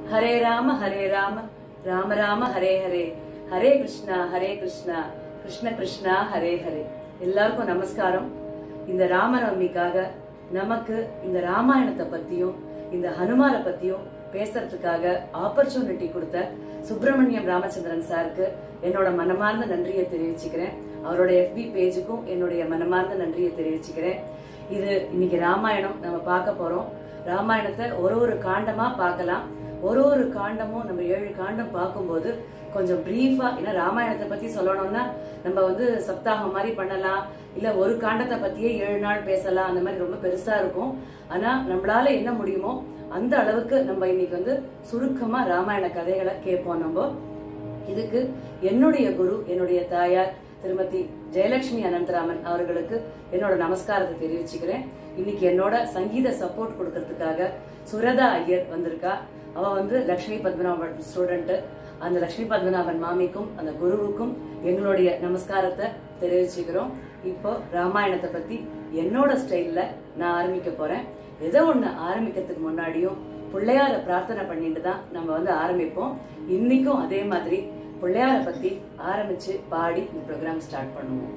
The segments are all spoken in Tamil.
ஹரே ராம ஹரே ராம ராம ராம ஹரே ஹரே ஹரே கிருஷ்ணா ஹரே கிருஷ்ணா கிருஷ்ண கிருஷ்ணா ஹரே ஹரே எல்லாருக்கும் நமஸ்காரம் இந்த ராமநவமிக்காக நமக்கு இந்த ராமாயணத்தை பத்தியும் இந்த ஹனுமாரை பத்தியும் பேசுறதுக்காக ஆப்பர்ச்சுனிட்டி கொடுத்த சுப்பிரமணியம் ராமச்சந்திரன் சாருக்கு என்னோட மனமார்ந்த நன்றியை தெரிவிச்சுக்கிறேன் அவரோட FB பேஜுக்கும் என்னுடைய மனமார்ந்த நன்றியை தெரிவிச்சுக்கிறேன் இது இன்னைக்கு ராமாயணம் நம்ம பார்க்க போறோம் ராமாயணத்தை ஒரு ஒரு காண்டமா பார்க்கலாம் ஒரு ஒரு காண்டமும் நம்ம ஏழு காண்டம் பார்க்கும்போது கொஞ்சம் பிரீஃபா ஏன்னா ராமாயணத்தை பத்தி சொல்லணும்னா நம்ம வந்து சப்தாகம் மாதிரி பண்ணலாம் இல்ல ஒரு காண்டத்தை பத்தியே ஏழு நாள் பேசலாம் அந்த மாதிரி ரொம்ப பெருசா இருக்கும் ஆனா நம்மளால என்ன முடியுமோ அந்த அளவுக்கு நம்ம இன்னைக்கு வந்து சுருக்கமா ராமாயண கதைகளை கேட்போம் நம்ம இதுக்கு என்னுடைய குரு என்னுடைய தாயார் திருமதி ஜெயலட்சுமி அனந்தராமன் அவர்களுக்கு என்னோட நமஸ்காரத்தை தெரிவிச்சுக்கிறேன் இன்னைக்கு என்னோட சங்கீத சப்போர்ட் கொடுக்கறதுக்காக சுரதா ஐயர் வந்திருக்கா அவ வந்து லக்ஷ்மி பத்மநாபன் ஸ்டூடெண்ட் அந்த லக்ஷ்மி பத்மநாபன் மாமிக்கும் அந்த குருவுக்கும் எங்களுடைய நமஸ்காரத்தை தெரிவிச்சுக்கிறோம் இப்போ ராமாயணத்தை பத்தி என்னோட ஸ்டைல்ல நான் ஆரம்பிக்க போறேன் ஏதோ ஒண்ணு ஆரம்பிக்கிறதுக்கு முன்னாடியும் பிள்ளையார பிரார்த்தனை பண்ணிட்டு தான் நம்ம வந்து ஆரம்பிப்போம் இன்னைக்கும் அதே மாதிரி பிள்ளையார பத்தி ஆரம்பிச்சு பாடி இந்த ப்ரோக்ராம் ஸ்டார்ட் பண்ணுவோம்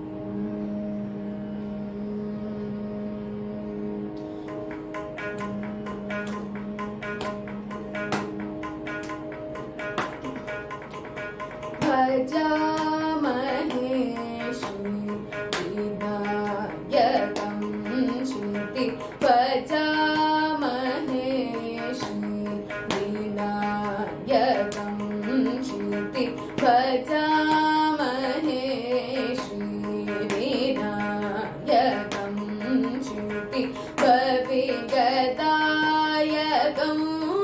भजामहे श्रीविनायकं श्रुति भजामहे श्रीविनायकं श्रुति भजामहे श्रीविनायकं श्रुति भविगदायकं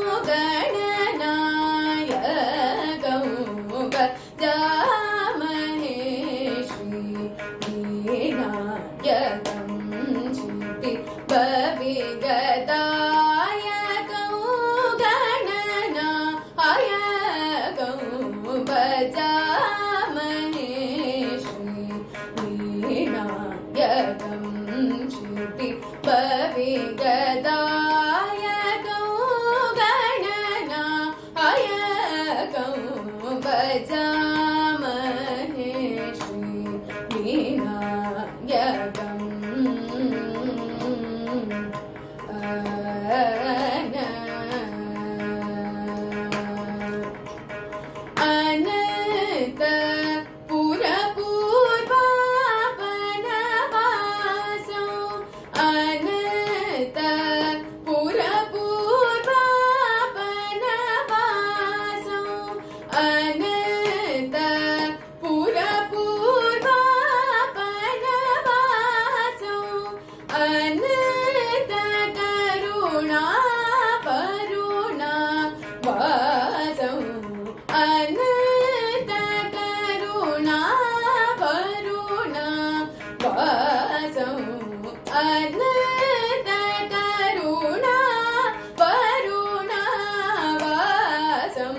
गणनायकं गजामहे श्रीविनायकं श्रुति भविगदायकं गणनायकं भजामहे श्रीविनायकं श्रुति भविगदायकं गणनायकं भजामहे श्रीविनायकम् अनन्त पुरपूर्वापनवासो अनन्त पुरपूर्वापनवासो अनन्त पुरपूर्वापनवासो अनन्त करुणा करुणा वासौ अनन्त करुणा करुणा वासौ अनन्त करुणा करुणा वासं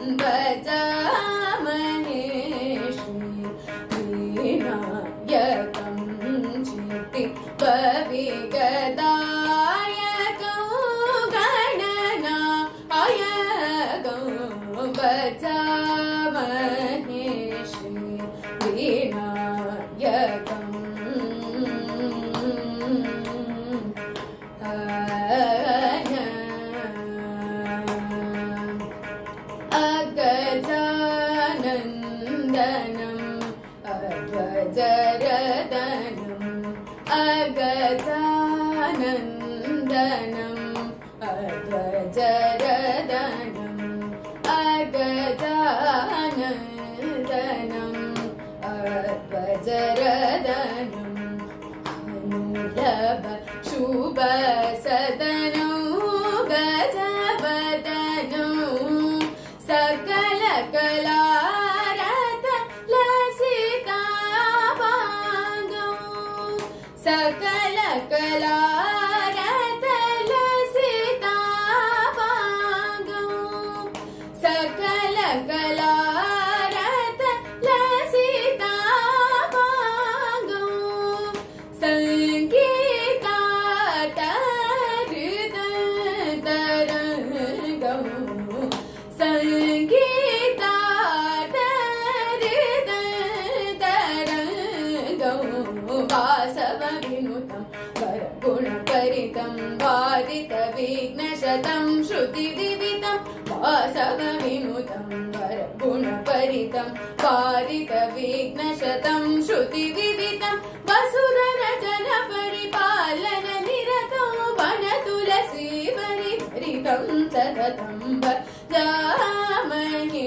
भजामहे श्रीविनायकं चिति कविगदायकं गणनायकं भजामहे श्रीविनायकम् अगजानन्दनम् अध्वजरदनम् अगजानन्दनम् अध्वजरदनम् अगजानन्दनम् अध्वजरदनम् अनुलभ शुभ सदनौ गजवदनौ सकल कलारत लसितावाङ्गौ सकल कलारत लसितावाङ्गौ सकल कलारत लसितावाङ्गौ सङ्गीताटरि वारितविघ्नशतं श्रुतिविविधं वासवविनुतं वरगुणपरितं वारितविघ्नशतं श्रुतिविविधं वसुधरजन परिपालन निरतं वनतुलसी परिहरितं सततं जामहे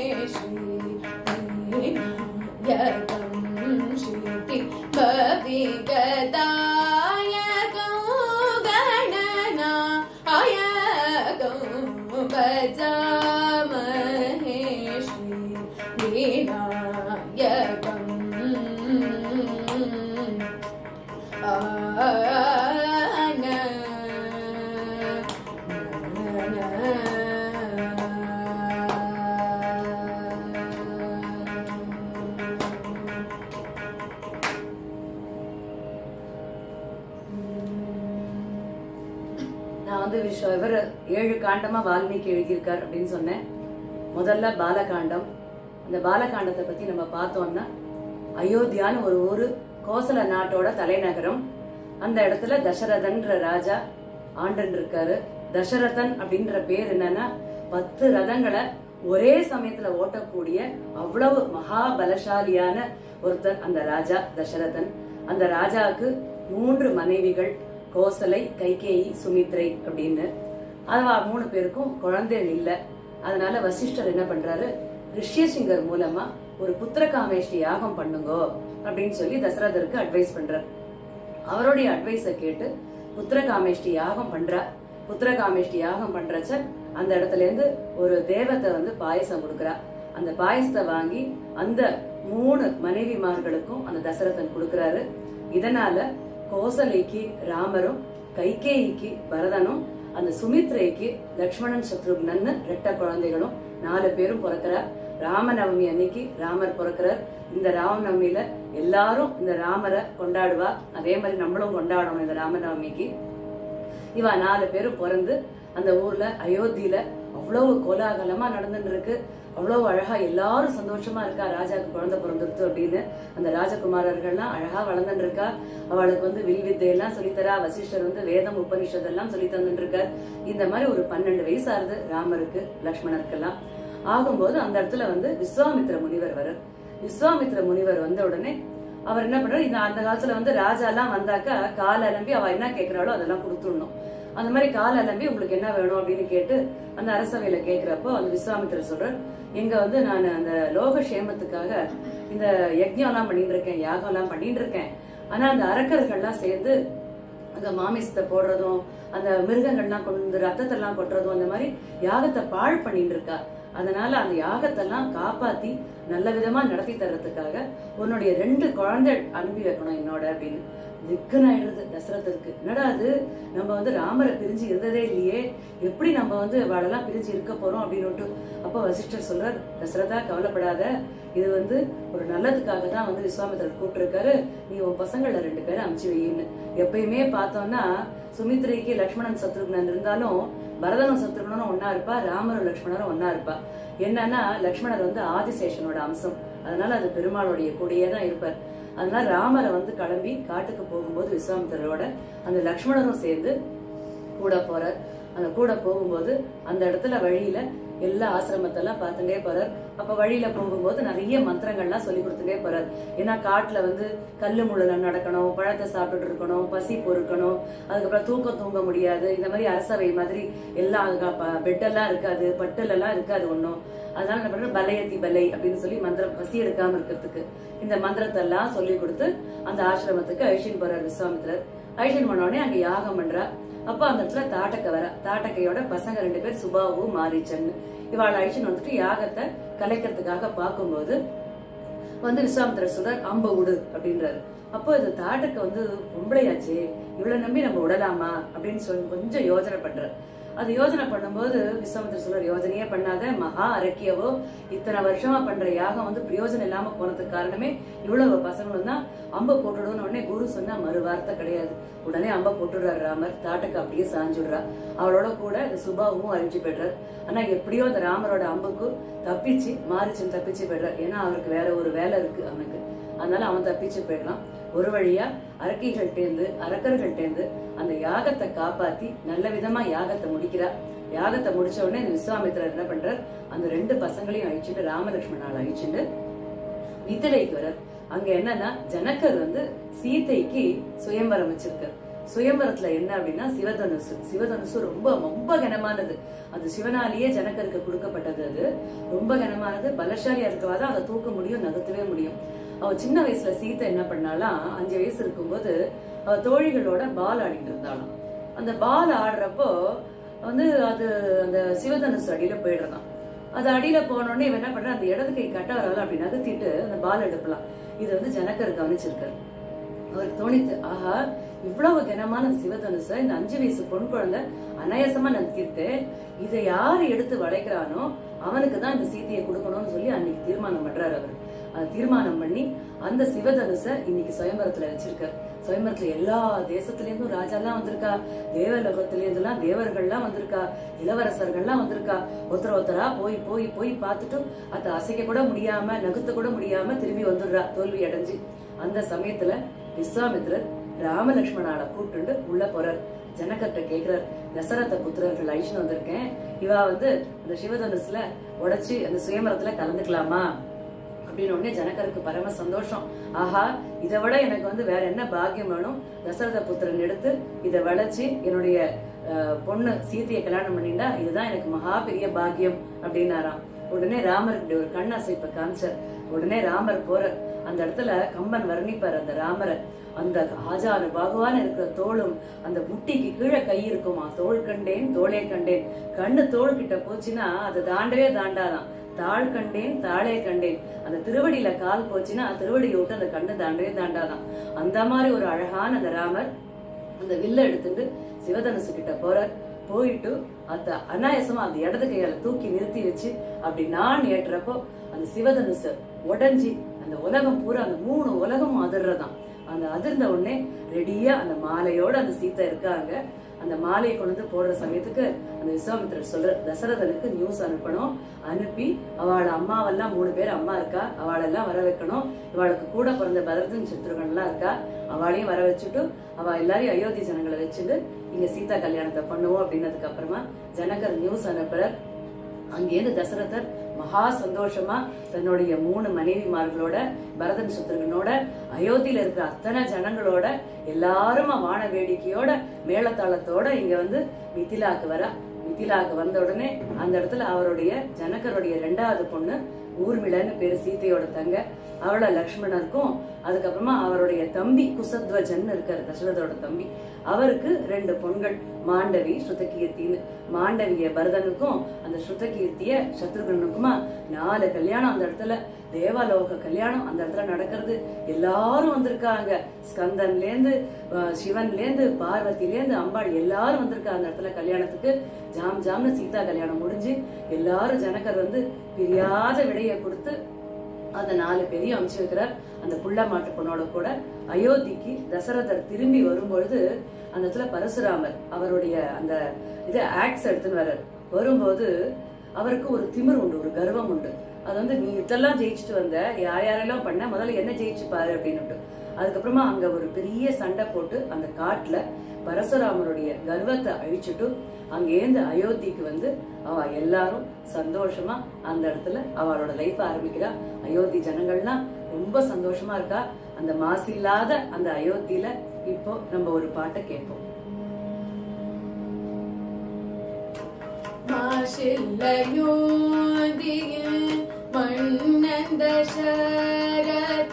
श्रीविनायकं श्रुति भविगदायकं गणना आयकं भजामहे श्रीविनायकम् நான் வந்து விஷ- இவர் ஏழு காண்டமா வால்மீகி எழுதியிருக்கார் அப்படின்னு சொன்னேன் முதல்ல பாலகாண்டம் அந்த பாலகாண்டத்தை பத்தி நம்ம பார்த்தோம்னா அயோத்தியான்னு ஒரு ஊரு கோசல நாட்டோட தலைநகரம் அந்த இடத்துல தசரதன்ற ராஜா ஆண்டுன்னு இருக்காரு தசரதன் அப்படின்ற பேர் என்னன்னா பத்து ரதங்களை ஒரே சமயத்துல ஓட்டக்கூடிய அவ்வளவு மகாபலசாலியான ஒருத்தர் அந்த ராஜா தசரதன் அந்த ராஜாவுக்கு மூன்று மனைவிகள் கோசலை கைகேயி சுமித்ரை அப்படின்னு அதுவா மூணு பேருக்கும் குழந்தைகள் இல்ல அதனால வசிஷ்டர் என்ன பண்றாரு ரிஷ்யசிங்கர் மூலமா ஒரு புத்திரகாமேஷ்டி யாகம் பண்ணுங்கோ அப்படின்னு சொல்லி தசரதருக்கு அட்வைஸ் பண்றார் அவருடைய அட்வைஸ கேட்டு புத்திரகாமேஷ்டி யாகம் பண்றா புத்திரகாமேஷ்டி யாகம் பண்றச்ச அந்த இடத்துல இருந்து ஒரு தேவத்தை வந்து பாயசம் கொடுக்கறா அந்த பாயசத்தை வாங்கி அந்த மூணு மனைவிமார்களுக்கும் அந்த தசரதன் கொடுக்கறாரு இதனால கோசலைக்கு ராமரும் கைகேயிக்கு பரதனும் அந்த சுமித்ரைக்கு லக்ஷ்மணன் சத்ருக்னன்னு ரெட்ட குழந்தைகளும் நாலு பேரும் பிறக்கிறார் ராமநவமி அன்னைக்கு ராமர் பிறக்கிறார் இந்த ராமநவமியில எல்லாரும் இந்த ராமரை கொண்டாடுவா அதே மாதிரி நம்மளும் கொண்டாடணும் இந்த ராமநவமிக்கு இவ நாலு பேரும் பிறந்து அந்த ஊர்ல அயோத்தியில அவ்வளவு கோலாகலமா நடந்துட்டு இருக்கு அவ்வளவு அழகா எல்லாரும் சந்தோஷமா இருக்கா ராஜாக்கு குழந்தை பிறந்துருத்து அப்படின்னு அந்த ராஜகுமாரர்கள்லாம் அழகா வளர்ந்துட்டு இருக்கா அவளுக்கு வந்து வில் வித்தை எல்லாம் சொல்லித்தரா வசிஷ்டர் வந்து வேதம் உபனிஷத் எல்லாம் சொல்லி தந்துட்டு இருக்கார் இந்த மாதிரி ஒரு பன்னெண்டு வயசு ஆறுது ராமருக்கு லக்ஷ்மணருக்கெல்லாம் ஆகும்போது அந்த இடத்துல வந்து விஸ்வாமித்ர முனிவர் வரார் விஸ்வாமித்ர முனிவர் வந்த உடனே அவர் என்ன பண்றாரு இந்த அந்த காலத்துல வந்து ராஜா எல்லாம் வந்தாக்கா கால் அலம்பி அவ என்ன கேக்குறாளோ அதெல்லாம் கொடுத்துடணும் அந்த மாதிரி கால் அலம்பி உங்களுக்கு என்ன வேணும் அப்படின்னு கேட்டு அந்த அரசவையில கேக்குறப்போ அந்த விஸ்வாமித்திரர் சொல்றார் எங்க வந்து நான் அந்த லோக சேமத்துக்காக இந்த யஜ்ஞம் எல்லாம் பண்ணிட்டு இருக்கேன் யாகம் எல்லாம் பண்ணிட்டு இருக்கேன் ஆனா அந்த அரக்கர்கள்லாம் சேர்ந்து அங்க மாமிசத்தை போடுறதும் அந்த மிருகங்கள்லாம் கொண்டு வந்து ரத்தத்தெல்லாம் கொட்டுறதும் அந்த மாதிரி யாகத்தை பாழ் பண்ணிட்டு இருக்கா அதனால அந்த யாகத்தெல்லாம் காப்பாத்தி நல்ல விதமா நடத்தி தர்றதுக்காக உன்னுடைய ரெண்டு குழந்தை அனுப்பி வைக்கணும் என்னோட அப்படின்னு திக்குன்னு ஆயிடுறது தசரதருக்கு என்னடா அது நம்ம வந்து ராமரை பிரிஞ்சு இருந்ததே இல்லையே எப்படி நம்ம வந்து வாழெல்லாம் பிரிஞ்சு இருக்க போறோம் அப்படின்னு அப்போ வசிஷ்டர் சொல்றார் தசரதா கவலைப்படாத இது வந்து ஒரு நல்லதுக்காக தான் வந்து விஸ்வாமித்திரர் கூப்பிட்டிருக்காரு நீ உன் பசங்கள ரெண்டு பேரை அமுச்சு வையின்னு எப்பயுமே பார்த்தோம்னா சுமித்ரைக்கு லக்ஷ்மணன் சத்ருக்னன் இருந்தாலும் பரதனும் சத்ருக்னனும் ஒன்னா இருப்பா ராமரும் லக்ஷ்மணரும் ஒன்னா இருப்பா என்னன்னா லக்ஷ்மணர் வந்து ஆதிசேஷனோட அம்சம் அதனால அது பெருமாளுடைய கூடயே தான் இருப்பார் அதனால ராமரை வந்து கிளம்பி காட்டுக்கு போகும்போது விஸ்வாமித்திரரோட அந்த லக்ஷ்மணரும் சேர்ந்து கூட போறார் அந்த கூட போகும்போது அந்த இடத்துல வழியில எல்லா ஆசிரமத்தெல்லாம் பார்த்துட்டே போறார் அப்ப வழியில போகும்போது நிறைய மந்திரங்கள்லாம் சொல்லி கொடுத்துட்டே போறார் ஏன்னா காட்டுல வந்து கல்லு முள்ளுல நடக்கணும் பழத்தை சாப்பிட்டுட்டு இருக்கணும் பசி பொறுக்கணும் அதுக்கப்புறம் தூக்கம் தூங்க முடியாது இந்த மாதிரி அரசவை மாதிரி எல்லாம் பெட்டெல்லாம் இருக்காது பட்டுல எல்லாம் இருக்காது ஒண்ணும் அதனால என்ன பண்ற பலையத்தி பலை அப்படின்னு சொல்லி மந்திரம் பசி எடுக்காம இருக்கிறதுக்கு இந்த மந்திரத்தை எல்லாம் சொல்லி கொடுத்து அந்த ஆசிரமத்துக்கு அழிச்சின் போறார் விஸ்வாமித்திரர் அழிச்சின் பண்ண உடனே அங்க யாகம் பண்றா அப்ப அந்த இடத்துல தாட்டக்க வர தாட்டக்கையோட பசங்க ரெண்டு பேர் சுபாவும் மாரிச்சன் இவாள் அழிச்சின் வந்துட்டு யாகத்தை கலைக்கிறதுக்காக பார்க்கும்போது வந்து விஸ்வாமித்திரர் சொல்றார் அம்ப விடு அப்படின்றாரு அப்போ இது தாட்டக்க வந்து பொம்பளையாச்சே இவ்வளவு நம்பி நம்ம விடலாமா அப்படின்னு சொல்லி கொஞ்சம் யோசனை பண்றார் அது யோசனை பண்ணும்போது விஸ்வாமித்திர சொல்றார் யோஜனையே பண்ணாத மகா அரக்கியவோ இத்தனை வருஷமா பண்ற யாகம் வந்து பிரயோஜனம் இல்லாம போனதுக்கு காரணமே இவ்வளவு பசங்களும் தான் அம்ப போட்டுடுன்னு உடனே குரு சொன்னா மறு வார்த்தை கிடையாது உடனே அம்ப போட்டுடுறாரு ராமர் தாட்டுக்கு அப்படியே சாஞ்சுடுறா அவளோட கூட இந்த சுபாவும் அறிஞ்சு போயிடுறார் ஆனா எப்படியோ அந்த ராமரோட அம்புக்கு தப்பிச்சு மாரிச்சன் தப்பிச்சு போயிடுறார் ஏன்னா அவருக்கு வேற ஒரு வேலை இருக்கு அவனுக்கு அதனால அவன் தப்பிச்சு போயிடலாம் ஒரு வழியா அரக்கிகள்டேந்து அரக்கர்கள்டேந்து அந்த யாகத்தை காப்பாத்தி நல்ல விதமா யாகத்தை முடிக்கிறா யாகத்தை முடிச்ச உடனே இந்த விஸ்வாமித்திரர் என்ன பண்றார் அந்த ரெண்டு பசங்களையும் அழிச்சுட்டு ராமலட்சுமணால் அழிச்சுட்டு மித்திலைக்கு வரார் அங்க என்னன்னா ஜனகர் வந்து சீதைக்கு சுயம்பரம் வச்சிருக்கார் சுயம்பரத்துல என்ன அப்படின்னா சிவதனுசு சிவதனுசு ரொம்ப ரொம்ப கனமானது அது சிவனாலேயே ஜனகருக்கு கொடுக்கப்பட்டது அது ரொம்ப கனமானது பலசாலியா இருக்கவாதான் அதை தூக்க முடியும் நகர்த்தவே முடியும் அவ சின்ன வயசுல சீதை என்ன பண்ணாலாம் அஞ்சு வயசு இருக்கும்போது அவ தோழிகளோட பால் ஆடிட்டு இருந்தாளாம் அந்த பால் ஆடுறப்போ வந்து அது அந்த சிவதனுசு அடியில போயிடுறதாம் அது அடியில போனோடனே இவன் என்ன பண்ற அந்த இடது கை கட்ட வரல அப்படி நகர்த்திட்டு அந்த பால் எடுக்கலாம் இது வந்து ஜனகர் கவனிச்சிருக்காரு அவருக்கு தோணித்து ஆஹா இவ்வளவு கனமான சிவதனுச இந்த அஞ்சு வயசு பொன் குழந்தை அனாயாசமா நகர்த்திட்டு இதை யாரு எடுத்து வளைக்கிறானோ அவனுக்கு தான் இந்த சீதையை கொடுக்கணும்னு சொல்லி அன்னைக்கு தீர்மானம் பண்றாரு அவர் அது தீர்மானம் பண்ணி அந்த சிவதனுச இன்னைக்கு சுயம்பரத்துல வச்சிருக்கார் சுயம்பரத்துல எல்லா தேசத்துல இருந்தும் ராஜாலாம் வந்திருக்கா தேவலோகத்துல இருந்தெல்லாம் தேவர்கள்லாம் வந்திருக்கா இளவரசர்கள்லாம் வந்திருக்கா ஒருத்தர் ஒருத்தரா போய் போய் போய் பார்த்துட்டு அதை அசைக்க கூட முடியாம நகுத்த கூட முடியாம திரும்பி வந்துடுறா தோல்வி அடைஞ்சு அந்த சமயத்துல விஸ்வாமித்திரர் ராமலட்சுமணால கூப்பிட்டு உள்ள போறார் ஜனகர்ட்ட கேக்குறார் தசரத புத்திரர்கள் ஐஷன் வந்திருக்கேன் இவா வந்து அந்த சிவதனுசுல உடைச்சு அந்த சுயமரத்துல கலந்துக்கலாமா அப்படின்னு உடனே ஜனகருக்கு பரம சந்தோஷம் ஆஹா இதை விட எனக்கு வந்து வேற என்ன பாக்கியம் வேணும் தசரத புத்திரன் எடுத்து இதை வளைச்சு என்னுடைய அஹ், பொண்ணு சீதையை கல்யாணம் பண்ணிட்டா இதுதான் எனக்கு மகா பெரிய பாக்கியம் அப்படின்னாராம் உடனே ராமருக்கு இப்படி ஒரு கண் அசைப்ப காமிச்சார் உடனே ராமர் போறார் அந்த இடத்துல கம்பன் வர்ணிப்பார் அந்த ராமரை அந்த ஆஜானு பகவான் இருக்கிற தோளும் அந்த முட்டிக்கு கீழே கை இருக்குமா தோள் கண்டேன் தோளே கண்டேன் கண்ணு தோள் கிட்ட போச்சுன்னா அது தாண்டவே தாண்டாதான் தாழ் கண்டேன் தாளே கண்டேன் அந்த திருவடியில கால் போச்சுன்னா திருவடியை விட்டு அந்த கண்ணு தாண்டவே தாண்டாதான் அந்த மாதிரி ஒரு அழகான அந்த ராமர் அந்த வில்ல எடுத்துட்டு சிவதனுசு கிட்ட போறார் போயிட்டு அந்த அனாயசமா அந்த இடது கையால தூக்கி நிறுத்தி வச்சு அப்படி நான் ஏற்றுறப்போ அந்த சிவதனுசு உடைஞ்சி அந்த உலகம் பூரா அந்த மூணு உலகமும் அதிர்றதாம் அந்த அதிர்ந்த உடனே ரெடியா அந்த மாலையோட அந்த சீத்தை இருக்காங்க அந்த மாலையை கொண்டு வந்து போடுற சமயத்துக்கு அந்த விஸ்வாமித்திரர் சொல்ற தசரதனுக்கு நியூஸ் அனுப்பணும் அனுப்பி அவள அம்மாவெல்லாம் மூணு பேர் அம்மா இருக்கா அவளெல்லாம் வர வைக்கணும் இவளுக்கு கூட பிறந்த பரதன் சத்ருகன் எல்லாம் இருக்கா அவளையும் வர வச்சுட்டு அவ எல்லாரையும் அயோத்தி ஜனங்களை வச்சுட்டு இங்க சீதா கல்யாணத்தை பண்ணுவோம் அப்படின்னதுக்கு அப்புறமா ஜனகர் நியூஸ் அனுப்புறார் அங்கேருந்து தசரதர் மகா சந்தோஷமா தன்னுடைய மூணு மனைவிமார்களோட பரதன் சத்ருகனோட அயோத்தியில இருக்கிற அத்தனை ஜனங்களோட எல்லாரும் வான வேடிக்கையோட மேளதாளத்தோட இங்க வந்து மிதிலாக்கு வரா மிதிலாக்கு வந்த உடனே அந்த இடத்துல அவருடைய ஜனகருடைய ரெண்டாவது பொண்ணு ஊர்மிளன்னு பேரு சீதையோட தங்க அவள லக்ஷ்மணருக்கும் அதுக்கப்புறமா அவருடைய தம்பி குசத்வஜன் இருக்காரு தசரதோட தம்பி அவருக்கு ரெண்டு பொண்கள் மாண்டவி ஸ்ருதகீர்த்தின்னு மாண்டவிய பரதனுக்கும் அந்த ஸ்ருதகீர்த்திய சத்ருகனுக்குமா நாலு கல்யாணம் அந்த இடத்துல தேவலோக கல்யாணம் அந்த இடத்துல நடக்கிறது எல்லாரும் வந்திருக்காங்க ஸ்கந்தன்ல இருந்து அஹ், சிவன்ல இருந்து பார்வதியில இருந்து அம்பாள் எல்லாரும் வந்திருக்காங்க அந்த இடத்துல கல்யாணத்துக்கு ஜாம் ஜாம்னு சீதா கல்யாணம் முடிஞ்சு எல்லாரும் ஜனகர் வந்து பிரியாத விடைய கொடுத்து அந்த நாலு பேரையும் அனுப்பிச்சு வைக்கிறார் அந்த புள்ள மாட்டு பொண்ணோட கூட அயோத்திக்கு தசரதர் திரும்பி வரும்பொழுது அந்த இடத்துல பரசுராமர் அவருடைய அந்த இது ஆக்ஸ் எடுத்துன்னு வர்றார் வரும்போது அவருக்கு ஒரு திமிர் உண்டு ஒரு கர்வம் உண்டு அது வந்து நீ இதெல்லாம் ஜெயிச்சுட்டு வந்த யார் யாரெல்லாம் பண்ண முதல்ல என்ன ஜெயிச்சு பாரு அப்படின்னுட்டு அதுக்கப்புறமா அங்க ஒரு பெரிய சண்டை போட்டு அந்த காட்டுல பரசுராமருடைய கர்வத்தை அழிச்சுட்டு அங்கேருந்து அயோத்திக்கு வந்து அவ எல்லாரும் சந்தோஷமா அந்த இடத்துல அவளோட லைஃப் ஆரம்பிக்கிறா அயோத்தி ஜனங்கள்லாம் ரொம்ப சந்தோஷமா இருக்கா அந்த மாசு இல்லாத அந்த அயோத்தியில இப்போ நம்ம ஒரு பாட்டை கேட்போம் மாசில்லையோதிய மன்னந்த சரத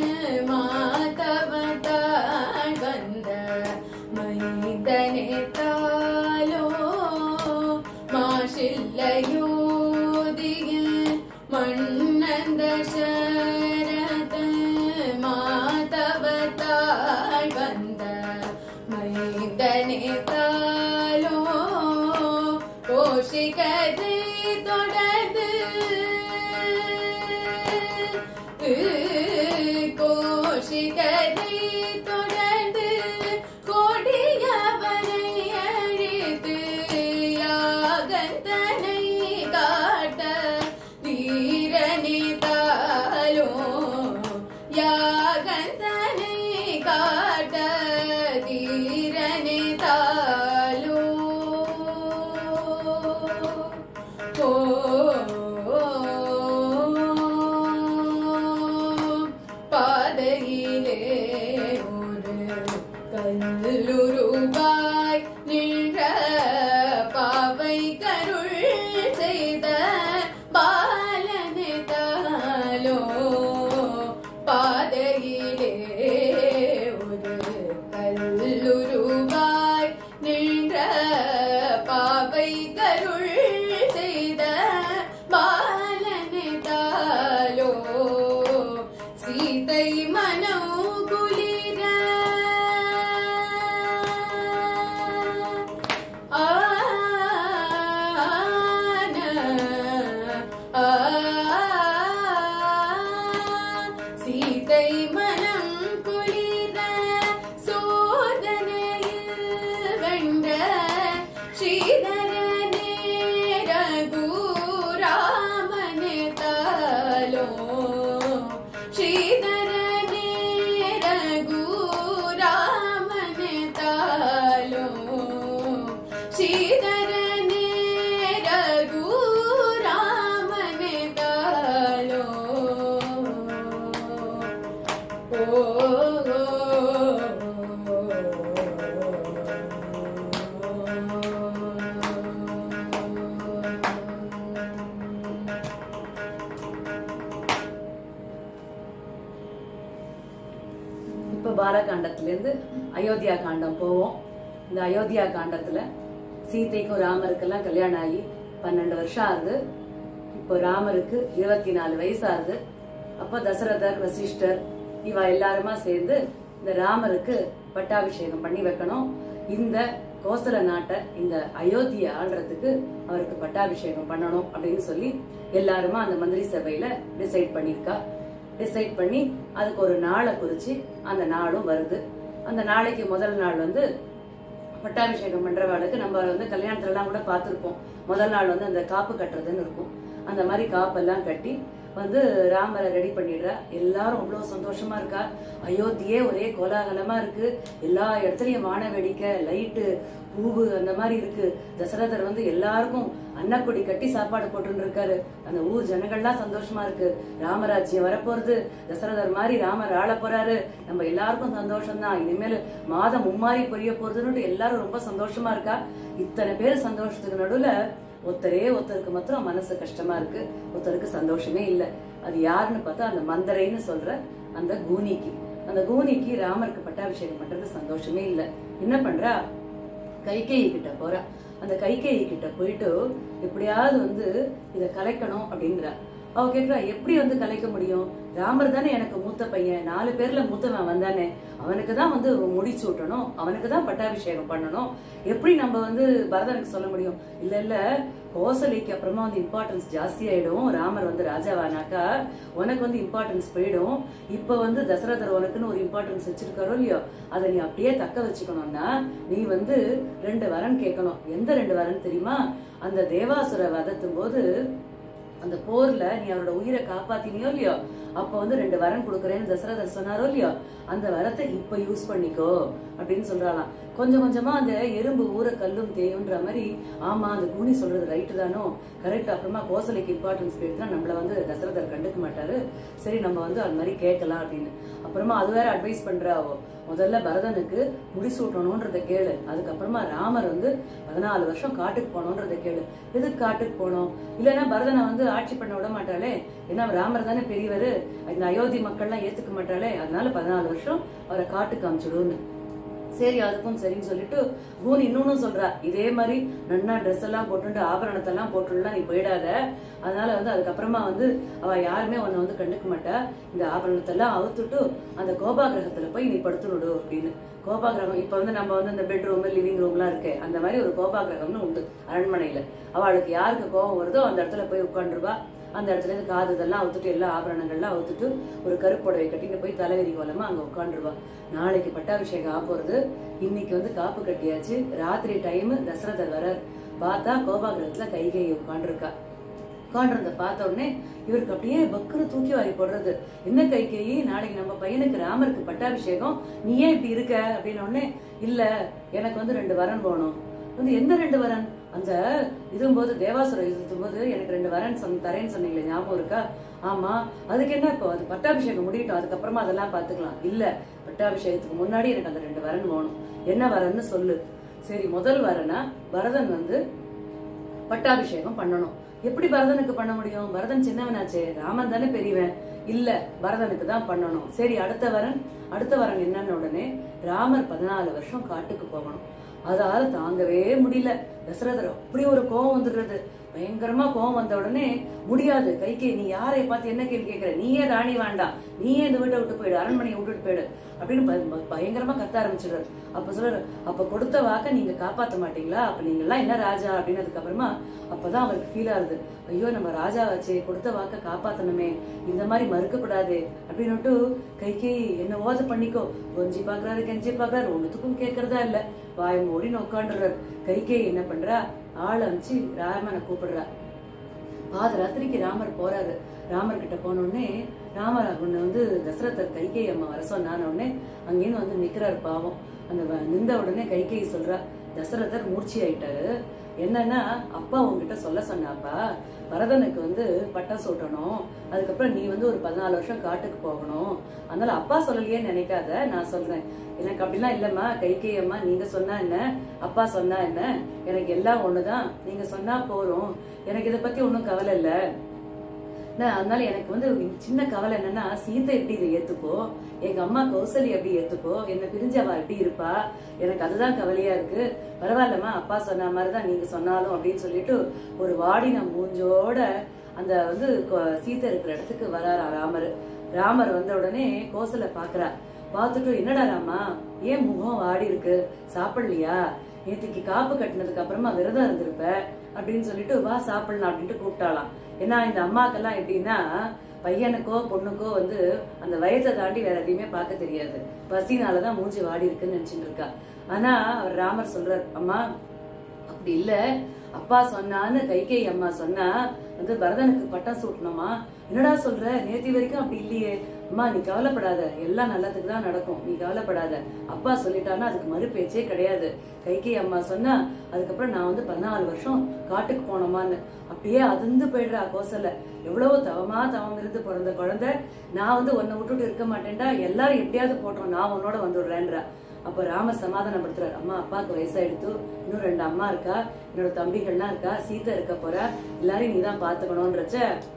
மாதவதாள் வந்த மைதனே தாலோ மாசில்லையோதிய மன்னந்த சரத மாதவதாள் வந்த மைதனே தாலோ கோஷிகதை தொடர்ந்து கோஷிகதை தொடர்ந்து கொடியவரை அழித்து யாகந்தனை காட்ட வீரனே தாலோ யாகந்தனை பாவை கருள் செய்த பாலனை தாலோ சீதை மனம் குளிர சீதை மனம் குளிர சோதனையில் வென்ற ஸ்ரீதரனே ரகுராமனே தாலோ ஸ்ரீதரனே ரகுராமனே தாலோ ஸ்ரீதரனே ரகுராமனே தாலோ இப்ப பாலகாண்டத்திலேருந்து அயோத்தியா காண்டம் போவோம் இந்த அயோத்தியா காண்டத்துல சீதைக்கும் ராமருக்கெல்லாம் கல்யாணம் ஆகி பன்னெண்டு வருஷம் ஆகுது இப்போ ராமருக்கு இருபத்தி நாலு வயசு ஆகுது அப்ப தசரதர் வசிஷ்டர் இவ எல்லாருமா சேர்ந்து இந்த ராமருக்கு பட்டாபிஷேகம் பண்ணி வைக்கணும் இந்த கோசல நாட்டை இந்த அயோத்தியை ஆள்றதுக்கு அவருக்கு பட்டாபிஷேகம் பண்ணணும் அப்படின்னு சொல்லி எல்லாருமா அந்த மந்திரி சபையில டிசைட் பண்ணிருக்கா டிசைட் பண்ணி அதுக்கு ஒரு நாளை குறிச்சு அந்த நாளும் வருது அந்த நாளைக்கு முதல் நாள் வந்து பட்டாபிஷேகம் பண்றவாளுக்கு நம்ம வந்து கல்யாணத்துல எல்லாம் கூட பார்த்திருப்போம் முதல் நாள் வந்து அந்த காப்பு கட்டுறதுன்னு இருக்கும் அந்த மாதிரி காப்பெல்லாம் கட்டி வந்து ராமரை ரெடி பண்ணிடுறா எல்லாரும் அவ்வளவு சந்தோஷமா இருக்கா அயோத்தியே ஒரே கோலாகலமா இருக்கு எல்லா இடத்துலயும் வான வெடிக்கை லைட்டு பூவு அந்த மாதிரி இருக்கு தசரதர் வந்து எல்லாருக்கும் அன்னக்குடி கட்டி சாப்பாடு போட்டுன்னு இருக்காரு அந்த ஊர் ஜனங்கள்லாம் சந்தோஷமா இருக்கு ராமராஜ்யம் வரப்போறது தசரதர் மாதிரி ராமர் ஆள போறாரு நம்ம எல்லாருக்கும் சந்தோஷம் தான் இனிமேல் மாதம் மும்மாறி பொரிய போறதுன்னு எல்லாரும் ரொம்ப சந்தோஷமா இருக்கா இத்தனை பேர் சந்தோஷத்துக்கு நடுவுல ஒருத்தரே ஒருத்தருக்கு மாத்திரம் மனசு கஷ்டமா இருக்கு ஒருத்தருக்கு சந்தோஷமே இல்ல அது யாருன்னு பார்த்தா அந்த மந்தரைன்னு சொல்ற அந்த கூனிக்கு அந்த கூனிக்கு ராமருக்கு பட்டாபிஷேகம் பண்றது சந்தோஷமே இல்ல என்ன பண்றா கைகேயி கிட்ட போறா அந்த கைகேயி கிட்ட போயிட்டு எப்படியாவது வந்து இத கலைக்கணும் அப்படிங்கிறா அவ கேக்குறா எப்படி வந்து கலைக்க முடியும் ராமர் தானே எனக்கு மூத்த பையன் நாலு பேர்ல மூத்தவன் வந்தானே அவனுக்கு தான் வந்து முடிச்சு விட்டணும் அவனுக்கு தான் பட்டாபிஷேகம் பண்ணணும் எப்படி நம்ம வந்து பரதனுக்கு சொல்ல முடியும் இல்ல இல்ல கோசலைக்கு அப்புறமா வந்து இம்பார்ட்டன்ஸ் ஜாஸ்தி ஆயிடும் ராமர் வந்து ராஜாவானாக்கா உனக்கு வந்து இம்பார்ட்டன்ஸ் போயிடும் இப்ப வந்து தசரதர் உனக்குன்னு ஒரு இம்பார்ட்டன்ஸ் வச்சிருக்காரோ இல்லையோ அதை நீ அப்படியே தக்க வச்சுக்கணும்னா நீ வந்து ரெண்டு வரன் கேட்கணும் எந்த ரெண்டு வரன் தெரியுமா அந்த தேவாசுர வதத்தும் போது அந்த போர்ல நீ அவரோட உயிரை காப்பாத்தினியோ இல்லையோ அப்ப வந்து ரெண்டு வரம் கொடுக்கறேன்னு தசரதர் சொன்னாரோ இல்லையோ அந்த வரத்தை இப்ப யூஸ் பண்ணிக்கோ அப்படின்னு சொல்றாளாம் கொஞ்சம் கொஞ்சமா அந்த எறும்பு ஊற கல்லும் தேயுன்ற மாதிரி ஆமா அந்த கூனி சொல்றது ரைட்டு தானோ கரெக்ட் அப்புறமா கோசலைக்கு இம்பார்ட்டன்ஸ் போயிடுச்சுன்னா நம்மள வந்து தசரதர் கண்டுக்க மாட்டாரு சரி நம்ம வந்து அது மாதிரி கேட்கலாம் அப்படின்னு அப்புறமா அது வேற அட்வைஸ் பண்றாவோ முதல்ல பரதனுக்கு முடிசூட்டணும்ன்றத கேளு அதுக்கப்புறமா ராமர் வந்து பதினாலு வருஷம் காட்டுக்கு போனோன்றத கேளு எதுக்கு காட்டுக்கு போனோம் இல்லைன்னா பரதனை வந்து ஆட்சி பண்ண விட மாட்டாளே ஏன்னா ராமர் தானே பெரியவர் இந்த அயோத்தி மக்கள்லாம் ஏத்துக்க மாட்டாளே அதனால பதினாலு வருஷம் அவரை காட்டுக்கு அமிச்சிடுன்னு சரி அதுக்கும் சரின்னு சொல்லிட்டு பூனி இன்னொன்னு சொல்றா இதே மாதிரி நன்னா ட்ரெஸ் எல்லாம் போட்டுட்டு ஆபரணத்தை எல்லாம் போட்டுலாம் நீ போயிடாத அதனால வந்து அதுக்கப்புறமா வந்து அவ யாருமே உன்னை வந்து கண்டுக்க மாட்டா இந்த ஆபரணத்தை எல்லாம் அவுத்துட்டு அந்த கோபாகிரகத்துல போய் நீ படுத்துடு அப்படின்னு கோபாகிரகம் இப்ப வந்து நம்ம வந்து இந்த பெட்ரூம் லிவிங் ரூம்லாம் இருக்கு அந்த மாதிரி ஒரு கோபாகிரகம்னு உண்டு அரண்மனையில அவளுக்கு யாருக்கு கோபம் வருதோ அந்த இடத்துல போய் உட்காந்துருவா அந்த இடத்துல இருந்து காது இதெல்லாம் அவுத்துட்டு எல்லா ஆபரணங்கள்லாம் அவுத்துட்டு ஒரு கருப்புடவை கட்டிட்டு போய் தலைவரி கோலமா அங்க உட்காந்துருவா நாளைக்கு பட்டாபிஷேகம் ஆக போறது இன்னைக்கு வந்து காப்பு கட்டியாச்சு ராத்திரி டைம் தசரதர் வரார் பார்த்தா கோபாகிரகத்துல கைகை உட்காந்துருக்கா உட்காண்டிருந்த பார்த்த உடனே இவருக்கு அப்படியே பக்குன்னு தூக்கி வாரி போடுறது என்ன கைகேயி நாளைக்கு நம்ம பையனுக்கு ராமருக்கு பட்டாபிஷேகம் நீ ஏன் இப்படி இருக்க அப்படின்னு உடனே இல்ல எனக்கு வந்து ரெண்டு வரன் போகணும் வந்து எந்த ரெண்டு வரன் அந்த இதும்போது தேவாசுரம் இதுத்தும் போது எனக்கு ரெண்டு வரன் சொன்ன தரேன்னு சொன்னீங்களே ஞாபகம் இருக்கா ஆமா அதுக்கு என்ன இப்போ அது பட்டாபிஷேகம் முடியட்டும் அதுக்கப்புறமா அதெல்லாம் பாத்துக்கலாம் இல்ல பட்டாபிஷேகத்துக்கு முன்னாடி எனக்கு அந்த ரெண்டு வரன் வேணும் என்ன வரன்னு சொல்லு சரி முதல் வரனா பரதன் வந்து பட்டாபிஷேகம் பண்ணணும் எப்படி பரதனுக்கு பண்ண முடியும் பரதன் சின்னவனாச்சே ராமன் தானே பெரியவன் இல்ல பரதனுக்கு தான் பண்ணணும் சரி அடுத்த வரன் அடுத்த வரன் என்னன்னு உடனே ராமர் பதினாலு வருஷம் காட்டுக்கு போகணும் அதால தாங்கவே முடியல தசரதர் அப்படி ஒரு கோவம் வந்துடுறது பயங்கரமா கோவம் வந்த உடனே முடியாது கைகே நீ யாரை பார்த்து என்ன கேள்வி கேட்கிற நீயே ராணி வேண்டாம் நீயே இந்த வீட்டை விட்டு போயிடு அரண்மனையை விட்டுட்டு போயிடு அப்படின்னு ப- ப- பயங்கரமா கத்த ஆரம்பிச்சிடுறாரு அப்ப சொல்றாரு அப்ப கொடுத்த வாக்க நீங்க காப்பாத்த மாட்டீங்களா அப்ப நீங்க எல்லாம் என்ன ராஜா அப்படின்னதுக்கு அப்புறமா அப்பதான் அவருக்கு ஃபீல் ஆகுது ஐயோ நம்ம ராஜா வச்சே கொடுத்த வாக்க காப்பாத்தணுமே இந்த மாதிரி மறுக்க கூடாது அப்படின்னுட்டு கைகே என்ன ஓத பண்ணிக்கோ கொஞ்சி பாக்குறாரு கெஞ்சி பாக்குறாரு ஒண்ணுத்துக்கும் கேக்குறதா இல்ல வாய் மூடின்னு உட்காந்துடுறாரு கைகே என்ன பண்றா ஆள் அனுப்பிச்சு ராமனை கூப்பிடுறா பாதராத்திரிக்கு ராமர் போறாரு ராமர் கிட்ட போன உடனே ராமர் உன்னை வந்து தசரதர் கைகை அம்மா வர சொன்னான உடனே அங்கேருந்து வந்து நிக்கிறாரு பாவம் அந்த வ- நின்ற உடனே கைகை சொல்றா தசரதர் மூர்ச்சி ஆயிட்டாரு என்னன்னா அப்பா உன்கிட்ட சொல்ல சொன்னாப்பா பரதனுக்கு வந்து பட்டம் சூட்டணும் அதுக்கப்புறம் நீ வந்து ஒரு பதினாலு வருஷம் காட்டுக்கு போகணும் அதனால அப்பா சொல்லலையே நினைக்காத நான் சொல்றேன் எனக்கு அப்படிலாம் இல்லம்மா கைகை அம்மா நீங்க சொன்னா என்ன அப்பா சொன்னா என்ன எனக்கு எல்லாம் ஒண்ணுதான் நீங்க சொன்னா போறோம் எனக்கு இதை பத்தி ஒன்றும் கவலை இல்ல நான் அதனால எனக்கு வந்து சின்ன கவலை என்னன்னா சீதை எப்படி இதை ஏத்துக்கோ எங்க அம்மா கௌசல்யா எப்படி ஏத்துக்கோ என்ன பிரிஞ்சு அவ எப்படி இருப்பா எனக்கு அதுதான் கவலையா இருக்கு பரவாயில்லம்மா அப்பா சொன்ன மாதிரிதான் நீங்க சொன்னாலும் அப்படின்னு சொல்லிட்டு ஒரு வாடின மூஞ்சோட அந்த வந்து கொ- சீதை இருக்கிற இடத்துக்கு வராரா ராமர் ராமர் வந்த உடனே கோசலை பாக்குறா பார்த்துட்டு என்னடா ராமா ஏன் முகம் வாடி இருக்கு சாப்பிடலையா நேத்துக்கு காப்பு கட்டினதுக்கு அப்புறமா விரதம் இருந்திருப்ப அப்படின்னு சொல்லிட்டு வா சாப்பிடலாம் அப்படின்ட்டு கூப்பிட்டாலாம் ஏன்னா இந்த அம்மாக்கெல்லாம் எப்படின்னா பையனுக்கோ பொண்ணுக்கோ வந்து அந்த வயதை தாண்டி வேற எதையுமே பார்க்க தெரியாது பசினாலதான் மூஞ்சி வாடி இருக்குன்னு நினைச்சிட்டு இருக்கா ஆனா அவர் ராமர் சொல்றார் அம்மா அப்படி இல்ல அப்பா சொன்னான்னு கைகை அம்மா சொன்னா வந்து பரதனுக்கு பட்டம் சூட்டணுமா என்னடா சொல்ற நேத்தி வரைக்கும் அப்படி இல்லையே அம்மா நீ கவலைப்படாத எல்லாம் நல்லதுக்கு தான் நடக்கும் நீ கவலைப்படாத அப்பா சொல்லிட்டான்னா அதுக்கு மறு பேச்சே கிடையாது கைகை அம்மா சொன்னா அதுக்கப்புறம் நான் வந்து பதினாலு வருஷம் காட்டுக்கு போனோமான்னு அப்படியே அதிர்ந்து போயிடுறா கோசல எவ்வளவு தவமா தவம் இருந்து பிறந்த குழந்தை நான் வந்து உன்னை விட்டுட்டு இருக்க மாட்டேன்டா எல்லாரும் எப்படியாவது போட்டோம் நான் உன்னோட வந்துடுறேன்றா அப்ப ராமர் சமாதானப்படுத்துறாரு அம்மா அப்பாவுக்கு வயசாயிடுத்து இன்னும் ரெண்டு அம்மா இருக்கா என்னோட தம்பிகள்லாம் இருக்கா சீதை இருக்க போறா எல்லாரையும் நீ தான் பாத்துக்கணும்ன்றச்ச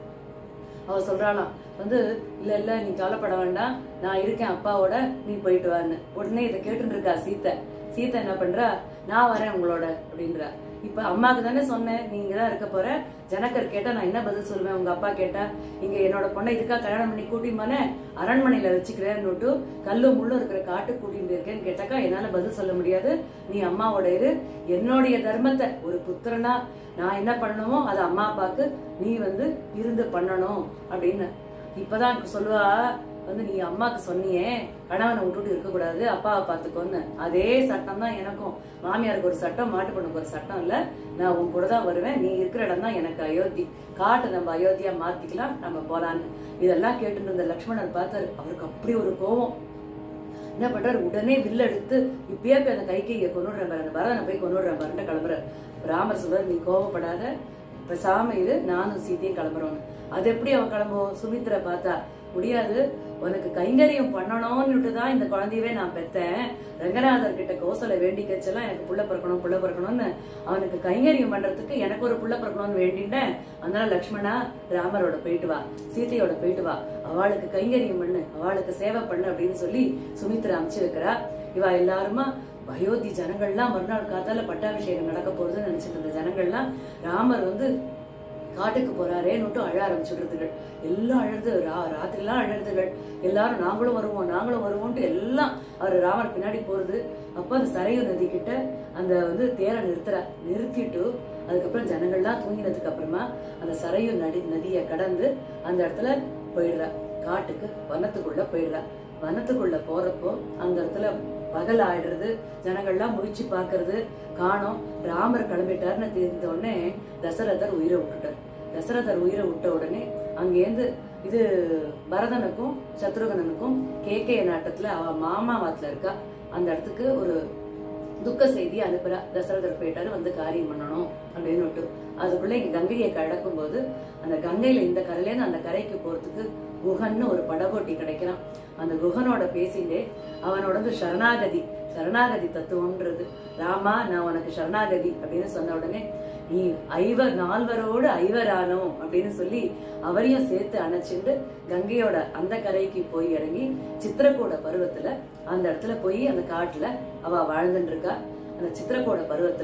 அவ சொல்றாளாம் வந்து இல்ல இல்ல நீ கவலைப்பட வேண்டாம் நான் இருக்கேன் அப்பாவோட நீ போயிட்டு வான்னு உடனே இதை கேட்டுட்டு இருக்கா சீத்தை சீத்தை என்ன பண்றா நான் வரேன் உங்களோட அப்படின்றா இப்ப அம்மாக்கு தானே சொன்னேன் நீங்க தான் இருக்க போற ஜனகர் கேட்டா நான் என்ன பதில் சொல்லுவேன் உங்க அப்பா கேட்டா இங்க என்னோட பொண்ணை இதுக்கா கல்யாணம் பண்ணி கூட்டிமானே அரண்மனையில வச்சுக்கிறேன்னு கல்லு முள்ளு இருக்கிற காட்டு கூட்டிட்டு இருக்கேன்னு கேட்டாக்கா என்னால பதில் சொல்ல முடியாது நீ அம்மாவோட இரு என்னுடைய தர்மத்தை ஒரு புத்திரனா நான் என்ன பண்ணணுமோ அது அம்மா அப்பாக்கு நீ வந்து இருந்து பண்ணணும் அப்படின்னு இப்பதான் சொல்லுவா வந்து நீ அம்மாக்கு சொன்னியே கணவனை விட்டுட்டு இருக்கக்கூடாது அப்பாவை பார்த்துக்கோன்னு அதே சட்டம் தான் எனக்கும் மாமியாருக்கு ஒரு சட்டம் மாட்டு பொண்ணுக்கு ஒரு சட்டம் இல்ல நான் உன் கூட தான் வருவேன் நீ இருக்கிற இடம் தான் எனக்கு அயோத்தி காட்டு நம்ம அயோத்தியா மாத்திக்கலாம் நம்ம போலான்னு இதெல்லாம் கேட்டுட்டு இருந்த லக்ஷ்மணர் பார்த்தாரு அவருக்கு அப்படி ஒரு கோவம் என்ன பண்றாரு உடனே வில்ல எடுத்து இப்பயே போய் அந்த கைகையை கொண்டுடுறேன் பாரு அந்த பரதனை போய் கொண்டுடுறேன் பாருன்ட்டு கிளம்புறாரு ராமர் சொல்றாரு நீ கோவப்படாத பேசாம இரு நானும் சீத்தையும் கிளம்புறோம்னு அது எப்படி அவன் கிளம்புவோம் சுமித்ரா பார்த்தா முடியாது உனக்கு கைங்கரியம் பண்ணணும்னுட்டு தான் இந்த குழந்தையவே நான் பெத்தேன் ரங்கநாதர் கிட்ட கோசலை வேண்டிக்கச்செல்லாம் எனக்கு புள்ள பிறக்கணும் புள்ள பிறக்கணும்னு அவனுக்கு கைங்கரியம் பண்றதுக்கு எனக்கு ஒரு புள்ள பிறக்கணும்னு வேண்டிட்டேன் அதனால லக்ஷ்மணா ராமரோட போயிட்டு வா சீதையோட போயிட்டு வா அவளுக்கு கைங்கரியம் பண்ணு அவளுக்கு சேவை பண்ணு அப்படின்னு சொல்லி சுமித்ரா அமுச்சு வைக்கிறா இவா எல்லாருமா அயோத்தி ஜனங்கள்லாம் மறுநாள் காத்தால பட்டாபிஷேகம் நடக்க போறதுன்னு நினைச்சிட்டு இருந்த ஜனங்கள்லாம் ராமர் வந்து காட்டுக்கு போறாரேன்னுட்டு அழ ஆரம்பிச்சுடுறதுகள் எல்லாம் அழுது ரா ராத்திரிலாம் அழுதுகள் எல்லாரும் நாங்களும் வருவோம் நாங்களும் வருவோம்ட்டு எல்லாம் அவர் ராமர் பின்னாடி போறது அப்ப அந்த சரையு நதி கிட்ட அந்த வந்து தேரை நிறுத்துறா நிறுத்திட்டு அதுக்கப்புறம் ஜனங்கள்லாம் தூங்கினதுக்கு அப்புறமா அந்த சரையு நடி நதியை கடந்து அந்த இடத்துல போயிடுறா காட்டுக்கு வனத்துக்குள்ள போயிடுறா வனத்துக்குள்ள போறப்போ அந்த இடத்துல பகல் ஆயிடுறது ஜனங்கள்லாம் முழிச்சு பாக்குறது காணோம் ராமர் கிளம்பிட்டாருன்னு தெரிந்த உடனே தசரதர் உயிரை விட்டுட்டார் தசரதர் உயிரை விட்ட உடனே அங்கேருந்து இது பரதனுக்கும் சத்ருகனனுக்கும் கேகே நாட்டத்துல அவ மாமா வாத்துல இருக்கா அந்த இடத்துக்கு ஒரு துக்க செய்தி அனுப்புறா தசரதர் போயிட்டாரு வந்து காரியம் பண்ணணும் அப்படின்னு விட்டு அதுக்குள்ள இங்க கங்கையை கடக்கும் போது அந்த கங்கையில இந்த கரையில இருந்து அந்த கரைக்கு போறதுக்கு குஹன்னு ஒரு படகோட்டி கிடைக்கிறான் அந்த குஹனோட பேசிட்டே அவனோட வந்து சரணாகதி சரணாகதி தத்துவம்ன்றது ராமா நான் உனக்கு சரணாகதி அப்படின்னு சொன்ன உடனே நீ ஐவர் நால்வரோடு ஐவரானோம் அப்படின்னு சொல்லி அவரையும் சேர்த்து அணைச்சிட்டு கங்கையோட அந்த கரைக்கு போய் இறங்கி சித்திரக்கூட பருவத்துல அந்த இடத்துல போய் அந்த காட்டுல அவ வாழ்ந்துட்டு இருக்கா அந்த சித்திரக்கூட பருவத்துல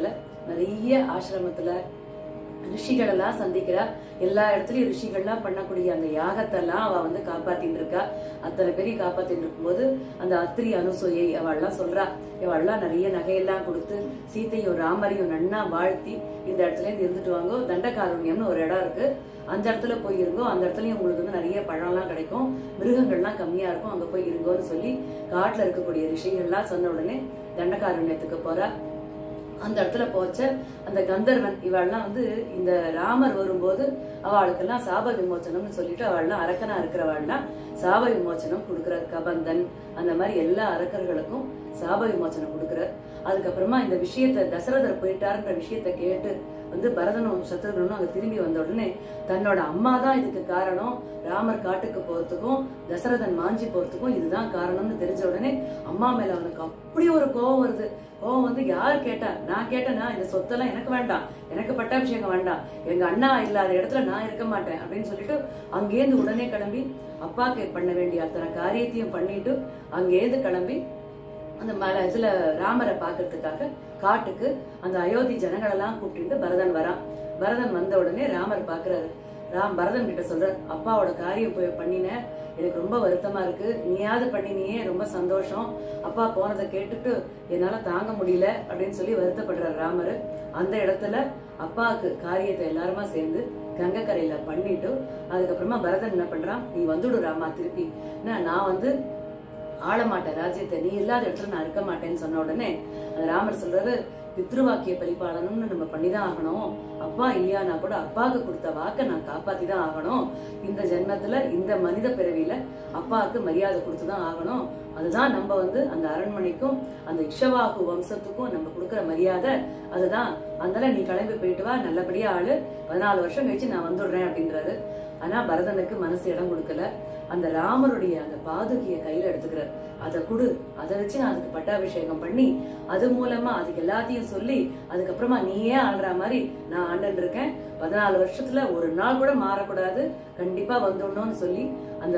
நிறைய ஆசிரமத்துல ரிஷிகள் எல்லாம் சந்திக்கிறா எல்லா இடத்துலயும் ரிஷிகள்லாம் பண்ணக்கூடிய அந்த யாகத்தெல்லாம் அவ வந்து காப்பாத்தின்னு இருக்கா அத்தனை பேரையும் காப்பாத்தின்னு இருக்கும்போது அந்த அத்திரி அனுசூயை அவள்லாம் சொல்றா இவள்லாம் நிறைய நகையெல்லாம் கொடுத்து சீத்தையும் ராமரையும் நன்னா வாழ்த்தி இந்த இடத்துல இருந்து இருந்துட்டு வாங்கோ தண்டகாருண்யம்னு ஒரு இடம் இருக்கு அந்த இடத்துல போய் இருங்கோ அந்த இடத்துலயும் உங்களுக்கு வந்து நிறைய பழம்லாம் கிடைக்கும் மிருகங்கள்லாம் கம்மியா இருக்கும் அங்க போய் இருங்கோன்னு சொல்லி காட்டுல இருக்கக்கூடிய ரிஷிகள்லாம் சொன்ன உடனே தண்டகாருண்யத்துக்கு போறா அந்த இடத்துல போச்ச அந்த கந்தர்வன் இவள்லாம் வந்து இந்த ராமர் வரும்போது அவளுக்கெல்லாம் சாப விமோச்சனம்னு சொல்லிட்டு அவள்லாம் அரக்கனா இருக்கிறவள்லாம் சாப விமோச்சனம் கொடுக்குறார் கபந்தன் அந்த மாதிரி எல்லா அரக்கர்களுக்கும் சாப விமோச்சனம் கொடுக்குறார் அதுக்கப்புறமா இந்த விஷயத்த தசரதர் போயிட்டாருன்ற விஷயத்த கேட்டு வந்து பரதனும் சத்ருகனும் அங்க திரும்பி வந்த உடனே தன்னோட அம்மா தான் இதுக்கு காரணம் ராமர் காட்டுக்கு போறதுக்கும் தசரதன் மாஞ்சி போறதுக்கும் இதுதான் காரணம்னு தெரிஞ்ச உடனே அம்மா மேல அவனுக்கு அப்படி ஒரு கோவம் வருது கோவம் வந்து யார் கேட்டா நான் கேட்டேனா இந்த சொத்தெல்லாம் எனக்கு வேண்டாம் எனக்கு பட்டாபிஷேகம் வேண்டாம் எங்க அண்ணா இல்லாத இடத்துல நான் இருக்க மாட்டேன் அப்படின்னு சொல்லிட்டு அங்கேருந்து உடனே கிளம்பி அப்பாக்கு பண்ண வேண்டிய அத்தனை காரியத்தையும் பண்ணிட்டு அங்கேருந்து கிளம்பி அந்த மலை இதுல ராமரை பாக்குறதுக்காக காட்டுக்கு அந்த அயோத்தி ஜனங்களெல்லாம் கூப்பிட்டு பரதன் வரான் பரதன் வந்த உடனே ராமர் பாக்குறாரு ராம் பரதன் கிட்ட சொல்றார் அப்பாவோட காரியம் போய் பண்ணின எனக்கு ரொம்ப வருத்தமா இருக்கு நீயாவது பண்ணினியே ரொம்ப சந்தோஷம் அப்பா போனதை கேட்டுட்டு என்னால தாங்க முடியல அப்படின்னு சொல்லி வருத்தப்படுறார் ராமர் அந்த இடத்துல அப்பாவுக்கு காரியத்தை எல்லாருமா சேர்ந்து கங்கை கரையில பண்ணிட்டு அதுக்கப்புறமா பரதன் என்ன பண்றான் நீ வந்துடு ராமா திருப்பி என்ன, நான் வந்து ஆள மாட்டேன் ராஜ்யத்தை நீ இல்லாத இடத்துல நான் இருக்க மாட்டேன்னு சொன்ன உடனே அந்த ராமர் சொல்றாரு பித்ருவாக்கிய பரிபாலனம்னு நம்ம பண்ணிதான் ஆகணும் அப்பா இல்லையானா கூட அப்பாவுக்கு கொடுத்த வாக்கை நான் காப்பாத்தி தான் ஆகணும் இந்த ஜென்மத்துல இந்த மனித பிறவியில அப்பாவுக்கு மரியாதை கொடுத்துதான் ஆகணும் அதுதான் நம்ம வந்து அந்த அரண்மனைக்கும் அந்த இக்ஷவாகு வம்சத்துக்கும் நம்ம கொடுக்கிற மரியாதை அதுதான் அதனால நீ கிளம்பி போயிட்டு வா நல்லபடியா ஆளு பதினாலு வருஷம் கழிச்சு நான் வந்துடுறேன் அப்படின்றாரு ஆனா பரதனுக்கு மனசு இடம் கொடுக்கல அந்த ராமருடைய அந்த பாதுகைய கையில எடுத்துக்கிறார் அதை கொடு அதை வச்சு நான் அதுக்கு பட்டாபிஷேகம் பண்ணி அது மூலமா அதுக்கு எல்லாத்தையும் சொல்லி அதுக்கப்புறமா நீயே ஆள்ற மாதிரி நான் ஆண்டுட்டு இருக்கேன் பதினாலு வருஷத்துல ஒரு நாள் கூட மாறக்கூடாது கண்டிப்பா வந்துடணும்னு சொல்லி அந்த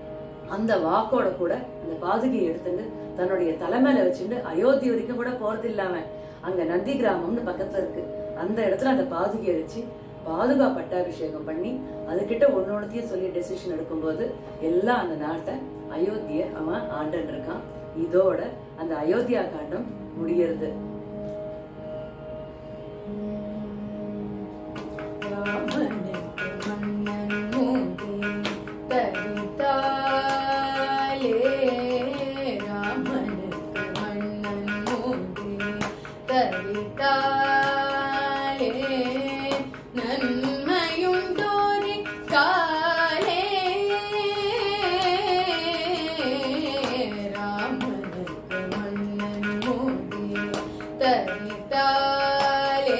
அந்த வாக்கோட கூட அந்த பாதுகையை எடுத்துட்டு தன்னுடைய தலைமையில வச்சுட்டு அயோத்தி வரைக்கும் கூட போறது இல்லாம அங்க நந்தி கிராமம்னு பக்கத்துல இருக்கு அந்த இடத்துல அந்த பாதுகையை வச்சு பாதுகா பட்டாபிஷேகம் பண்ணி அதுகிட்ட ஒன்னொன்னுத்தையும் சொல்லி டெசிஷன் எடுக்கும்போது எல்லாம் அந்த நாட்டை அயோத்திய அவன் ஆண்டுட்டு இருக்கான் இதோட அந்த அயோத்தியா காண்டம் முடியறது ராமனுக்கு மன்னன் மூடி தரித்தாலே ராமனுக்கு மன்னன் மூடி தரித்தாலே நன்மையுண்டோரி காலே ராமனுக்கு மன்னன் மூடி தரித்தாலே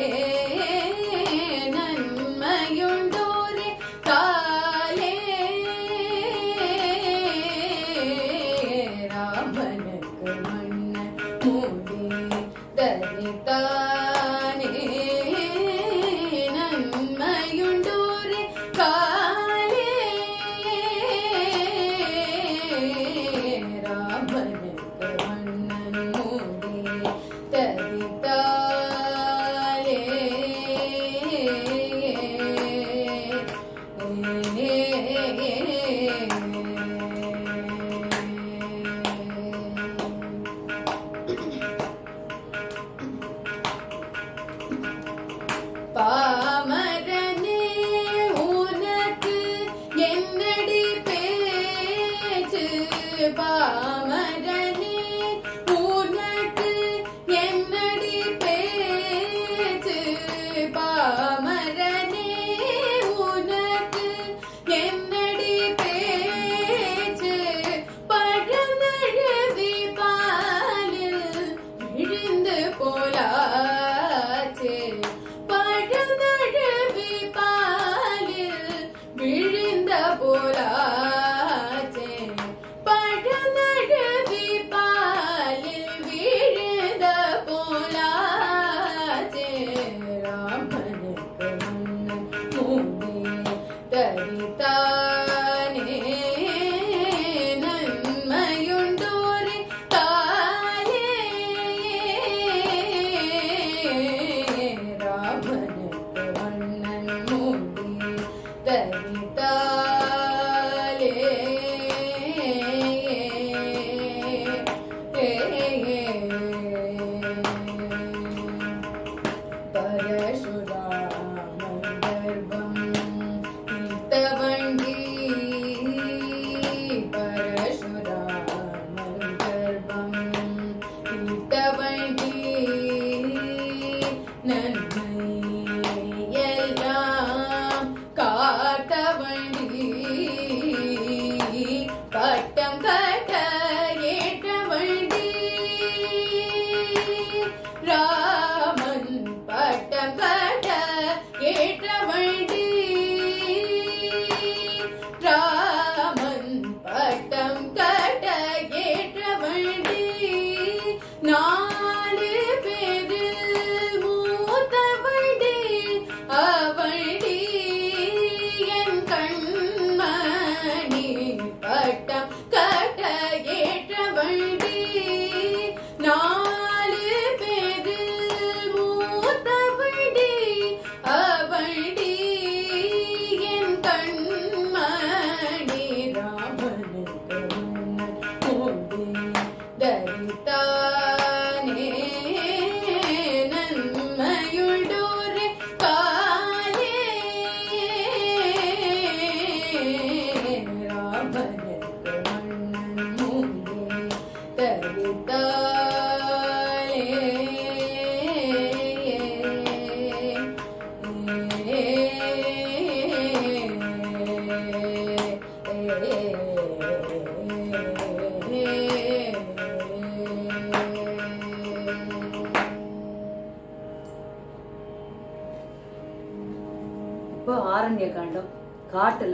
நன்மையுண்டோரி காலே ராமனுக்கு மன்னன் மூடி தரித்தானே நன்மையுண்டோரி ஏற்ற வண்டி ராமன் பட்டம் கட்ட ஏற்ற வண்டி நாலு பேரில் மூத்த வண்டி அவண்டி என் கண்மணி பட்டம் கட்ட ஏற்ற வண்டி நாலு பேரில் மூத்த வண்டி அவண்டி என் கண்மணி ராமனுக்கு முன்னர் மூடி தரித்தானே நன்மையுடோரே காலே ராமனுக்கு மன்னன் மூடி இப்போ ஆரண்ய காண்டம் காட்டுல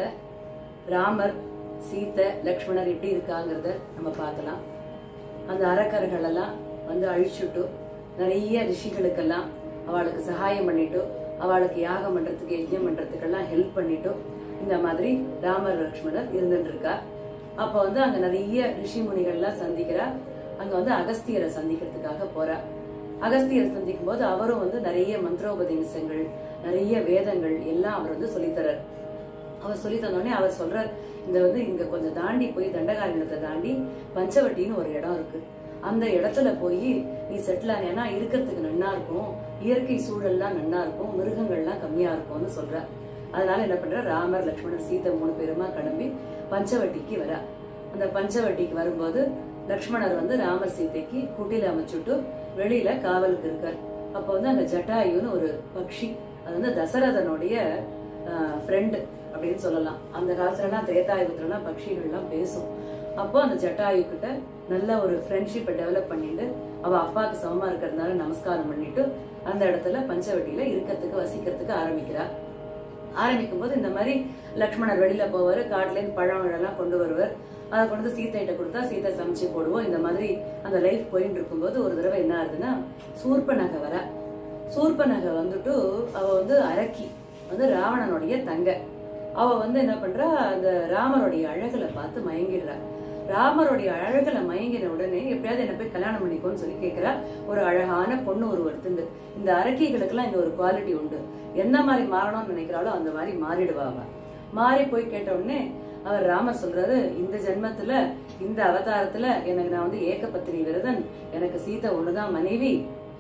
ராமர் சீதை லக்ஷ்மணர் எப்படி இருக்காங்கிறத நம்ம பார்க்கலாம் அந்த அரக்கர்கள் எல்லாம் வந்து அழிச்சுட்டு நிறைய ரிஷிகளுக்கெல்லாம் அவளுக்கு சகாயம் பண்ணிட்டு அவளுக்கு யாகம் பண்றதுக்கு யஜ்யம் பண்றதுக்கெல்லாம் ஹெல்ப் பண்ணிட்டு இந்த மாதிரி ராமர் லக்ஷ்மணர் இருந்துட்டு இருக்கா அப்ப வந்து அங்க நிறைய ரிஷி முனிகள்லாம் சந்திக்கிறா அங்க வந்து அகஸ்தியரை சந்திக்கிறதுக்காக போறா அகஸ்தியரை சந்திக்கும் போது அவரும் வந்து நிறைய மந்திரோபதேசங்கள் நிறைய வேதங்கள் எல்லாம் அவர் வந்து சொல்லித்தரார் அவர் சொல்லி தந்தோடனே அவர் சொல்றார் இந்த வந்து இங்க கொஞ்சம் தாண்டி போய் தண்டகாரண்யத்தை தாண்டி பஞ்சவட்டின்னு ஒரு இடம் இருக்கு அந்த இடத்துல போய் நீ செட்டில் ஆனேன்னா இருக்கிறதுக்கு நன்னா இருக்கும் இயற்கை சூழல்லாம் நன்னா இருக்கும் மிருகங்கள்லாம் கம்மியா இருக்கும்னு சொல்ற அதனால என்ன பண்ற ராமர் லக்ஷ்மணர் சீதை மூணு பேருமா கிளம்பி பஞ்சவட்டிக்கு வரா அந்த பஞ்சவட்டிக்கு வரும்போது லக்ஷ்மணர் வந்து ராமர் சீதைக்கு குட்டில அமைச்சுட்டு வெளியில காவலுக்கு இருக்கார் அப்போ வந்து அங்க ஜட்டாயுன்னு ஒரு பக்ஷி அது வந்து தசரதனுடைய ஃப்ரெண்டு அப்படின்னு சொல்லலாம் அந்த காலத்துலலாம் திரேதாயுகத்துலலாம் பட்சிகள்லாம் பேசும் அப்போ அந்த ஜட்டாயு கிட்ட நல்ல ஒரு ஃப்ரெண்ட்ஷிப்பை டெவலப் பண்ணிட்டு அவ அப்பாவுக்கு சமமா இருக்கிறதுனால நமஸ்காரம் பண்ணிட்டு அந்த இடத்துல பஞ்சவட்டியில இருக்கிறதுக்கு வசிக்கிறதுக்கு ஆரம்பிக்கிறா ஆரம்பிக்கும் போது இந்த மாதிரி லக்ஷ்மணர் வெளியில போவாரு காட்டுல இருந்து பழம் எல்லாம் கொண்டு வருவார் அதை கொண்டு வந்து சீத்தைகிட்ட கொடுத்தா சீத்தை சமைச்சு போடுவோம் இந்த மாதிரி அந்த லைஃப் போயிட்டு இருக்கும்போது ஒரு தடவை என்ன ஆகுதுன்னா சூர்ப நகை வர சூர்ப நகை வந்துட்டு அவ வந்து அரக்கி வந்து ராவணனுடைய தங்க அவ வந்து என்ன பண்றா அந்த ராமருடைய அழகுல பார்த்து மயங்கிடுறா ராமருடைய அழகுல மயங்கின உடனே எப்படியாவது என்ன போய் கல்யாணம் பண்ணிக்கோன்னு சொல்லி கேக்குறா ஒரு அழகான பொண்ணு ஒரு ஒருத்தங்க இந்த அரக்கிகளுக்கெல்லாம் இந்த ஒரு குவாலிட்டி உண்டு என்ன மாதிரி மாறணும்னு நினைக்கிறாளோ அந்த மாதிரி மாறிடுவா அவ மாறி போய் கேட்ட உடனே அவர் ராமர் சொல்றாரு இந்த ஜென்மத்துல இந்த அவதாரத்துல எனக்கு நான் வந்து ஏகபத்திரி விரதன் எனக்கு சீதை ஒண்ணுதான் மனைவி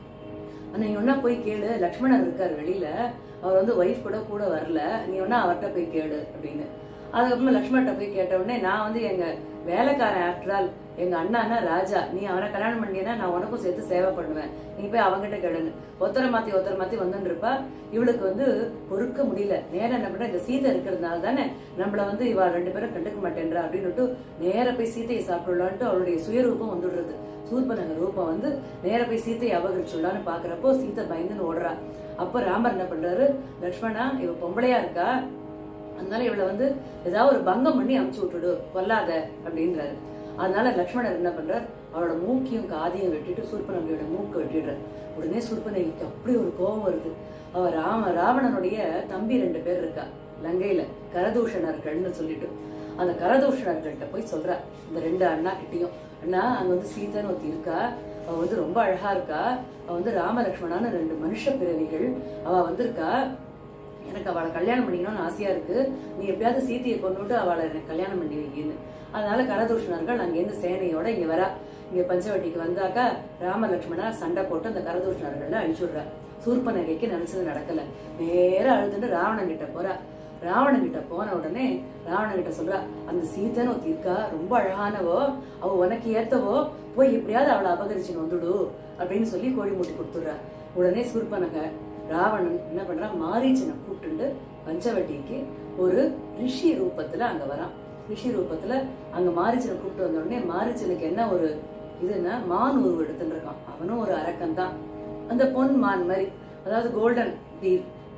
நீ ஒன்னா போய் கேளு லக்ஷ்மணர் இருக்காரு வெளியில அவர் வந்து ஒய்ஃப் கூட கூட வரல நீ ஒன்னா அவர்கிட்ட போய் கேளு அப்படின்னு அதுக்கப்புறமா லக்ஷ்மணர்கிட்ட போய் கேட்ட உடனே நான் வந்து எங்க வேலைக்காரன் ஆஃப்டர் ஆல் எங்க அண்ணான்னா ராஜா நீ அவனை கல்யாணம் பண்ணினா நான் உனக்கும் சேர்த்து சேவை பண்ணுவேன் நீ போய் அவங்கிட்ட கேளுன்னு ஒத்தரை மாத்தி ஒத்தரை மாத்தி வந்துட்டு இருப்பா இவளுக்கு வந்து பொறுக்க முடியல நேரா என்ன பண்ற இந்த சீதை இருக்கிறதுனால தானே நம்மள வந்து இவ ரெண்டு பேரும் கண்டுக்க மாட்டேன்றா அப்படின்னுட்டு நேர போய் சீதையை சாப்பிடலான்ட்டு அவளுடைய சுயரூபம் வந்துடுறது சூர்பனக ரூபம் வந்து நேர போய் சீத்தையை அபகரிச்சுடலான்னு பாக்குறப்போ சீத்தை பயந்துன்னு ஓடுறா அப்ப ராமர் என்ன பண்றாரு லக்ஷ்மணா இவ பொம்பளையா இருக்கா அதனால இவளை வந்து ஏதாவது ஒரு பங்கம் பண்ணி அமுச்சு விட்டுடு கொல்லாத அப்படின்றாரு அதனால லக்ஷ்மணர் என்ன பண்றார் அவளோட மூக்கையும் காதையும் வெட்டிட்டு சூர்பனகையோட மூக்கை வெட்டிடுறார் உடனே சூர்பனகைக்கு அப்படி ஒரு கோபம் வருது அவ ராம ராவணனுடைய தம்பி ரெண்டு பேர் இருக்கா லங்கையில கரதூஷணர்கள்னு சொல்லிட்டு அந்த கரதூஷணர்கள்ட்ட போய் சொல்றா இந்த ரெண்டு அண்ணா கிட்டயும் அண்ணா அங்க வந்து சீதைன்னு ஒருத்தி இருக்கா அவ வந்து ரொம்ப அழகா இருக்கா அவ வந்து ராமலக்ஷ்மணான்னு ரெண்டு மனுஷ பிறவிகள் அவ வந்திருக்கா எனக்கு அவளை கல்யாணம் பண்ணிக்கணும்னு ஆசையா இருக்கு நீ எப்படியாவது சீதையை கொண்டுட்டு அவளை எனக்கு கல்யாணம் பண்ணி வைக்கின்னு அதனால கரதூஷணர்கள் அங்கேருந்து சேனையோட இங்க வரா இங்க பஞ்சவட்டிக்கு வந்தாக்கா ராம லட்சுமணா சண்டை போட்டு அந்த கரதூஷணர்கள அழிச்சுடுறா சூர்பனகைக்கு நினைச்சது நடக்கல நேரா அழுதுட்டு ராவணன் கிட்ட போறா ராவணன் கிட்ட போன உடனே ராவணன் கிட்ட சொல்றா அந்த சீதைன்னு ஒருத்தி இருக்கா ரொம்ப அழகானவோ அவ உனக்கு ஏத்தவோ போய் எப்படியாவது அவளை அபகரிச்சுன்னு வந்துடு அப்படின்னு சொல்லி கோழி மூட்டி கொடுத்துடுறா உடனே சூர்பனகை ராவணன் என்ன பண்றான் மாரீச்சனை கூப்பிட்டு பஞ்சவட்டிக்கு ஒரு ரிஷி ரூபத்துல அங்க வரான் ரிஷி ரூபத்துல அங்க மாரீச்சனை கூப்பிட்டு வந்த உடனே மாரீச்சனுக்கு என்ன ஒரு இதுன்னா மான் உருவம் எடுத்துட்டு இருக்கான் அவனும் ஒரு அரக்கன் தான் அந்த பொன் மான் மாதிரி அதாவது கோல்டன் டீர்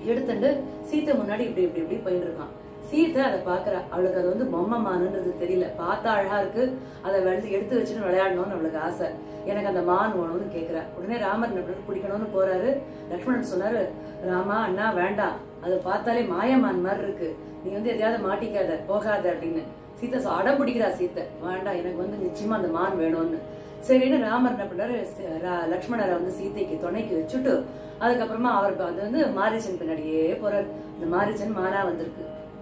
எடுத்துட்டு சீத்தை முன்னாடி இப்படி இப்படி இப்படி போயிட்டு இருக்கான் சீத்தை அதை பாக்குறா அவளுக்கு அது வந்து பொம்மை மானுன்றது தெரியல பார்த்தா அழகா இருக்கு அதை வந்து எடுத்து வச்சுன்னு விளையாடணும்னு அவளுக்கு ஆசை எனக்கு அந்த மான் வேணும்னு கேக்குறா உடனே ராமர் என்ன பண்றாரு, பிடிக்கணும்னு போறாரு லக்ஷ்மணன் சொன்னாரு ராமா அண்ணா வேண்டாம் அதை பார்த்தாலே மாயமான் மாதிரி இருக்கு நீ வந்து எதையாவது மாட்டிக்காத போகாத அப்படின்னு சீத்தை சொ- அடம் பிடிக்கிறா சீத்தை வேண்டாம் எனக்கு வந்து நிச்சயமா அந்த மான் வேணும்னு சரின்னு ராமர் என்ன பண்றாரு ச- ரா- லக்ஷ்மணரை வந்து சீதைக்கு துணைக்கு வச்சுட்டு அதுக்கப்புறமா அவருக்கு அது வந்து மாரிச்சன் பின்னாடியே போறாரு இந்த மாரிச்சன் மானா வந்திருக்கு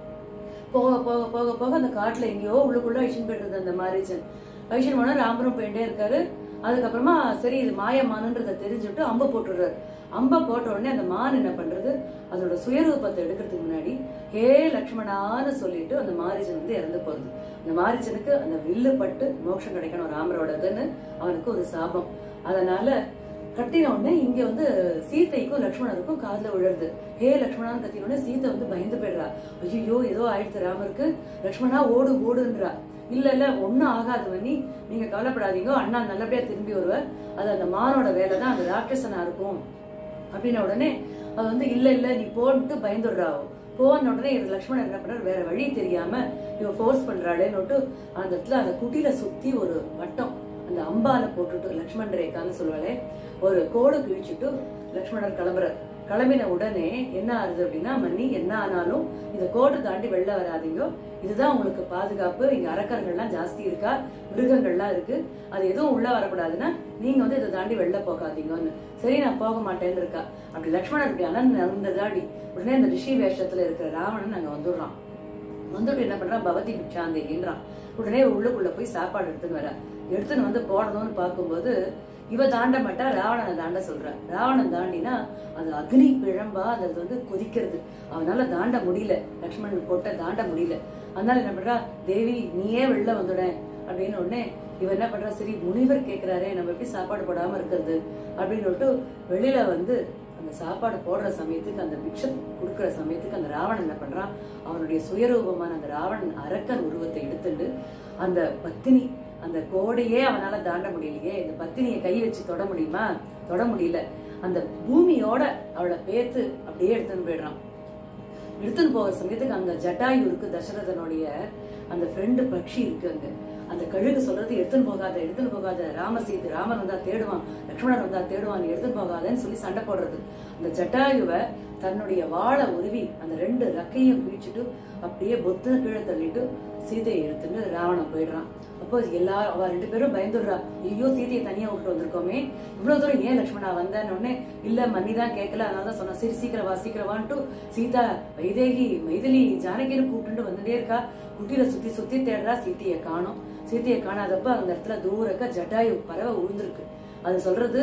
போக போக போக போக அந்த காட்டுல எங்கேயோ உள்ளுக்குள்ள ஐஷன் போயிட்டு அந்த மாரிச்சன் ஐஷன் போனா ராமரும் போயிட்டே இருக்காரு அதுக்கப்புறமா சரி இது மாயமானுன்றத தெரிஞ்சுட்டு அம்ப போட்டுடுறாரு அம்ப போட்ட உடனே அந்த மான் என்ன பண்றது அதோட சுயரூபத்தை எடுக்கிறதுக்கு முன்னாடி ஹே லக்ஷ்மணான்னு சொல்லிட்டு அந்த மாரிச்சன் வந்து இறந்து போறது அந்த மாரிச்சனுக்கு அந்த வில்லு பட்டு மோட்சம் கிடைக்கணும் ராமரோடதுன்னு அவனுக்கு ஒரு சாபம் அதனால கட்டின உடனே இங்க வந்து சீதைக்கும் லக்ஷ்மணருக்கும் காதுல விழுறது ஹே லக்ஷ்மணான்னு கத்தின உடனே சீதை வந்து பயந்து போயிடுறா ஐயோ ஏதோ ஆயிடுச்சு ராமருக்கு லக்ஷ்மணா ஓடு ஓடுன்றா இல்ல இல்ல ஒண்ணும் ஆகாது வண்ணி நீங்க கவலைப்படாதீங்க அண்ணா நல்லபடியா திரும்பி வருவார் அது அந்த மானோட வேலை தான் அந்த ராட்சசனா இருக்கும் அப்படின்ன உடனே அது வந்து இல்ல இல்ல நீ போன்ட்டு பயந்துடுறா அவ. போன உடனே இது லக்ஷ்மணன் என்ன பண்றாரு வேற வழி தெரியாம இவ ஃபோர்ஸ் பண்றாளேன்னு அந்த இடத்துல அந்த குட்டில சுத்தி ஒரு வட்டம் அந்த அம்பால போட்டுட்டு லக்ஷ்மண் ரேகான்னு சொல்லுவாளே ஒரு கோடு கிழிச்சுட்டு லக்ஷ்மணர் கிளம்புறார் கிளம்பின உடனே என்ன ஆகுது அப்படின்னா மன்னி என்ன ஆனாலும் இந்த கோட்டை தாண்டி வெளில வராதீங்க இதுதான் உங்களுக்கு பாதுகாப்பு இங்க அரக்கர்கள்லாம் ஜாஸ்தி இருக்கா மிருகங்கள்லாம் இருக்கு அது எதுவும் உள்ள வரக்கூடாதுன்னா நீங்க வந்து இதை தாண்டி வெளில போகாதீங்கன்னு சரி நான் போக மாட்டேன்னு இருக்கா அப்படி லக்ஷ்மணர் இப்படி அனந்து நடந்ததாடி உடனே அந்த ரிஷி வேஷத்துல இருக்கிற ராவணன் அங்க வந்துடுறான் வந்துட்டு என்ன பண்றான் பவதி பிச்சாந்தேகின்றான் உடனே உள்ளுக்குள்ள போய் சாப்பாடு எடுத்துன்னு வர எடுத்துன்னு வந்து போடணும்னு பார்க்கும்போது இவ தாண்ட மாட்டா ராவணனை தாண்ட சொல்ற ராவணன் தாண்டினா அது அக்னி பிழம்பா அது வந்து கொதிக்கிறது அவனால தாண்ட முடியல லக்ஷ்மணன் கோட்டை தாண்ட முடியல அதனால என்ன பண்றா தேவி நீயே வெளில வந்துட அப்படின்னு உடனே இவ என்ன பண்றா சரி முனிவர் கேக்குறாரே நம்ம எப்படி சாப்பாடு போடாம இருக்கிறது அப்படின்னு வெளியில வந்து அந்த சாப்பாடு போடுற சமயத்துக்கு அந்த பிக்ஷம் கொடுக்கிற சமயத்துக்கு அந்த ராவணன் என்ன பண்றான் அவனுடைய சுயரூபமான அந்த ராவணன் அரக்கன் உருவத்தை எடுத்துட்டு அந்த பத்தினி அந்த கோடையே அவனால தாண்ட முடியலையே இந்த பத்தினியை கை வச்சு தொட முடியுமா தொட முடியல அந்த பூமியோட அவளை பேத்து அப்படியே எடுத்துன்னு போயிடுறான் எடுத்துன்னு போகிற சமயத்துக்கு அங்க ஜட்டாயு இருக்கு தசரதனுடைய அந்த ஃப்ரெண்டு பக்ஷி இருக்கு அங்க அந்த கழுகு சொல்றது எடுத்துன்னு போகாத எடுத்துன்னு போகாத ராம சீத்து ராமர் வந்தா தேடுவான் லக்ஷ்மணர் வந்தா தேடுவான் நீ எடுத்துன்னு போகாதன்னு சொல்லி சண்டை போடுறது அந்த ஜட்டாயுவை தன்னுடைய வாழை உருவி அந்த ரெண்டு ரக்கையும் கிழிச்சிட்டு அப்படியே பொத்துன்னு கீழே தள்ளிட்டு சீதையை எடுத்துட்டு ராவணன் போயிடுறான் அப்போ எல்லாரும் அவ ரெண்டு பேரும் பயந்துடுறா ஐயோ சீதையை தனியா விட்டு வந்திருக்கோமே இவ்வளவு தூரம் ஏன் லக்ஷ்மணா வந்தேன்னு உடனே இல்ல மன்னி தான் கேட்கல அதனால தான் சொன்னா சரி சீக்கிரம் வா சீக்கிரம் வான்ட்டு சீதா வைதேகி மைதிலி ஜானகின்னு கூப்பிட்டு வந்துட்டே இருக்கா குட்டியில சுத்தி சுத்தி தேடுறா சீத்தையை காணோம் சீத்தையை காணாதப்ப அந்த இடத்துல தூரக்க ஜட்டாயு பறவை உழுந்திருக்கு அது சொல்றது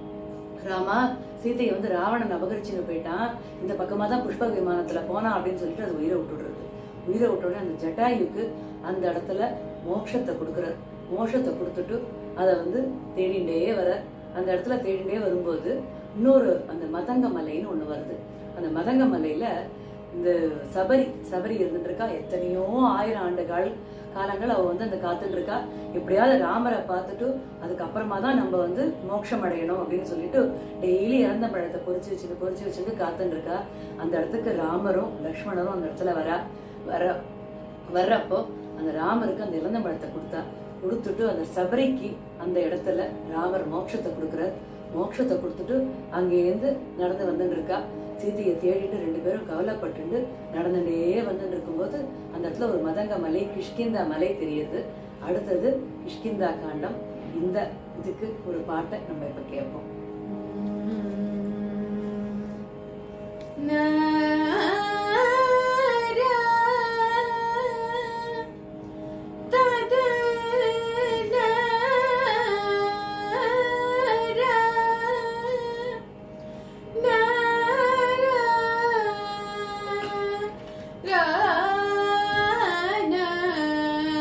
ராமா சீதையை வந்து ராவணன் அபகரிச்சுன்னு போயிட்டான் இந்த பக்கமா தான் புஷ்ப விமானத்துல போனா அப்படின்னு சொல்லிட்டு அது உயிரை விட்டுடுறது உயிரை விட்ட உடனே அந்த ஜட்டாயுக்கு அந்த இடத்துல மோட்சத்தை கொடுக்குறார் மோட்சத்தை கொடுத்துட்டு அதை வந்து தேடிண்டே வர அந்த இடத்துல தேடிண்டே வரும்போது இன்னொரு அந்த மதங்க மலைன்னு ஒண்ணு வருது அந்த மதங்க மலையில இந்த சபரி சபரி இருந்துட்டு இருக்கா எத்தனையோ ஆயிரம் ஆண்டுகள் காலங்கள் அவ வந்து அந்த காத்துட்டு இருக்கா எப்படியாவது ராமரை பார்த்துட்டு அதுக்கப்புறமா தான் நம்ம வந்து மோட்சம் அடையணும் அப்படின்னு சொல்லிட்டு டெய்லி இறந்த பழத்தை பொறிச்சு வச்சுட்டு பொறிச்சு வச்சுட்டு காத்துட்டு இருக்கா அந்த இடத்துக்கு ராமரும் லக்ஷ்மணரும் அந்த இடத்துல வரா வர வர்றப்போ அந்த ராமருக்கு அந்த இறந்த பழத்தை கொடுத்தா கொடுத்துட்டு அந்த சபரிக்கு அந்த இடத்துல ராமர் மோட்சத்தை கொடுக்குறார் மோட்சத்தை கொடுத்துட்டு அங்கேருந்து நடந்து வந்துட்டு இருக்கா சீதையை தேடிட்டு ரெண்டு பேரும் கவலைப்பட்டுண்டு நடந்துட்டே வந்துட்டு இருக்கும்போது அந்த இடத்துல ஒரு மதங்க மலை கிஷ்கிந்தா மலை தெரியுது அடுத்தது கிஷ்கிந்தா காண்டம் இந்த இதுக்கு ஒரு பாட்டை நம்ம இப்ப கேட்போம்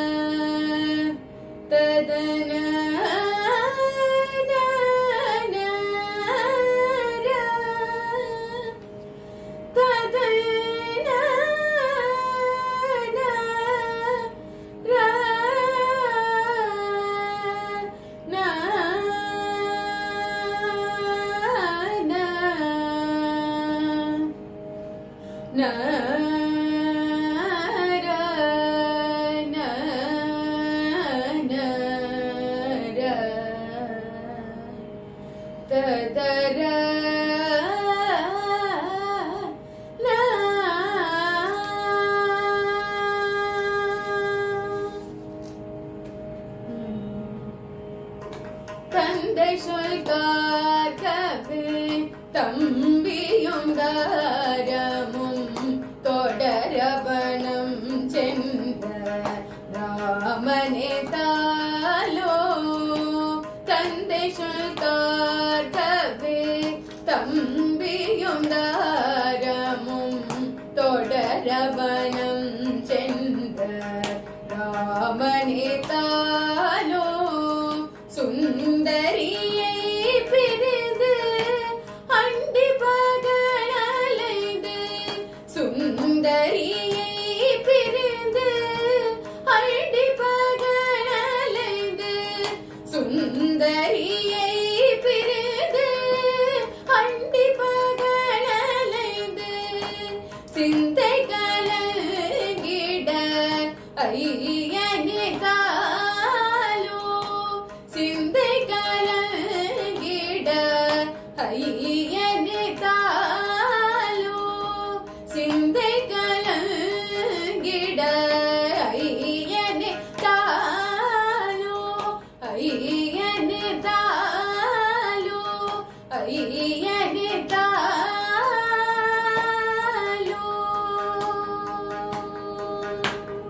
ததன தந்தை சொல்கார்கது தம்பியும் தாரமும் தொடரவனம் சென்ற ராமனே தாலோ தந்தை சொல்கார்கது தம்பியும் தாரமும் தொடரவனம் சென்ற ராமனே தாலோ சுந்தரியை பிரிந்து அண்டி பகலலைந்து சுந்தரியை பிரிந்து அண்டி பகலலைந்து சுந்தரியை பிரிந்து அண்டி பகலலைந்து சிந்தை கலங்கிட ஐயனே காலோ சிந்தை கலங்கிட ஐயனே காலோ சிந்தை கலங்கிட ஐயனே தாலோ ஐயனே தாலோ ஐயனே தாலோ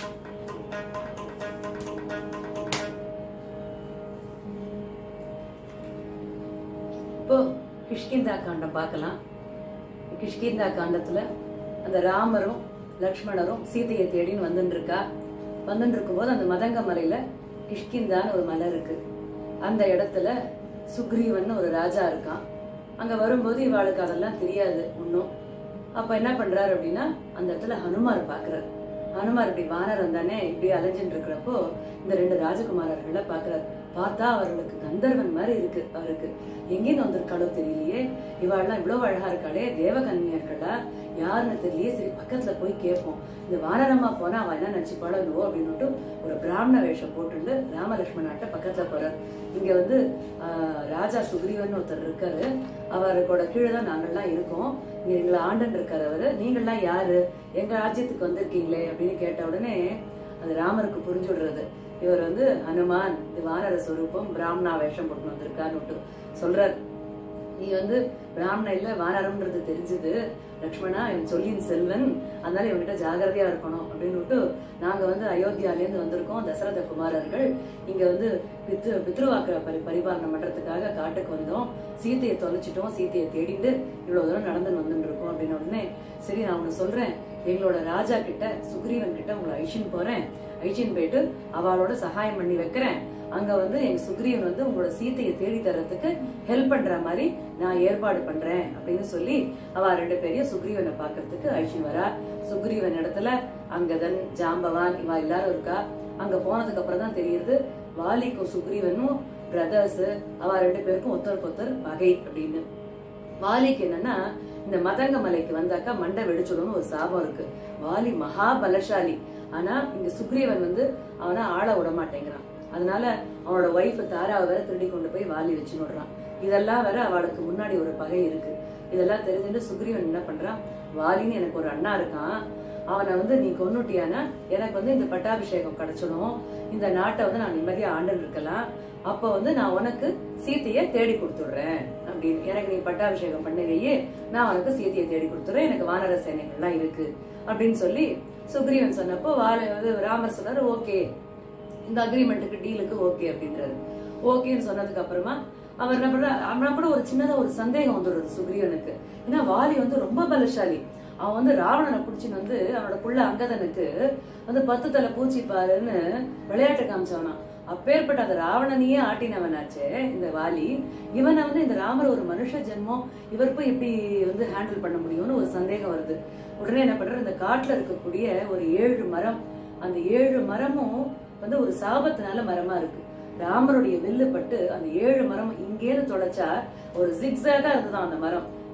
இப்போ கிஷ்கிந்தா காண்டம் பார்க்கலாம் கிஷ்கிந்தா காண்டத்துல அந்த ராமரும் லக்ஷ்மணரும் சீதையை தேடின்னு வந்துட்டு இருக்கா வந்துட்டு இருக்கும்போது அந்த மதங்க மலையில கிஷ்கிந்தான்னு ஒரு மலை இருக்கு அந்த இடத்துல சுக்ரீவன் ஒரு ராஜா இருக்கான் அங்க வரும்போது இவாளுக்கு அதெல்லாம் தெரியாது இன்னும் அப்ப என்ன பண்றாரு அப்படின்னா அந்த இடத்துல ஹனுமார் பாக்குறாரு ஹனுமார் இப்படி வானரம் தானே இப்படி அலைஞ்சுட்டு இருக்கிறப்போ இந்த ரெண்டு ராஜகுமாரர்களை பாக்குறாரு பார்த்தா அவர்களுக்கு கந்தர்வன் மாதிரி இருக்கு அவருக்கு எங்கேருந்து வந்திருக்காளோ தெரியலையே இவாள்லாம் இவ்வளவு அழகா இருக்காளே தேவகன்னியா இருக்காளா யாருன்னு தெரியலையே சரி பக்கத்துல போய் கேட்போம் இந்த வானரமா போனா அவ என்ன நினைச்சுப்பாளோ என்னவோ அப்படின்னுட்டு ஒரு பிராமண வேஷம் போட்டுட்டு ராமலட்சுமணாட்ட பக்கத்துல போறார் இங்க வந்து ஆஹ், ராஜா சுக்ரீவன் ஒருத்தர் இருக்காரு அவரோட கீழே தான் நாங்கெல்லாம் இருக்கோம் இங்க எங்களை ஆண்டன் இருக்காரு அவரு நீங்கள்லாம் யாரு எங்க ராஜ்யத்துக்கு வந்திருக்கீங்களே அப்படின்னு கேட்ட உடனே அது ராமருக்கு புரிஞ்சு விடுறது இவர் வந்து ஹனுமான் இது வானர சொரூபம் பிராமணா வேஷம் போட்டு வந்திருக்கான்னு சொல்றார் நீ வந்து பிராமண இல்ல வானரம்ன்றது தெரிஞ்சது லக்ஷ்மணா இவன் சொல்லின் செல்வன் அதனால இவன்கிட்ட ஜாகிரதையா இருக்கணும் அப்படின்னு நாங்க வந்து அயோத்தியால இருந்து வந்திருக்கோம் தசரத குமாரர்கள் இங்க வந்து பித்ரு பித்ருவாக்க பரி பரிபாலனம் பண்றதுக்காக காட்டுக்கு வந்தோம் சீதையை தொலைச்சிட்டோம் சீதையை தேடிட்டு இவ்வளவு தூரம் நடந்து வந்துட்டு இருக்கோம் அப்படின்னு உடனே சரி நான் ஒண்ணு சொல்றேன் எங்களோட ராஜா கிட்ட சுக்ரீவன் கிட்ட உங்களை ஐஷின் போறேன் ஐஷின் போயிட்டு அவளோட சகாயம் பண்ணி வைக்கிறேன் அங்க வந்து எங்க சுக்ரீவன் வந்து உங்களோட சீத்தையை தேடி தர்றதுக்கு ஹெல்ப் பண்ற மாதிரி நான் ஏற்பாடு பண்றேன் அப்படின்னு சொல்லி அவ ரெண்டு பேரையும் சுக்ரீவனை பாக்குறதுக்கு அழிச்சின்னு வரா சுக்ரீவன் இடத்துல அங்கதன் ஜாம்பவான் இவ எல்லாரும் இருக்கா அங்க போனதுக்கு அப்புறம் தான் தெரியுது வாலிக்கும் சுக்ரீவனும் பிரதர்ஸ் அவ ரெண்டு பேருக்கும் ஒருத்தருக்கு ஒருத்தர் பகை அப்படின்னு வாலிக்கு என்னன்னா இந்த மதங்க மலைக்கு வந்தாக்கா மண்டை வெடிச்சுடும்னு ஒரு சாபம் இருக்கு வாலி மகா பலசாலி ஆனா இங்க சுக்ரீவன் வந்து அவனை ஆள விட மாட்டேங்கிறான் அதனால அவனோட ஒய்ஃப் தாராவை வேற திருடி கொண்டு போய் வாலி வச்சு விடுறான் இதெல்லாம் வேற அவளுக்கு முன்னாடி ஒரு பகை இருக்கு இதெல்லாம் தெரிஞ்சுட்டு சுக்ரீவன் என்ன பண்றான் வாலின்னு எனக்கு ஒரு அண்ணா இருக்கான் அவனை வந்து நீ கொன்னுட்டியானா எனக்கு வந்து இந்த பட்டாபிஷேகம் கிடைச்சிடும் இந்த நாட்டை வந்து நான் நிம்மதியா ஆண்டு இருக்கலாம் அப்ப வந்து நான் உனக்கு சீத்தைய தேடி கொடுத்துடுறேன் அப்படின்னு எனக்கு நீ பட்டாபிஷேகம் பண்ணுகையே நான் உனக்கு சீத்தையை தேடி கொடுத்துறேன் எனக்கு வானர சேனைகள்லாம் இருக்கு அப்படின்னு சொல்லி சுக்ரீவன் சொன்னப்போ வால வந்து ராமர் சொன்னாரு ஓகே இந்த அக்ரிமெண்ட்டுக்கு டீலுக்கு ஓகே அப்படின்றாரு ஓகேன்னு சொன்னதுக்கு அப்புறமா அவர் என்ன பண்ற அவனா கூட ஒரு சின்னதா ஒரு சந்தேகம் வந்துடுறது சுக்ரீவனுக்கு ஏன்னா வாலி வந்து ரொம்ப பலசாலி அவன் வந்து ராவணனை புடிச்சுன்னு வந்து அவனோட புள்ள அங்கதனுக்கு வந்து பத்து தலை பூச்சி பாருன்னு விளையாட்டு காமிச்சவனா அப்பேற்பட்ட அந்த ராவணனையே ஆட்டினவனாச்சே இந்த வாலி இவனை வந்து இந்த ராமர் ஒரு மனுஷ ஜென்மம் இவர் போய் எப்படி வந்து ஹேண்டில் பண்ண முடியும்னு ஒரு சந்தேகம் வருது உடனே என்ன பண்றாரு இந்த காட்டுல இருக்கக்கூடிய ஒரு ஏழு மரம் அந்த ஏழு மரமும் வந்து ஒரு சாபத்தினால மரமா இருக்கு ராமருடைய வில்லு பட்டு அந்த ஏழு மரம் இங்கேருந்து தொலைச்சா ஒரு ஜிக்ஸாகா இருந்ததாம் அந்த மரம்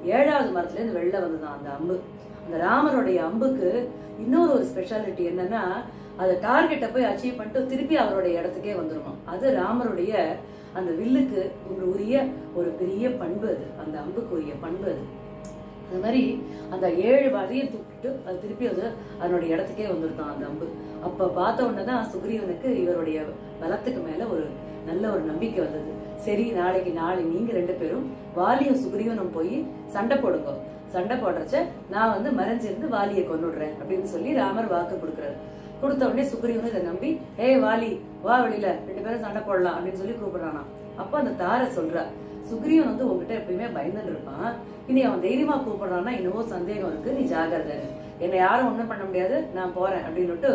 ஏழாவது மரத்துல இருந்து வெளில வந்ததான் அந்த அம்பு அந்த ராமருடைய அம்புக்கு இன்னொரு ஒரு ஸ்பெஷாலிட்டி என்னன்னா அதை டார்கெட்டை போய் அச்சீவ் பண்ணிட்டு திருப்பி அவருடைய இடத்துக்கே வந்துருமா அது ராமருடைய அந்த வில்லுக்கு ஒரு உரிய ஒரு பெரிய பண்பு அது அந்த அம்புக்கு உரிய பண்பு அது அது மாதிரி அந்த ஏழு வரையும் தூக்கிட்டு அது திருப்பி அது அதனுடைய இடத்துக்கே வந்துருதான் அந்த அம்பு அப்ப பார்த்த உடனே தான் சுக்ரீவனுக்கு இவருடைய பலத்துக்கு மேல ஒரு நல்ல ஒரு நம்பிக்கை வந்தது சரி நாளைக்கு நாளை நீங்க ரெண்டு பேரும் வாலியும் சுக்ரீவனும் போய் சண்டை போடுங்க சண்டை போடுறச்ச நான் வந்து மறைஞ்சிருந்து வாலியை கொன்னுடுறேன் அப்படின்னு சொல்லி ராமர் வாக்கு கொடுக்குறாரு கொடுத்த உடனே சுக்ரீவனும் இதை நம்பி ஏ வாலி வா வெளியில ரெண்டு பேரும் சண்டை போடலாம் அப்படின்னு சொல்லி கூப்பிடுறானா அப்ப அந்த தாரை சொல்றா சுக்ரீவன் வந்து உங்ககிட்ட எப்பயுமே பயந்துட்டு இருப்பான் இனி அவன் தைரியமா கூப்பிடுறான்னா என்னவோ சந்தேகம் இருக்கு நீ ஜாகிரதை என்னை யாரும் ஒண்ணும் பண்ண முடியாது நான் போறேன் அப்படின்னுட்டு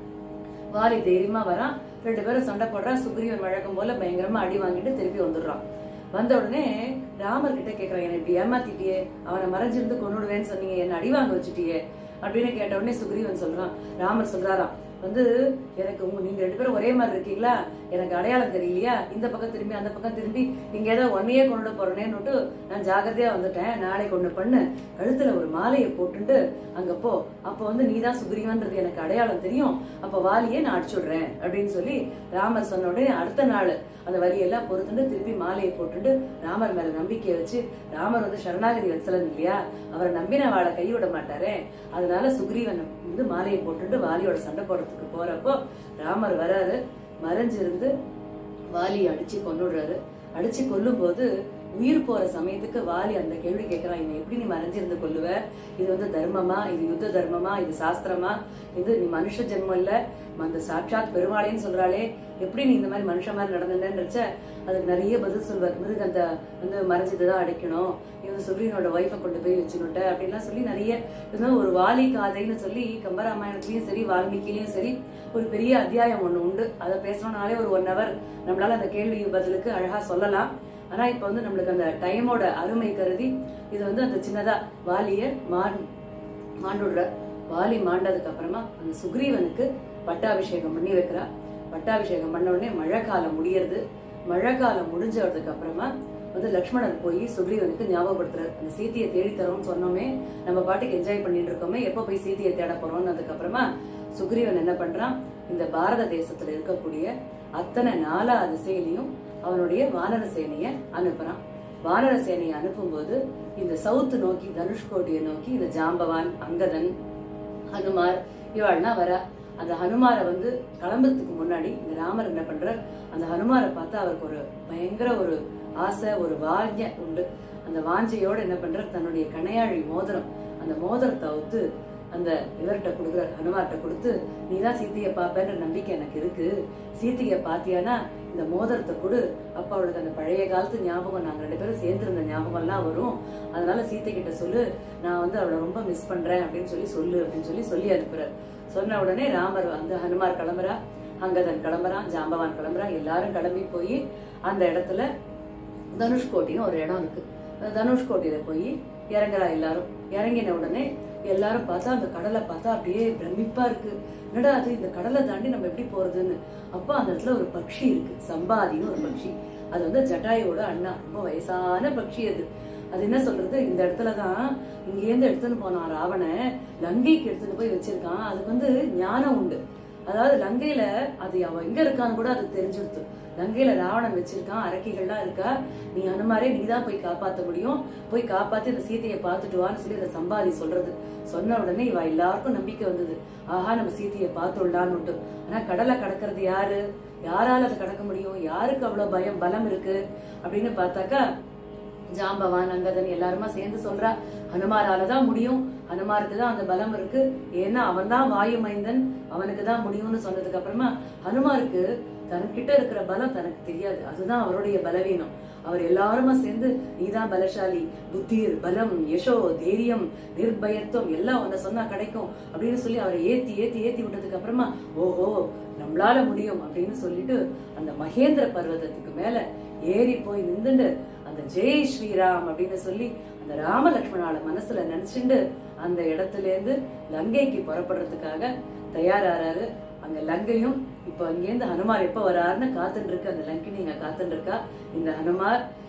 வாலி தைரியமா வரான் ரெண்டு பேரும் சண்டை போடுறா சுக்ரீவன் வழக்கம் போல பயங்கரமா அடி வாங்கிட்டு திருப்பி வந்துடுறான் வந்த உடனே ராமர் கிட்ட கேக்குறான் என்ன இப்படி ஏமாத்திட்டியே அவனை மறைஞ்சிருந்து கொண்டுடுவேன்னு சொன்னீங்க என்ன அடி வாங்க வச்சுட்டியே அப்படின்னு கேட்ட உடனே சுக்ரீவன் சொல்றான் ராமர் சொல்றாராம் வந்து எனக்கு உங்க நீங்க ரெண்டு பேரும் ஒரே மாதிரி இருக்கீங்களா எனக்கு அடையாளம் தெரியலையா இந்த பக்கம் திரும்பி அந்த பக்கம் திரும்பி நீங்க ஏதோ ஒன்னையே கொண்டு போறேன்னு நான் ஜாகிரதையா வந்துட்டேன் நாளைக்கு ஒண்ணு பண்ணு கழுத்துல ஒரு மாலையை போட்டுட்டு அங்க போ அப்ப வந்து நீதான் சுக்ரீவன்றது எனக்கு அடையாளம் தெரியும் அப்ப வாலியை நான் அடிச்சுடுறேன் அப்படின்னு சொல்லி ராமர் சொன்ன உடனே அடுத்த நாள் அந்த வரியெல்லாம் பொறுத்துட்டு திருப்பி மாலையை போட்டுட்டு ராமர் மேல நம்பிக்கையை வச்சு ராமர் வந்து சரணாகதி வச்சலன் இல்லையா அவரை நம்பின வாழை கைவிட மாட்டாரே அதனால சுக்ரீவன் வந்து மாலையை போட்டுட்டு வாலியோட சண்டை போடுறதுக்கு போறப்போ ராமர் வராரு மறைஞ்சிருந்து வாலியை அடிச்சு கொன்னுடுறாரு அடிச்சு கொல்லும் போது உயிர் போற சமயத்துக்கு வாலி அந்த கேள்வி கேட்கறான் இவன் எப்படி நீ மறைஞ்சிருந்து கொல்லுவ இது வந்து தர்மமா இது யுத்த தர்மமா இது சாஸ்திரமா இது நீ மனுஷ ஜென்மம் இல்ல அந்த சாட்சாத் பெருமாளேன்னு சொல்றாளே எப்படி நீ இந்த மாதிரி மனுஷ மாதிரி நடந்துட்டேன்றச்ச அதுக்கு நிறைய பதில் சொல்வார் மிருகந்த வந்து மறைஞ்சதுதான் அடைக்கணும் இவன் சுக்ரீவனோட ஒய்ஃபை கொண்டு போய் வச்சுனுட்ட அப்படின்லாம் சொல்லி நிறைய இது ஒரு வாலி காதைன்னு சொல்லி கம்பராமாயணத்துலயும் சரி வால்மீகிலையும் சரி ஒரு பெரிய அத்தியாயம் ஒண்ணு உண்டு அதை பேசணும்னாலே ஒரு ஒன் ஹவர் நம்மளால அந்த கேள்வி பதிலுக்கு அழகா சொல்லலாம் ஆனா இப்ப வந்து நம்மளுக்கு அந்த டைமோட அருமை கருதி இது வந்து அந்த சின்னதா வாலிய மான் மாண்டுடுற வாலி மாண்டதுக்கு அப்புறமா அந்த சுக்ரீவனுக்கு பட்டாபிஷேகம் பண்ணி வைக்கிறா பட்டாபிஷேகம் பண்ண உடனே மழை காலம் முடியறது மழை காலம் முடிஞ்சதுக்கு அப்புறமா வந்து லக்ஷ்மணன் போய் சுக்ரீவனுக்கு ஞாபகப்படுத்துறாரு அந்த சீதையை தேடி தரோம்னு சொன்னோமே நம்ம பாட்டுக்கு என்ஜாய் பண்ணிட்டு இருக்கோமே எப்ப போய் சீதையை தேட போறோம்னு அதுக்கு அப்புறமா சுக்ரீவன் என்ன பண்றான் இந்த பாரத தேசத்துல இருக்கக்கூடிய அத்தனை நாலா திசையிலையும் அவனுடைய வானர சேனைய அனுப்புறான் வானர சேனையை அனுப்பும்போது இந்த சவுத் நோக்கி தனுஷ்கோடியை நோக்கி இந்த ஜாம்பவான் அங்கதன் ஹனுமார் இவாள்லாம் வரா அந்த ஹனுமாரை வந்து கிளம்புறதுக்கு முன்னாடி இந்த ராமர் என்ன பண்றார் அந்த ஹனுமாரை பார்த்தா அவருக்கு ஒரு பயங்கர ஒரு ஆசை ஒரு வாஞ்சை உண்டு அந்த வாஞ்சையோட என்ன பண்றார் தன்னுடைய கணையாழி மோதிரம் அந்த மோதிரத்தை அவுத்து அந்த இவர்கிட்ட கொடுக்குறார் ஹனுமார்கிட்ட கொடுத்து நீதான் சீத்தையை பார்ப்பேன்ற நம்பிக்கை எனக்கு இருக்கு சீத்தையை பாத்தியானா இந்த மோதிரத்தை கொடு அப்ப அவளுக்கு அந்த பழைய காலத்து ஞாபகம் நாங்க ரெண்டு பேரும் சேர்ந்திருந்த ஞாபகம் எல்லாம் வரும் அதனால சீத்தை கிட்ட சொல்லு நான் வந்து அவளை ரொம்ப மிஸ் பண்றேன் அப்படின்னு சொல்லி சொல்லு அப்படின்னு சொல்லி சொல்லி அனுப்புறார் சொன்ன உடனே ராமர் வந்து ஹனுமார் கிளம்புறா அங்கதன் கிளம்புறான் ஜாம்பவான் கிளம்புறான் எல்லாரும் கிளம்பி போய் அந்த இடத்துல தனுஷ்கோட்டின்னு ஒரு இடம் இருக்கு அந்த தனுஷ்கோட்டியில போய் இறங்குறா எல்லாரும் இறங்கின உடனே எல்லாரும் பார்த்தா அந்த கடலை பார்த்தா அப்படியே பிரமிப்பா இருக்கு என்னடா அது இந்த கடலை தாண்டி நம்ம எப்படி போறதுன்னு அப்ப அந்த இடத்துல ஒரு பக்ஷி இருக்கு சம்பாதின்னு ஒரு பக்ஷி அது வந்து ஜட்டாயோட அண்ணா ரொம்ப வயசான பக்ஷி அது அது என்ன சொல்றது இந்த இடத்துலதான் இங்கேருந்து எடுத்துன்னு போனான் ராவண லங்கைக்கு எடுத்துட்டு போய் வச்சிருக்கான் அதுக்கு வந்து ஞானம் உண்டு அதாவது லங்கையில அது அவன் எங்க இருக்கான்னு கூட அது தெரிஞ்சிருத்து லங்கையில ராவணன் வச்சிருக்கான் அரக்கிகள்லாம் இருக்கா நீ அனுமாரே நீ தான் போய் காப்பாத்த முடியும் போய் காப்பாத்தி அந்த சீதையை பார்த்துட்டு வான்னு சொல்லி அந்த சம்பாதி சொல்றது சொன்ன உடனே இவ எல்லாருக்கும் நம்பிக்கை வந்தது ஆஹா நம்ம சீதையை பார்த்துடலான்னு ஆனா கடலை கடக்கிறது யாரு யாரால அதை கடக்க முடியும் யாருக்கு அவ்வளவு பயம் பலம் இருக்கு அப்படின்னு பார்த்தாக்கா ஜாம்பவான் அங்கதன் எல்லாருமா சேர்ந்து சொல்றா ஹனுமாரால தான் முடியும் ஹனுமாருக்கு தான் அந்த பலம் இருக்கு ஏன்னா அவன் தான் வாயு மைந்தன் அவனுக்கு தான் முடியும்னு சொன்னதுக்கு அப்புறமா ஹனுமாருக்கு தன்கிட்ட இருக்கிற பலம் தனக்கு தெரியாது அதுதான் அவருடைய பலவீனம் அவர் எல்லாருமா சேர்ந்து நீதான் பலசாலி புத்திர் பலம் யசோ தைரியம் நிர்பயத்துவம் எல்லாம் உன்னை சொன்னா கிடைக்கும் அப்படின்னு சொல்லி அவரை ஏத்தி ஏத்தி ஏத்தி விட்டதுக்கு அப்புறமா ஓஹோ நம்மளால முடியும் அப்படின்னு சொல்லிட்டு அந்த மகேந்திர பர்வதத்துக்கு மேல ஏறி போய் நின்றுண்டு அந்த ஜெய் ஸ்ரீராம் அப்படின்னு சொல்லி அந்த ராம லக்ஷ்மணால மனசுல நினைச்சுண்டு அந்த இடத்துல இருந்து லங்கைக்கு புறப்படுறதுக்காக தயாராறாரு அங்க லங்கையும் இப்ப அங்கேருந்து ஹனுமார் எப்ப வராருன்னு காத்துட்டு இருக்கு அந்த லங்கினி இங்க காத்துட்டு இருக்கா இந்த ஹனுமார்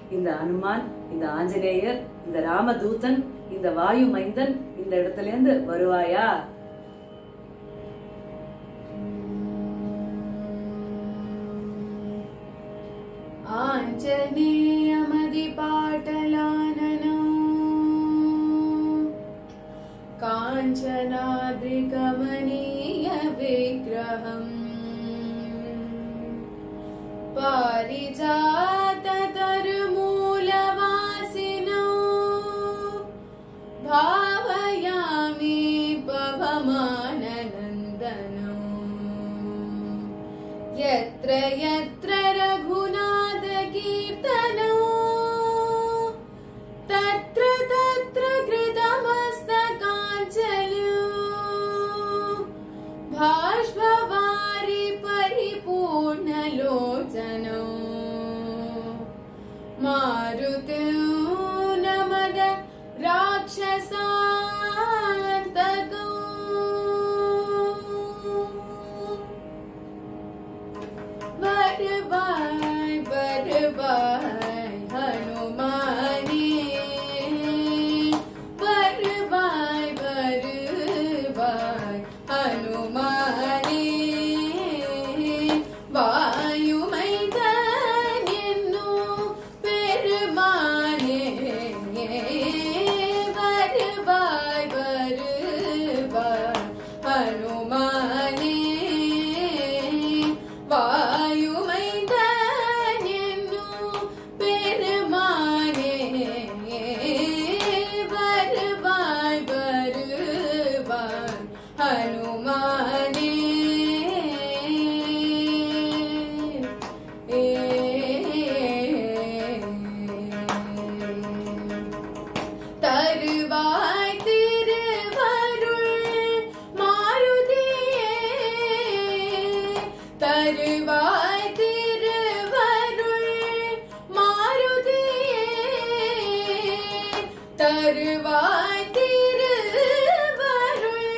இந்த அனுமான் இந்த ஆஞ்சநேயர் இந்த ராமதூதன் இந்த வாயு மைந்தன் இந்த இடத்துல இருந்து வருவாயா आञ्जनेयमदि पाटलाननो काञ्चनाद्रिकमनीय विग्रहम् पारिजाततरुमूलवासिनो भावयामि पवमाननन्दनो यत्र यत्र रघुनाथकीर्तनो तत्र तत्र कृतमस्तकाञ्चलु भाष्पवारि परिपूर्णलोचनो मारुतो नमद राक्षसान्तकौ बरबाय बरबाय हनुमाने बरबाय बरबाय हनुमाने வாயுமைதான் என்னும் பெருமானே வருவாய் வருவாய் ஹனுமானே வாயுமைதான் என்னும் பெருமானே வருவாய் வருவாய் ஹனுமானே தருவாய் திருவருள் மாருதியே தருவாய் திருவருள் மாருதியே தருவாய் திருவருள்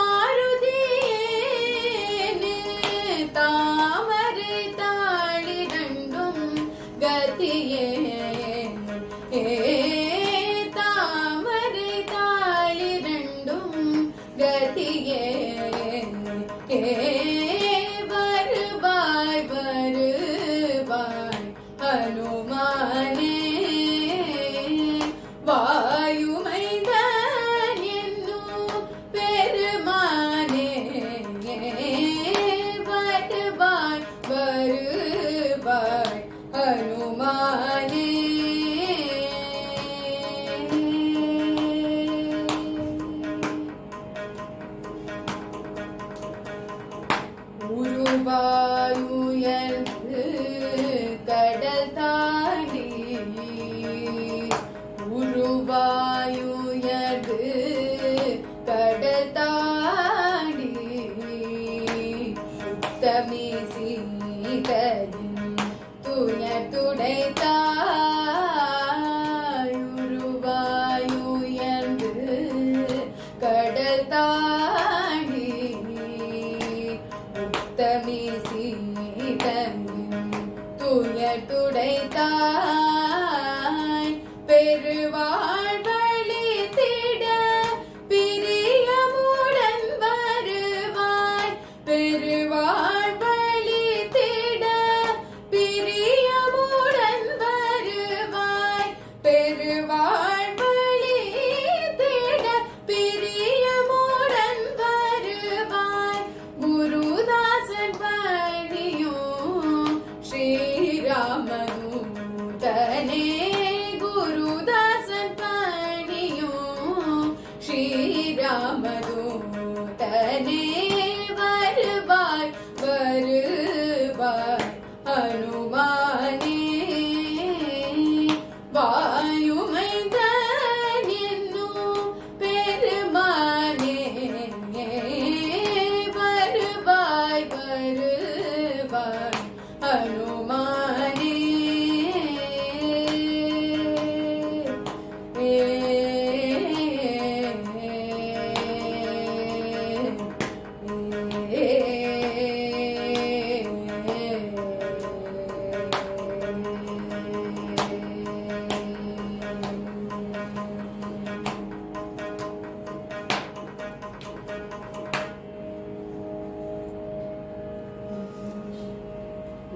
மாருதியே தாமரை தாளிரண்டும் கதியே ஏ தாமரை தாளிரண்டும் கதியே ஏ வருவாய் வருவாய் ஹனுமானே வாயுமைதான் என்னும் பெருமானே வருவாய் வருவாய் ஹனுமானே உருவாயுயர்ந்து கடல் தாண்டி உருவாயுயர்ந்து கடல் தாண்டி சுத்தமே சீதரின் துயர் துடைத்தாய் உருவாயுயர்ந்து கடல் தாண்டி உத்தமி சீதனின் துயர் துடைத்தாய் பெருவாழ்வழி திட பிரியமுடன் வருவாய் பெருவாழ்வழி திட பிரியமுடன் வருவாய் பெருவாழ்வழி திட பிரியமுடன் வருவாய்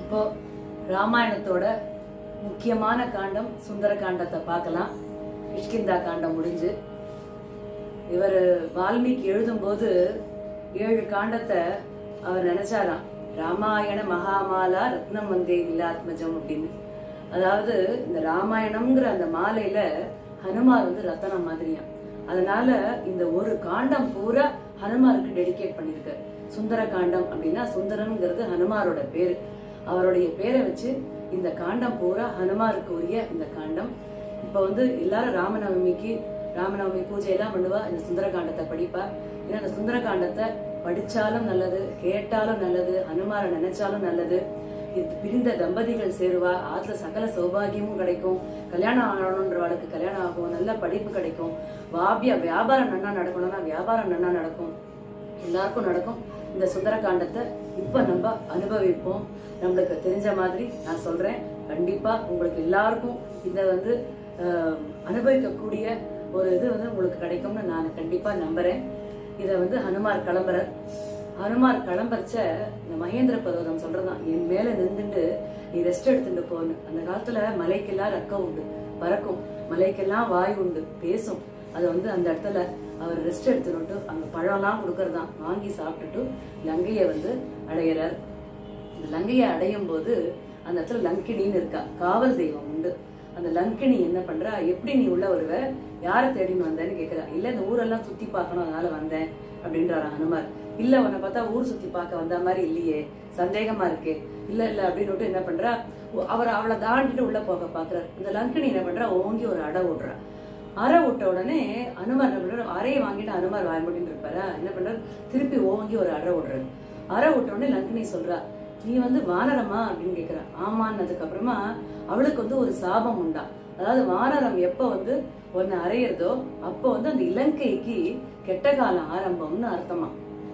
இப்போ ராமாயணத்தோட முக்கியமான காண்டம் சுந்தர காண்டத்தை பார்க்கலாம் கிஷ்கிந்தா காண்டம் முடிஞ்சு இவர் வால்மீகி எழுதும்போது ஏழு காண்டத்தை அவர் நினைச்சாராம் ராமாயண மகாமாலா ரத்னம் வந்தே நிலாத்மஜம் அப்படின்னு அதாவது இந்த ராமாயணம்ங்கிற அந்த மாலையில ஹனுமார் வந்து ரத்தனம் மாதிரியாம் அதனால இந்த ஒரு காண்டம் பூரா ஹனுமாருக்கு டெடிகேட் பண்ணிருக்காரு சுந்தர காண்டம் அப்படின்னா சுந்தரம்ங்கிறது ஹனுமாரோட பேரு அவருடைய பேரை வச்சு இந்த காண்டம் பூரா ஹனுமாருக்கு உரிய இந்த காண்டம் இப்ப வந்து எல்லாரும் ராமநவமிக்கு ராமநவமி பூஜை எல்லாம் பண்ணுவா இந்த சுந்தர காண்டத்தை படிப்பா ஏன்னா இந்த சுந்தர காண்டத்தை படிச்சாலும் நல்லது கேட்டாலும் நல்லது ஹனுமாரை நினைச்சாலும் நல்லது இது பிரிந்த தம்பதிகள் சேருவா ஆத்துல சகல சௌபாகியமும் கிடைக்கும் கல்யாணம் ஆகணுன்றவாளுக்கு கல்யாணம் ஆகும் நல்ல படிப்பு கிடைக்கும் வாபிய வியாபாரம் நன்னா நடக்கணும்னா வியாபாரம் நன்னா நடக்கும் எல்லாருக்கும் நடக்கும் இந்த சுந்தர காண்டத்தை இப்ப நம்ம அனுபவிப்போம் நம்மளுக்கு தெரிஞ்ச மாதிரி நான் சொல்றேன் கண்டிப்பா உங்களுக்கு எல்லாருக்கும் இத வந்து ஆஹ், அனுபவிக்கக்கூடிய ஒரு இது வந்து உங்களுக்கு கிடைக்கும்னு நான் கண்டிப்பா நம்புறேன் இத வந்து ஹனுமார் கிளம்புறார் ஹனுமார் கிளம்பறச்ச இந்த மகேந்திர பர்வதம் சொல்றதான் என் மேல நின்றுட்டு நீ ரெஸ்ட் எடுத்துட்டு போன்னு அந்த காலத்துல மலைக்கெல்லாம் ரெக்க உண்டு பறக்கும் மலைக்கெல்லாம் வாய் உண்டு பேசும் அது வந்து அந்த இடத்துல அவர் ரெஸ்ட் எடுத்துட்டு அங்க பழம்லாம் கொடுக்கறதாம் வாங்கி சாப்பிட்டுட்டு லங்கையை வந்து அடையிறார் இந்த லங்கையை அடையும் போது அந்த இடத்துல லங்கினின்னு இருக்கா காவல் தெய்வம் உண்டு அந்த லங்கினி என்ன பண்றா எப்படி நீ உள்ள வருவ யாரை தேடின்னு வந்தேன்னு கேக்குறா இல்ல இந்த ஊரெல்லாம் சுத்தி பார்க்கணும் அதனால வந்தேன் அப்படின்றாரா ஹனுமார் இல்ல உன்னை பார்த்தா ஊர் சுத்தி பார்க்க வந்த மாதிரி இல்லையே சந்தேகமா இருக்கே இல்ல இல்ல அப்படின்னு என்ன பண்றா ஒ- அவர் அவளை தாண்டிட்டு உள்ள போக பாக்குறாரு இந்த லங்கினி என்ன பண்றா ஓங்கி ஒரு அடை விடுறா அரை விட்ட உடனே அனுமார் என்ன பண்றாரு அறையை வாங்கிட்டு அனுமார் வாய முடின்னு இருப்பாரா என்ன பண்றாரு திருப்பி ஓங்கி ஒரு அரை விடுறாரு அரை விட்ட உடனே லங்கினி சொல்றா நீ வந்து வானரமா அப்படின்னு கேக்குறா ஆமான்னதுக்கு அப்புறமா அவளுக்கு வந்து ஒரு சாபம் உண்டா அதாவது வானரம் எப்ப வந்து ஒன்னு அறையிறதோ அப்ப வந்து அந்த இலங்கைக்கு கெட்ட காலம் ஆரம்பம்னு அர்த்தமா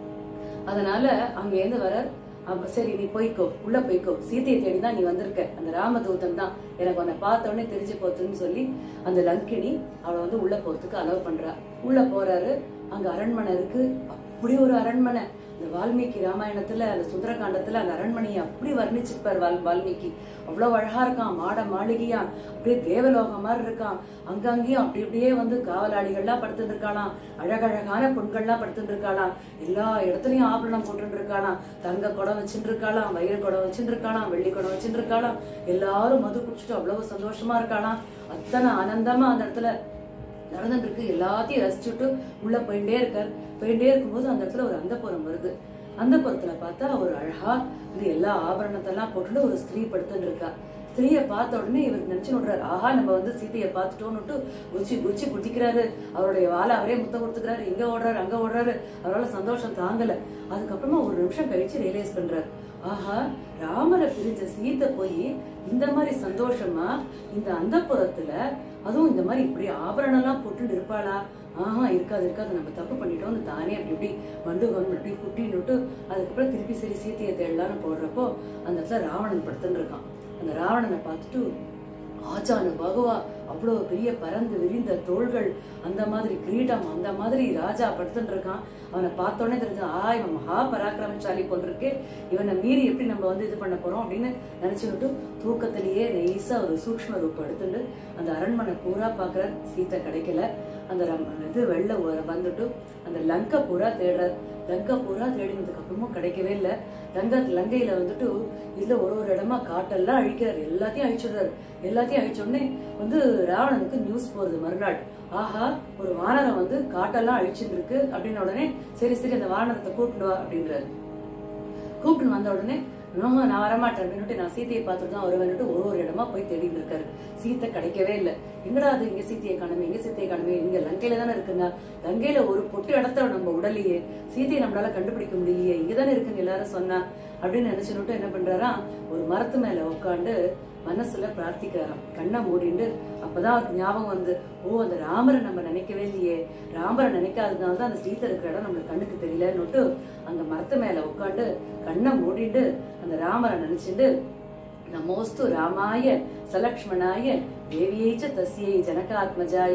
அதனால அங்க இருந்து வர அப்ப சரி நீ போய்க்கோ உள்ள போய்க்கோ சீதையை தேடி தான் நீ வந்திருக்க அந்த ராமதூதன் தான் எனக்கு உன்னை பார்த்த உடனே தெரிஞ்சு போச்சுன்னு சொல்லி அந்த லங்கினி அவளை வந்து உள்ள போறதுக்கு அலோவ் பண்றா உள்ள போறாரு அங்க அரண்மனை இருக்கு அப்படி ஒரு அரண்மனை இந்த வால்மீகி ராமாயணத்துல அந்த சுந்தரகாண்டத்துல அந்த அரண்மனையை அப்படி வர்ணிச்சிருப்பார் வால் வால்மீகி அவ்வளவு அழகா இருக்கான் மாட மாளிகையா அப்படியே தேவலோகம் மாதிரி இருக்கான் அங்கங்கேயும் அப்படி அப்படியே வந்து காவலாளிகள்லாம் படுத்துட்டு இருக்காளாம் அழகழகான பொண்கள்லாம் படுத்துட்டு இருக்காளாம் எல்லா இடத்துலயும் ஆபரணம் போட்டுட்டு இருக்காளாம் தங்க குடம் வச்சுட்டு இருக்காளாம் வயிறு குடம் வச்சுட்டு இருக்காளாம் வெள்ளி குடம் வச்சுட்டு இருக்காளாம் எல்லாரும் மது குடிச்சிட்டு அவ்வளவு சந்தோஷமா இருக்காளாம் அத்தனை ஆனந்தமா அந்த இடத்துல நடந்துட்டு இருக்கு எல்லாத்தையும் ரசிச்சுட்டு உள்ள போயிட்டே இருக்கார் போயிட்டே இருக்கும்போது அந்த இடத்துல ஒரு அந்தப்புறம் வருது அந்தப்புறத்துல பார்த்தா ஒரு அழகா இந்த எல்லா ஆபரணத்தெல்லாம் போட்டுட்டு ஒரு ஸ்திரீ படுத்துட்டு இருக்கா ஸ்திரீயை பார்த்த உடனே இவர் நினைச்சு விடுறாரு ஆஹா நம்ம வந்து சீதையை பார்த்துட்டோம்னுட்டு குச்சி குச்சி குதிக்கிறாரு அவருடைய வாழை அவரே முத்தம் கொடுத்துக்கிறாரு இங்க ஓடுறாரு அங்க ஓடுறாரு அவரால் சந்தோஷம் தாங்கல அதுக்கப்புறமா ஒரு நிமிஷம் கழிச்சு ரியலைஸ் பண்றாரு ஆஹா ராமரை பிரிஞ்ச சீத்தை போய் இந்த மாதிரி சந்தோஷமா இந்த அந்தப்புறத்துல அதுவும் இந்த மாதிரி இப்படி ஆபரணம் எல்லாம் போட்டுட்டு இருப்பாளா ஆஹா இருக்காது இருக்காது நம்ம தப்பு பண்ணிட்டோம்னு தானே அப்படி இப்படி வண்டு வந்து அப்படி குட்டின்னுட்டு அதுக்கப்புறம் திருப்பி சரி சீத்தையை தேடலான்னு போடுறப்போ அந்த இடத்துல ராவணன் படுத்துன்னு இருக்கான் அந்த ராவணனை பார்த்துட்டு ஆச்சானு பகவா அவ்வளவு பெரிய பறந்து விரிந்த தோள்கள் அந்த மாதிரி கிரீடம் அந்த மாதிரி ராஜா படுத்துட்டு இருக்கான் அவனை பார்த்த உடனே தெரிஞ்சு ஆ இவன் மகா பராக்கிரமசாலி போல் இருக்கு இவனை மீறி எப்படி நம்ம வந்து இது பண்ண போறோம் அப்படின்னு நினைச்சுக்கிட்டு தூக்கத்திலேயே நைஸா ஒரு சூக்ஷ்ம ரூபம் எடுத்துட்டு அந்த அரண்மனை பூரா பாக்குற சீத்தை கிடைக்கல அந்த ரம்- இது வெள்ள ஊர வந்துட்டு அந்த லங்கை பூரா தேடுறார் லங்கை பூரா தேடினதுக்கு அப்புறமும் கிடைக்கவே இல்லை லங்கை லங்கையில வந்துட்டு இதுல ஒரு ஒரு இடமா காட்டெல்லாம் அழிக்கிறார் எல்லாத்தையும் அழிச்சிடுறாரு எல்லாத்தையும் அழிச்ச உடனே வந்து ராவணனுக்கு நியூஸ் போறது மறுநாள் ஆஹா ஒரு வானரம் வந்து காட்டெல்லாம் அழிச்சுட்டு இருக்கு அப்படின்ன உடனே சரி சரி அந்த வானரத்தை கூட்டிட்டு வா அப்படின்றாரு கூப்பிட்டு வந்த உடனே நோஹோ நான் வரமாட்டேன் அப்படின்னுட்டு நான் சீத்தையை பார்த்துட்டு தான் வருவேன்னுட்டு ஒரு ஒரு இடமா போய் தேடிட்டு இருக்காரு சீத்தை கிடைக்கவே இல்லை எங்கடா அது இங்க சீத்தையை காணுமே எங்க சீத்தையை காணுமே இங்க லங்கையில தானே இருக்குங்க லங்கையில ஒரு பொட்டு இடத்த நம்ம உடலையே சீத்தையை நம்மளால கண்டுபிடிக்க முடியலையே இங்கதானே இருக்குன்னு எல்லாரும் சொன்னா அப்படின்னு நினைச்சுன்னுட்டு என்ன பண்றாரா ஒரு மரத்து மேல உட்காந்து மனசுல பிரார்த்திக்கிறாராம் கண்ணை மூடிண்டு அப்பதான் அவருக்கு ஞாபகம் வந்து ஓ அந்த ராமரை நம்ம நினைக்கவே இல்லையே ராமரை நினைக்காததுனால தான் அந்த சீத்தை இருக்கிற இடம் நம்மளுக்கு கண்ணுக்கு தெரியலன்னுட்டு அங்க மரத்து மேல உட்காந்து கண்ணை மூடிண்டு அந்த ராமரை நினைச்சுண்டு நமோஸ்து ராமாய சலக்ஷ்மணாய தேவியை ச தஸ்யை ஜனகாத்மஜாயை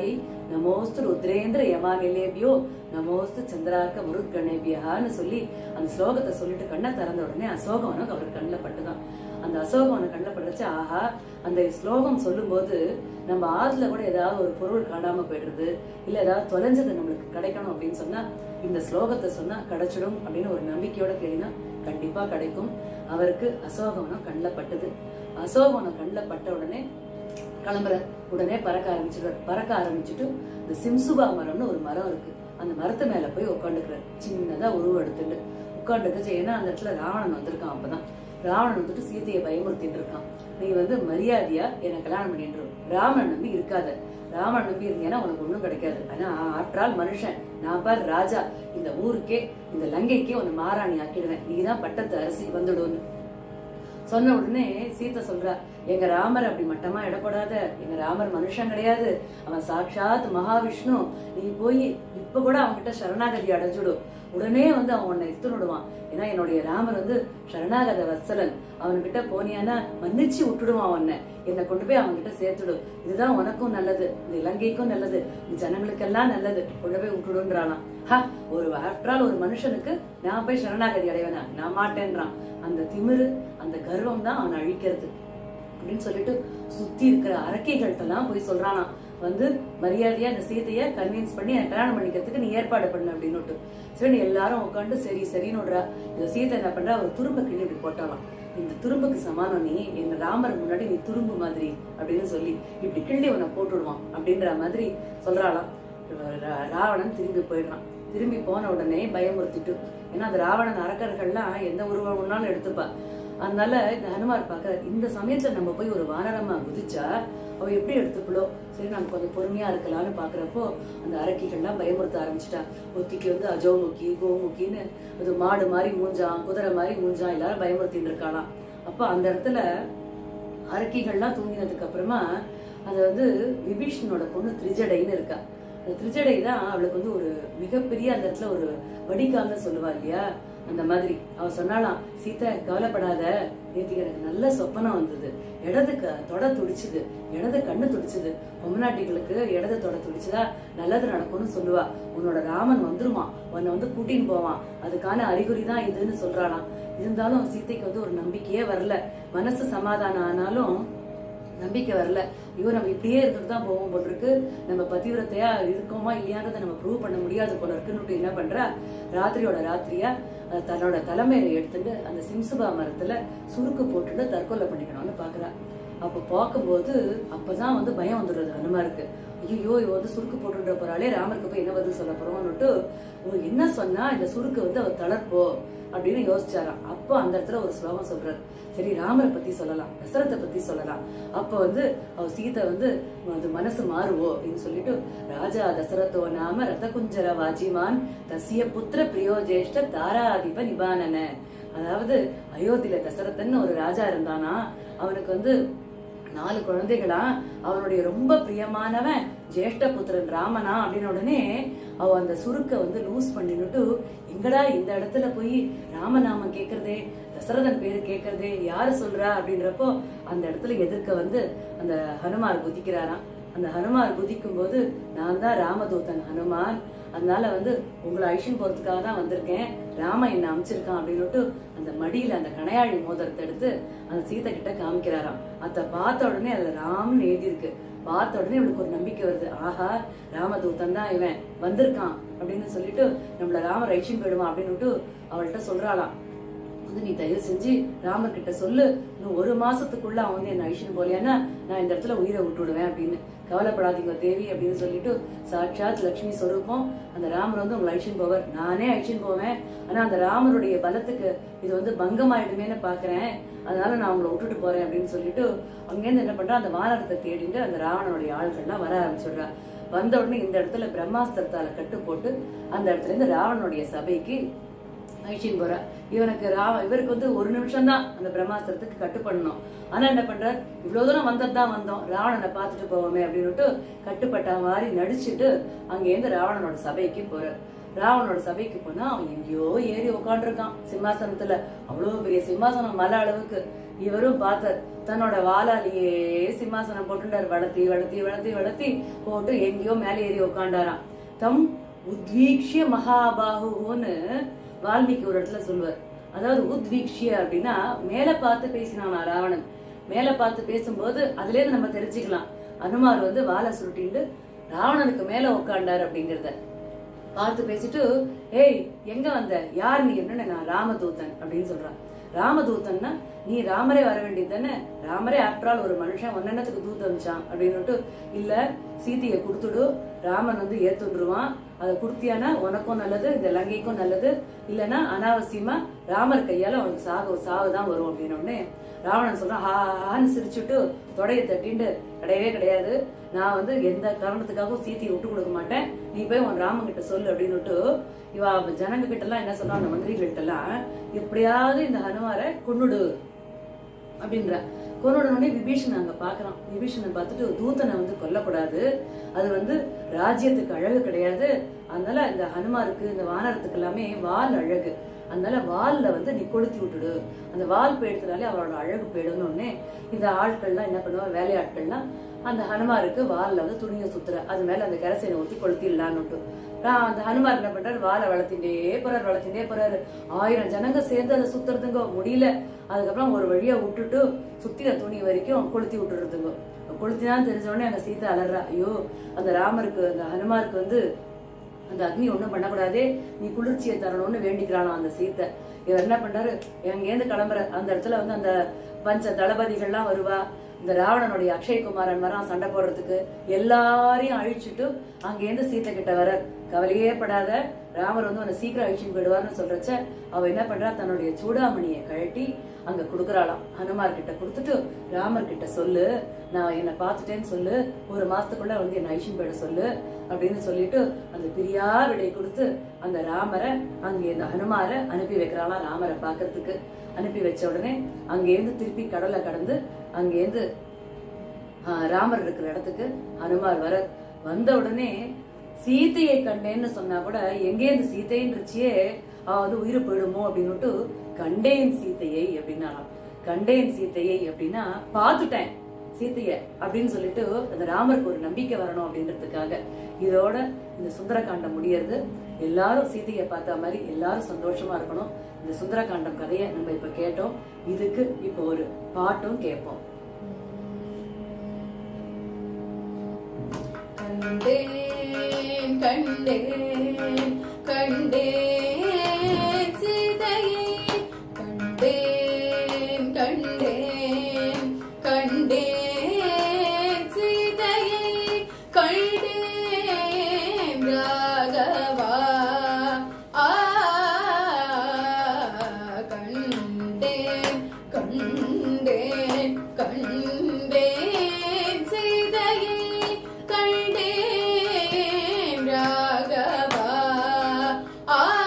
நமோஸ்து ருத்ரேந்திர யமானிலேபியோ நமோஸ்து சந்திராக்க முருத்கணேபியான்னு சொல்லி அந்த ஸ்லோகத்தை சொல்லிட்டு கண்ணை திறந்த உடனே அசோகவனம் அவர் கண்ணில் பட்டுதான் அந்த அசோகவனம் கண்ணில் பட்டுச்சு ஆஹா அந்த ஸ்லோகம் சொல்லும்போது நம்ம ஆதுல கூட ஏதாவது ஒரு பொருள் காணாம போயிடுறது இல்ல ஏதாவது தொலைஞ்சது நம்மளுக்கு கிடைக்கணும் அப்படின்னு சொன்னா இந்த ஸ்லோகத்தை சொன்னா கிடைச்சிடும் அப்படின்னு ஒரு நம்பிக்கையோட தேடினா கண்டிப்பா கிடைக்கும் அவருக்கு அசோகவனம் கண்ணில் பட்டது அசோகவனம் கண்ணில் பட்ட உடனே கிளம்புற உடனே பறக்க ஆரம்பிச்சிடுறாரு பறக்க ஆரம்பிச்சுட்டு இந்த சிம்சுபா மரம்னு ஒரு மரம் இருக்கு அந்த மரத்து மேல போய் உட்காந்துக்கிறாரு சின்னதா உருவம் எடுத்துட்டு உட்காந்துக்க ஏன்னா அந்த இடத்துல ராவணன் வந்திருக்கான் அப்பதான் ராவணன் வந்துட்டு சீதையை பயமுறுத்திட்டு இருக்கான் நீ வந்து மரியாதையா என்னை கல்யாணம் பண்ணிட்டு இரு. ராமன் நம்பி இருக்காத ராமன் நம்பி இருந்தீங்கன்னா உனக்கு ஒண்ணும் கிடைக்காது ஆனா ஆற்றால் மனுஷன் நான் பார் ராஜா இந்த ஊருக்கே இந்த லங்கைக்கே உன்னை மாராணி ஆக்கிடுவேன் நீதான் பட்டத்து அரசி வந்துடுன்னு சொன்ன உடனே சீதை சொல்றா எங்க ராமர் அப்படி மட்டமா இடப்படாத எங்க ராமர் மனுஷன் கிடையாது அவன் சாட்சாத் மகாவிஷ்ணு நீ போய் இப்ப கூட அவன்கிட்ட சரணாகதி அடைஞ்சுடும் உடனே வந்து அவன் உன்னை எடுத்துடுவான் ஏன்னா என்னுடைய ராமர் வந்து சரணாகத வத்சலன் அவன்கிட்ட போனியானா மன்னிச்சு விட்டுடுவான் உன்னை என்னை கொண்டு போய் அவன்கிட்ட சேர்த்துடும் இதுதான் உனக்கும் நல்லது இந்த இலங்கைக்கும் நல்லது இந்த ஜனங்களுக்கெல்லாம் நல்லது கொண்டு போய் விட்டுடுன்றானாம் ஹா ஒரு ஆஃப்டரால் ஒரு மனுஷனுக்கு நான் போய் சரணாகதி அடைவேனா நான் மாட்டேன்றான் அந்த திமிரு அந்த கர்வம் தான் அவனை அழிக்கிறது அப்படின்னு சொல்லிட்டு சுத்தி இருக்கிற அரக்கைகள்கிட்டலாம் போய் சொல்றானா வந்து மரியாதையா இந்த சீதைய கன்வின்ஸ் பண்ணி எனக்கு கல்யாணம் பண்ணிக்கிறதுக்கு நீ ஏற்பாடு பண்ணு அப்படின்னு சரி எல்லாரும் உட்காந்து சரி சரின்னு விடுறா இந்த சீதை என்ன பண்றா ஒரு துரும்ப கிள்ளி இப்படி போட்டாலாம் இந்த துரும்புக்கு சமானம் நீ எங்க ராமர் முன்னாடி நீ துரும்பு மாதிரி அப்படின்னு சொல்லி இப்படி கிள்ளி உன்னை போட்டுடுவான் அப்படின்ற மாதிரி சொல்றாளாம் ரா- ராவணன் திரும்பி போயிடுறான் திரும்பி போன உடனே பயமுறுத்திட்டு ஏன்னா அந்த ராவணன் அரக்கர்கள்லாம் எந்த உருவம் ஒன்னாலும் எடுத்துப்பா அதனால இந்த ஹனுமார் பார்க்கறாரு இந்த சமயத்துல நம்ம போய் ஒரு வானரமா குதிச்சா அவ எப்படி எடுத்துப்பளோ சரி நம்ம கொஞ்சம் பொறுமையா இருக்கலாம்னு பாக்குறப்போ அந்த அரக்கிகள்லாம் பயமுறுத்த ஆரம்பிச்சிட்டா ஒத்திக்கு வந்து அஜோமுக்கி கோமுக்கின்னு அது மாடு மாதிரி மூஞ்சான் குதிரை மாதிரி மூஞ்சான் எல்லாரும் பயமுறுத்திட்டு இருக்காளாம் அப்ப அந்த இடத்துல அரக்கிகள்லாம் தூங்கினதுக்கு அப்புறமா அது வந்து விபீஷணனோட பொண்ணு திரிஜடைன்னு இருக்கா அந்த திரிஜடை தான் அவளுக்கு வந்து ஒரு மிகப்பெரிய அந்த இடத்துல ஒரு வடிகால்னு சொல்லுவா இல்லையா அந்த மாதிரி அவ சொன்னாலாம் சீதா கவலைப்படாத நேத்திக்கு எனக்கு நல்ல சொப்பனம் வந்தது இடது க- தொட துடிச்சுது இடது கண்ணு துடிச்சுது பொம்மநாட்டிகளுக்கு இடது தொட துடிச்சுதா நல்லது நடக்கும்னு சொல்லுவா உன்னோட ராமன் வந்துருவான் உன்னை வந்து கூட்டின்னு போவான் அதுக்கான அறிகுறி தான் இதுன்னு சொல்றாளாம் இருந்தாலும் சீதைக்கு வந்து ஒரு நம்பிக்கையே வரல மனசு சமாதானம் ஆனாலும் நம்பிக்கை வரல ஐயோ நம்ம இப்படியே இருந்துட்டு தான் போவோம் போல இருக்கு நம்ம பதிவிரத்தையா இருக்கோமா இல்லையான்றதை நம்ம ப்ரூவ் பண்ண முடியாது போல இருக்குன்னு என்ன பண்றா ராத்திரியோட ராத்திரியா அஹ், தன்னோட தலைமையில எடுத்துட்டு அந்த சிம்சுபா மரத்துல சுருக்கு போட்டுட்டு தற்கொலை பண்ணிக்கணும்னு பாக்குறா அப்ப பார்க்கும்போது அப்பதான் வந்து பயம் வந்துடுறது ஹனுமாருக்கு ஐயோ இவ வந்து சுருக்கு போட்டுன்ற போறாளே ராமருக்கு போய் என்ன பதில் சொல்ல போறோம்னுட்டு "ஓ, என்ன சொன்னா இந்த சுருக்கு வந்து அவர் தளர்ப்போ அப்படின்னு யோசிச்சாராம் அப்போ அந்த இடத்துல ஒரு ஸ்லோகம் சொல்றாரு சரி ராமரை பத்தி சொல்லலாம் தசரத்தை பத்தி சொல்லலாம் அப்ப வந்து அவ சீதை வந்து அது மனசு மாறுவோ அப்படின்னு சொல்லிட்டு ராஜா தசரதோ நாம ரதகுஞ்சர வாஜிமான் தசிய புத்திர பிரியோ ஜேஷ்ட தாராதிப நிபானன அதாவது அயோத்தியில தசரதன்னு ஒரு ராஜா இருந்தானா அவனுக்கு வந்து நாலு குழந்தைகளா அவனுடைய ரொம்ப பிரியமானவன் ஜேஷ்ட புத்திரன் ராமனா அப்படின்னு உடனே அவ அந்த சுருக்க வந்து லூஸ் பண்ணிட்டு எங்கடா இந்த இடத்துல போய் ராமநாமம் கேக்குறதே தசரதன் பேரு கேக்குறதே யாரு சொல்றா அப்படின்றப்போ அந்த இடத்துல எதிர்க்க வந்து அந்த ஹனுமார் குதிக்கிறாராம் அந்த ஹனுமார் குதிக்கும் போது நான் தான் ராமதூதன் ஹனுமான் அதனால வந்து உங்களை அழிச்சுன்னு போறதுக்காக தான் வந்திருக்கேன் ராம என்ன அமைச்சிருக்கான் அப்படின்னுட்டு அந்த மடியில அந்த கணையாழி மோதிரத்தை எடுத்து அந்த சீதை கிட்ட காமிக்கிறாராம் அத பார்த்த உடனே அதுல ராம்னு எழுதி இருக்கு பார்த்த உடனே இவளுக்கு ஒரு நம்பிக்கை வருது ஆஹா ராமதூதன் தான் இவன் வந்திருக்கான் அப்படின்னு சொல்லிட்டு நம்மள ராம ரைஷன் போயிடுவான் அப்படின்னுட்டு அவள்கிட்ட சொல்றாளாம் வந்து நீ தயவு செஞ்சு ராமர் கிட்ட சொல்லு இன்னும் ஒரு மாசத்துக்குள்ள அவன் வந்து என்ன ஐஷன் போலியானா நான் இந்த இடத்துல உயிரை விட்டு விடுவேன் அப்படின்னு கவலைப்படாதீங்க தேவி அப்படின்னு சொல்லிட்டு சாட்சாத் லட்சுமி ஸ்வரூபம் அந்த ராமர் வந்து உங்களை ஐஷன் போவர் நானே ஐஷன் போவேன் ஆனா அந்த ராமருடைய பலத்துக்கு இது வந்து பங்கமாயிடுமேன்னு பாக்குறேன் அதனால நான் உங்களை விட்டுட்டு போறேன் அப்படின்னு சொல்லிட்டு அங்கேருந்து என்ன பண்றா அந்த வானரத்தை தேடிட்டு அந்த ராவணனுடைய ஆள்கள்லாம் வர ஆரம்பிச்சுடுறா வந்த உடனே இந்த இடத்துல பிரம்மாஸ்திரத்தால கட்டு போட்டு அந்த இடத்துல இருந்து ராவணனுடைய சபைக்கு அழிச்சின்னு போறா இவனுக்கு ராவ இவருக்கு வந்து ஒரு நிமிஷம் தான் அந்த பிரம்மாஸ்திரத்துக்கு கட்டு பண்ணணும் ஆனா என்ன பண்றார் இவ்வளவு தூரம் வந்தது தான் வந்தோம் ராவணனை பார்த்துட்டு போவோமே அப்படின்னுட்டு கட்டுப்பட்ட மாதிரி நடிச்சுட்டு அங்கேருந்து ராவணனோட சபைக்கு போறார் ராவணோட சபைக்கு போனா அவன் எங்கேயோ ஏறி உட்காந்துருக்கான் சிம்மாசனத்துல அவ்வளவு பெரிய சிம்மாசனம் மலை அளவுக்கு இவரும் பார்த்தார் தன்னோட வாளாலேயே சிம்மாசனம் போட்டுட்டார் வளர்த்தி வளர்த்தி வளர்த்தி வளர்த்தி போட்டு எங்கேயோ மேலே ஏறி உட்காண்டாராம் தம் உத்வீக்ஷிய மகாபாகுன்னு வால்மீகி ஒரு இடத்துல சொல்வார் அதாவது உத்வீக்ஷிய அப்படின்னா மேல பார்த்து பேசினானா ராவணன் மேல பார்த்து பேசும்போது அதுல இருந்து நம்ம தெரிஞ்சுக்கலாம் அனுமார் வந்து வாழை சுருட்டிண்டு ராவணனுக்கு மேல உட்காண்டார் அப்படிங்கறத பார்த்து பேசிட்டு ஏய் எங்க வந்த யார் நீ என்ன நான் ராமதூதன் அப்படின்னு சொல்றான் ராமதூதன்னா நீ ராமரே வர வேண்டியது தானே ராமரே ஆஃப்டர் ஆல் ஒரு மனுஷன் ஒன்னத்துக்கு தூத்து அமிச்சான் அப்படின்னுட்டு இல்ல சீதையை கொடுத்துடு ராமன் வந்து ஏத்துடுவான் அதை கொடுத்தியானா உனக்கும் நல்லது இந்த லங்கைக்கும் நல்லது இல்லனா அனாவசியமா ராமர் கையால அவனுக்கு சாவு சாவு தான் வரும் அப்படின்னு உடனே ராவணன் சொல்றான் ஹா ஹான்னு சிரிச்சுட்டு தொடைய தட்டிண்டு கிடையவே கிடையாது நான் வந்து எந்த காரணத்துக்காகவும் சீத்தையை விட்டு கொடுக்க மாட்டேன் நீ போய் உன் ராமன் கிட்ட சொல்லு அப்படின்னுட்டு இவ ஜனங்க கிட்ட எல்லாம் என்ன சொல்றான் அந்த மந்திரிகள்கிட்ட எல்லாம் எப்படியாவது இந்த ஹனுமாரை கொன்னுடு அப்படின்ற கொன்னுடனே விபீஷன் அங்க பாக்குறான் விபீஷனை பார்த்துட்டு தூதனை வந்து கொல்லக்கூடாது அது வந்து ராஜ்யத்துக்கு அழகு கிடையாது அதனால இந்த ஹனுமாருக்கு இந்த வானரத்துக்கு எல்லாமே வால் அழகு அதனால வால்ல வந்து நீ கொளுத்தி விட்டுடு அந்த வால் போயிடுறதுனாலே அவரோட அழகு போயிடும்னு உடனே இந்த ஆட்கள்லாம் என்ன பண்ணுவா வேலையாட்கள்லாம் அந்த ஹனுமாருக்கு வால்ல வந்து துணியை சுத்துற அது மேல அந்த கரசீனை ஊத்தி கொளுத்திடலான்னுட்டு ரா- அந்த ஹனுமார் என்ன பண்றாரு வாழை வளர்த்திட்டே போறாரு வளர்த்திட்டே போறாரு ஆயிரம் ஜனங்க சேர்ந்து அதை சுத்துறதுங்க முடியல அதுக்கப்புறம் ஒரு வழியா விட்டுட்டு சுத்தின துணி வரைக்கும் கொளுத்தி விட்டுறதுங்க கொளுத்திதான் தெரிஞ்ச உடனே அங்க சீதா அலறா ஐயோ அந்த ராமருக்கு அந்த ஹனுமாருக்கு வந்து அந்த அக்னி ஒண்ணும் பண்ணக்கூடாதே நீ குளிர்ச்சியை தரணும்னு வேண்டிக்கிறானாம் அந்த சீத்தை இவர் என்ன பண்றாரு எங்கேருந்து கிளம்புற அந்த இடத்துல வந்து அந்த பஞ்ச தளபதிகள்லாம் வருவா இந்த ராவணனுடைய அக்ஷயகுமாரன் வரான் சண்டை போடுறதுக்கு எல்லாரையும் அழிச்சிட்டு அங்கேருந்து சீத்தை கிட்ட வர கவலையே படாத ராமர் வந்து உன்னை சீக்கிரம் அழிச்சுட்டு போயிடுவார்னு சொல்றச்ச அவ என்ன பண்றா தன்னுடைய சூடாமணியை கழட்டி அங்க குடுக்கறாளாம் ஹனுமார் கிட்ட கொடுத்துட்டு ராமர் கிட்ட சொல்லு நான் என்னை பார்த்துட்டேன்னு சொல்லு ஒரு மாசத்துக்குள்ள வந்து என்ன அழிச்சுட்டு போயிட சொல்லு அப்படின்னு சொல்லிட்டு அந்த பிரியா விடை கொடுத்து அந்த ராமரை அங்கே இந்த ஹனுமாரை அனுப்பி வைக்கிறாளாம் ராமரை பார்க்கறதுக்கு அனுப்பி வச்ச உடனே அங்கேருந்து திருப்பி கடலை கடந்து அங்கேருந்து ஆஹ், ராமர் இருக்கிற இடத்துக்கு ஹனுமார் வர வந்த உடனே சீதையை கண்டேன்னு சொன்னா கூட எங்கேருந்து சீதைன்றச்சியே அவ வந்து உயிர் போயிடுமோ அப்படின்னுட்டு கண்டேன் சீதையை அப்படின்னாலாம் கண்டேன் சீதையை அப்படின்னா பார்த்துட்டேன் சீதைய அப்படின்னு சொல்லிட்டு அந்த ராமருக்கு ஒரு நம்பிக்கை வரணும் அப்படின்றதுக்காக இதோட இந்த சுந்தரகாண்டம் முடியறது எல்லாரும் சீதையை பார்த்த மாதிரி எல்லாரும் சந்தோஷமா இருக்கணும் இந்த சுந்தரகாண்டம் கதையை நம்ம இப்ப கேட்டோம் இதுக்கு இப்போ ஒரு பாட்டும் கேட்போம் கண்டேன் கண்டேன் கண்டேன் சீதையை கண்டேன் கண்டேன் கண்டேன் சீதையை கண்டேன் ராகவா ஆ கண்டேன் கண்டேன் கண்டேன் சீதையை கண்டேன் ராகவா ஆ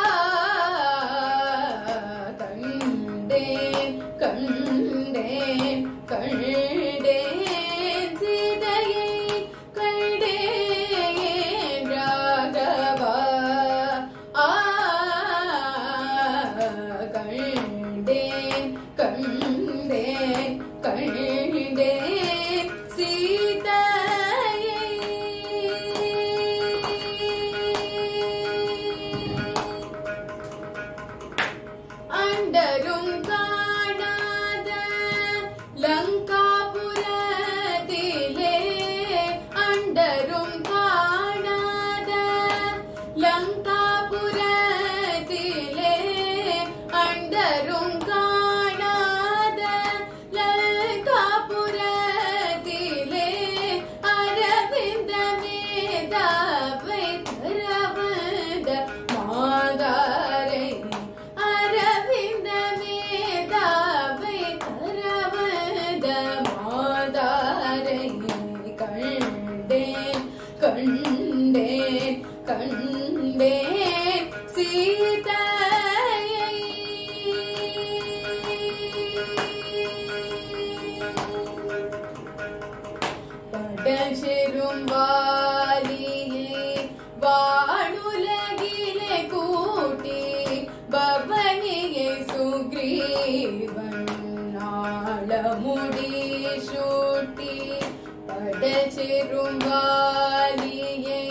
சிறும்பாலியை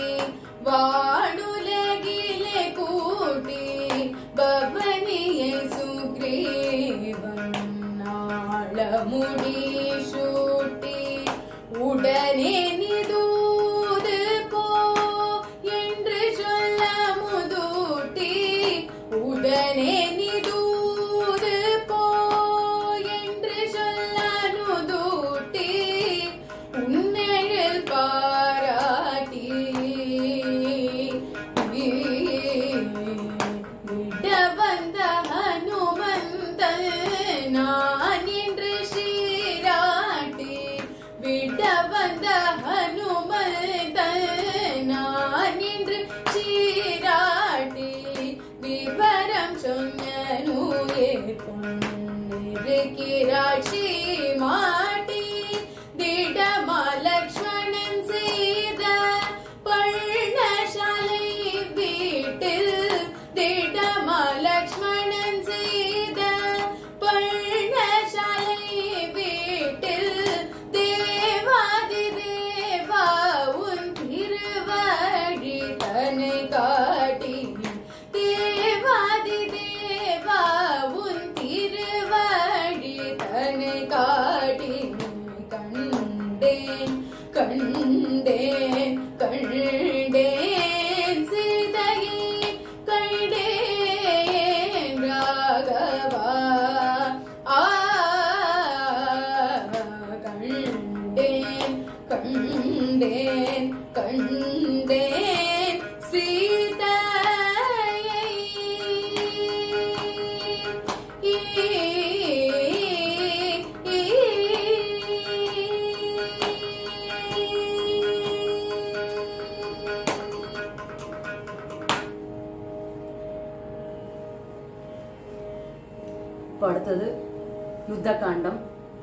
வானுலகிலே கூட்டி பவனியை சுக்ரீவன் நாள முடி சூட்டி உடனே நிதூது போ என்று சொல்ல முதூட்டி உடனே நிதூது போ என்று சொல்ல நுதூட்டி உன்னையில் பாராட்டி விட வந்த ஹனுமந்தல் நான் என்று சீராட்டி விட வந்த ஹனுமந்தல் நான் என்று சீராட்டி விவரம் சொன்ன நூயே பொன்னிருக்கிறாட்சி மாட்டி திடமா லக்ஷ்மணன் செய்த பர்ணசாலை வீட்டில் திடமா லக்ஷ்மணன் செய்த பர்ணசாலை வீட்டில் தேவாதி தேவா உன் திருவழி தன்னை காட்டி தேவாதி தேவா உன் திருவழி தன்னை காட்டி கண்டேன் கண்டேன் கண்டேன் சீதையை கண்டேன் ராகவா ஆ கண்டேன் கண்டேன் கண்டேன் சீதையை இப்போ அடுத்தது யுத்த காண்டம்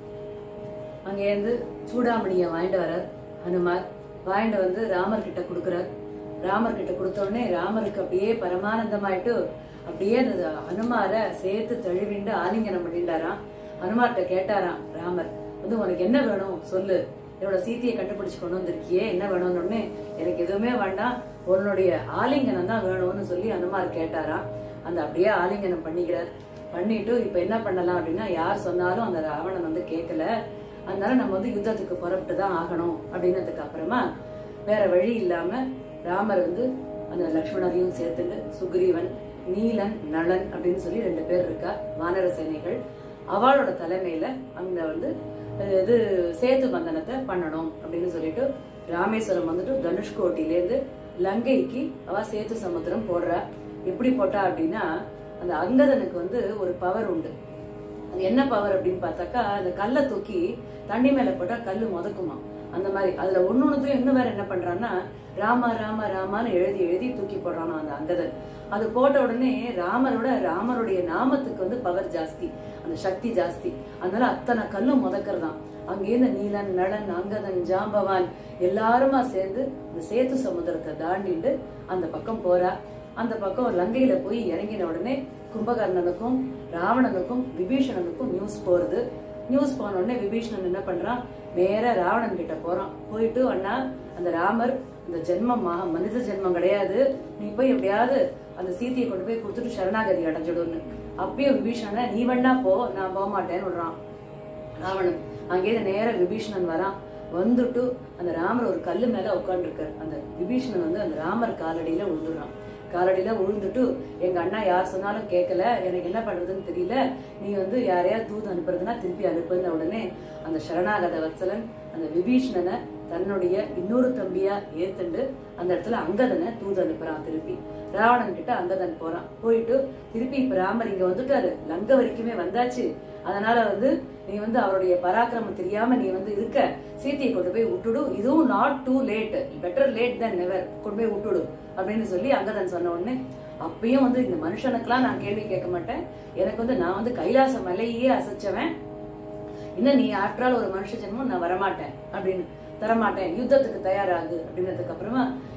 அங்கேருந்து சூடாமணியை வாங்கிட்டு வரார் ஹனுமார் வாங்கிட்டு வந்து ராமர் கிட்ட கொடுக்குறார் ராமர் கிட்ட கொடுத்த உடனே ராமருக்கு அப்படியே பரமானந்தமாயிட்டு அப்படியே அந்த ஹனுமாரை சேர்த்து தழுவிண்டு ஆலிங்கனம் பண்ணிட்டாராம் ஹனுமார்கிட்ட கேட்டாராம் ராமர் வந்து உனக்கு என்ன வேணும் சொல்லு என்னோட சீத்தையை கண்டுபிடிச்சு கொண்டு வந்திருக்கியே என்ன வேணும்னு உடனே எனக்கு எதுவுமே வேண்டாம் உன்னுடைய ஆலிங்கனம் தான் வேணும்னு சொல்லி ஹனுமார் கேட்டாராம் அந்த அப்படியே ஆலிங்கனம் பண்ணிக்கிறார் பண்ணிட்டு இப்ப என்ன பண்ணலாம் அப்படின்னா யார் சொன்னாலும் அந்த ராவணன் வந்து கேட்கல அதனால நம்ம வந்து யுத்தத்துக்கு புறப்பட்டு தான் ஆகணும் அப்படின்னதுக்கு அப்புறமா வேற வழி இல்லாம ராமர் வந்து அந்த லக்ஷ்மணரையும் சேர்த்துட்டு சுக்ரீவன் நீலன் நளன் அப்படின்னு சொல்லி ரெண்டு பேர் இருக்கா வானர சேனைகள் அவளோட தலைமையில அங்க வந்து அஹ், இது சேது பந்தனத்தை பண்ணணும் அப்படின்னு சொல்லிட்டு ராமேஸ்வரம் வந்துட்டு தனுஷ்கோட்டிலேருந்து லங்கைக்கு அவ சேத்து சமுத்திரம் போடுறா எப்படி போட்டா அப்படின்னா அந்த அங்கதனுக்கு வந்து ஒரு பவர் உண்டு அது என்ன பவர் அப்படின்னு பார்த்தாக்கா அந்த கல்லை தூக்கி தண்ணி மேல போட்டா கல்லு முதக்குமா அந்த மாதிரி அதுல ஒன்னொன்னுத்தையும் இன்னும் வேற என்ன பண்றான்னா ராமா ராமா ராமான்னு எழுதி எழுதி தூக்கி போடுறானா அந்த அங்கதன் அது போட்ட உடனே ராமரோட ராமருடைய நாமத்துக்கு வந்து பவர் ஜாஸ்தி அந்த சக்தி ஜாஸ்தி அதனால அத்தனை கல்லும் முதக்கிறதாம் அங்கேருந்து நீலன் நளன் அங்கதன் ஜாம்பவான் எல்லாருமா சேர்ந்து இந்த சேத்து சமுத்திரத்தை தாண்டிட்டு அந்த பக்கம் போறா அந்த பக்கம் லங்கையில போய் இறங்கின உடனே கும்பகர்ணனுக்கும் ராவணனுக்கும் விபீஷணனுக்கும் நியூஸ் போறது நியூஸ் போன உடனே விபீஷணன் என்ன பண்றான் நேரா ராவணன் கிட்ட போறான் போயிட்டு அண்ணா அந்த ராமர் இந்த ஜென்மம் மகா- மனித ஜென்மம் கிடையாது நீ போய் எப்படியாவது அந்த சீதையை கொண்டு போய் கொடுத்துட்டு சரணாகதி அடைஞ்சிடும்னு அப்பயும் விபீஷணன் நீ வேணா போ நான் போக மாட்டேன்னு விடுறான் ராவணன் அங்கேயிருந்து நேரா விபீஷணன் வரான் வந்துட்டு அந்த ராமர் ஒரு கல்லு மேல உட்காந்துருக்காரு அந்த விபீஷணன் வந்து அந்த ராமர் காலடியில விழுந்துடுறான் காலடியில விழுந்துட்டு எங்க அண்ணா யார் சொன்னாலும் கேட்கல எனக்கு என்ன பண்றதுன்னு தெரியல நீ வந்து யாரையா தூது அனுப்புறதுன்னா திருப்பி அனுப்புன உடனே அந்த சரணாகத வத்சலன் அந்த விபீஷணனை தன்னுடைய இன்னொரு தம்பியா ஏத்துண்டு அந்த இடத்துல அங்கதனை தூது அனுப்புறான் திருப்பி ராவணன் கிட்ட அங்கதன் போறான் போயிட்டு திருப்பி இப்ப ராமர் இங்க வந்துட்டாரு லங்க வரைக்குமே வந்தாச்சு அதனால வந்து நீ வந்து அவருடைய பராக்கிரமம் தெரியாம நீ வந்து இருக்க சீத்தையை கொண்டு போய் விட்டுடு இதுவும் not too late better late than never கொண்டு போய் விட்டுடு அப்படின்னு சொல்லி அங்கதன் சொன்ன உடனே அப்பயும் வந்து இந்த மனுஷனுக்கெல்லாம் நான் கேள்வி கேட்க மாட்டேன் எனக்கு வந்து நான் வந்து கைலாச மலையே அசைச்சவன் இன்னும் நீ ஆஃப்டர் ஆல் ஒரு மனுஷ ஜென்மம் நான் வரமாட்டேன் அப்படின்னு தரமாட்டேன் யுத்தத்துக்கு தயாராகு அப்படின்னதுக்கு அப்புறமா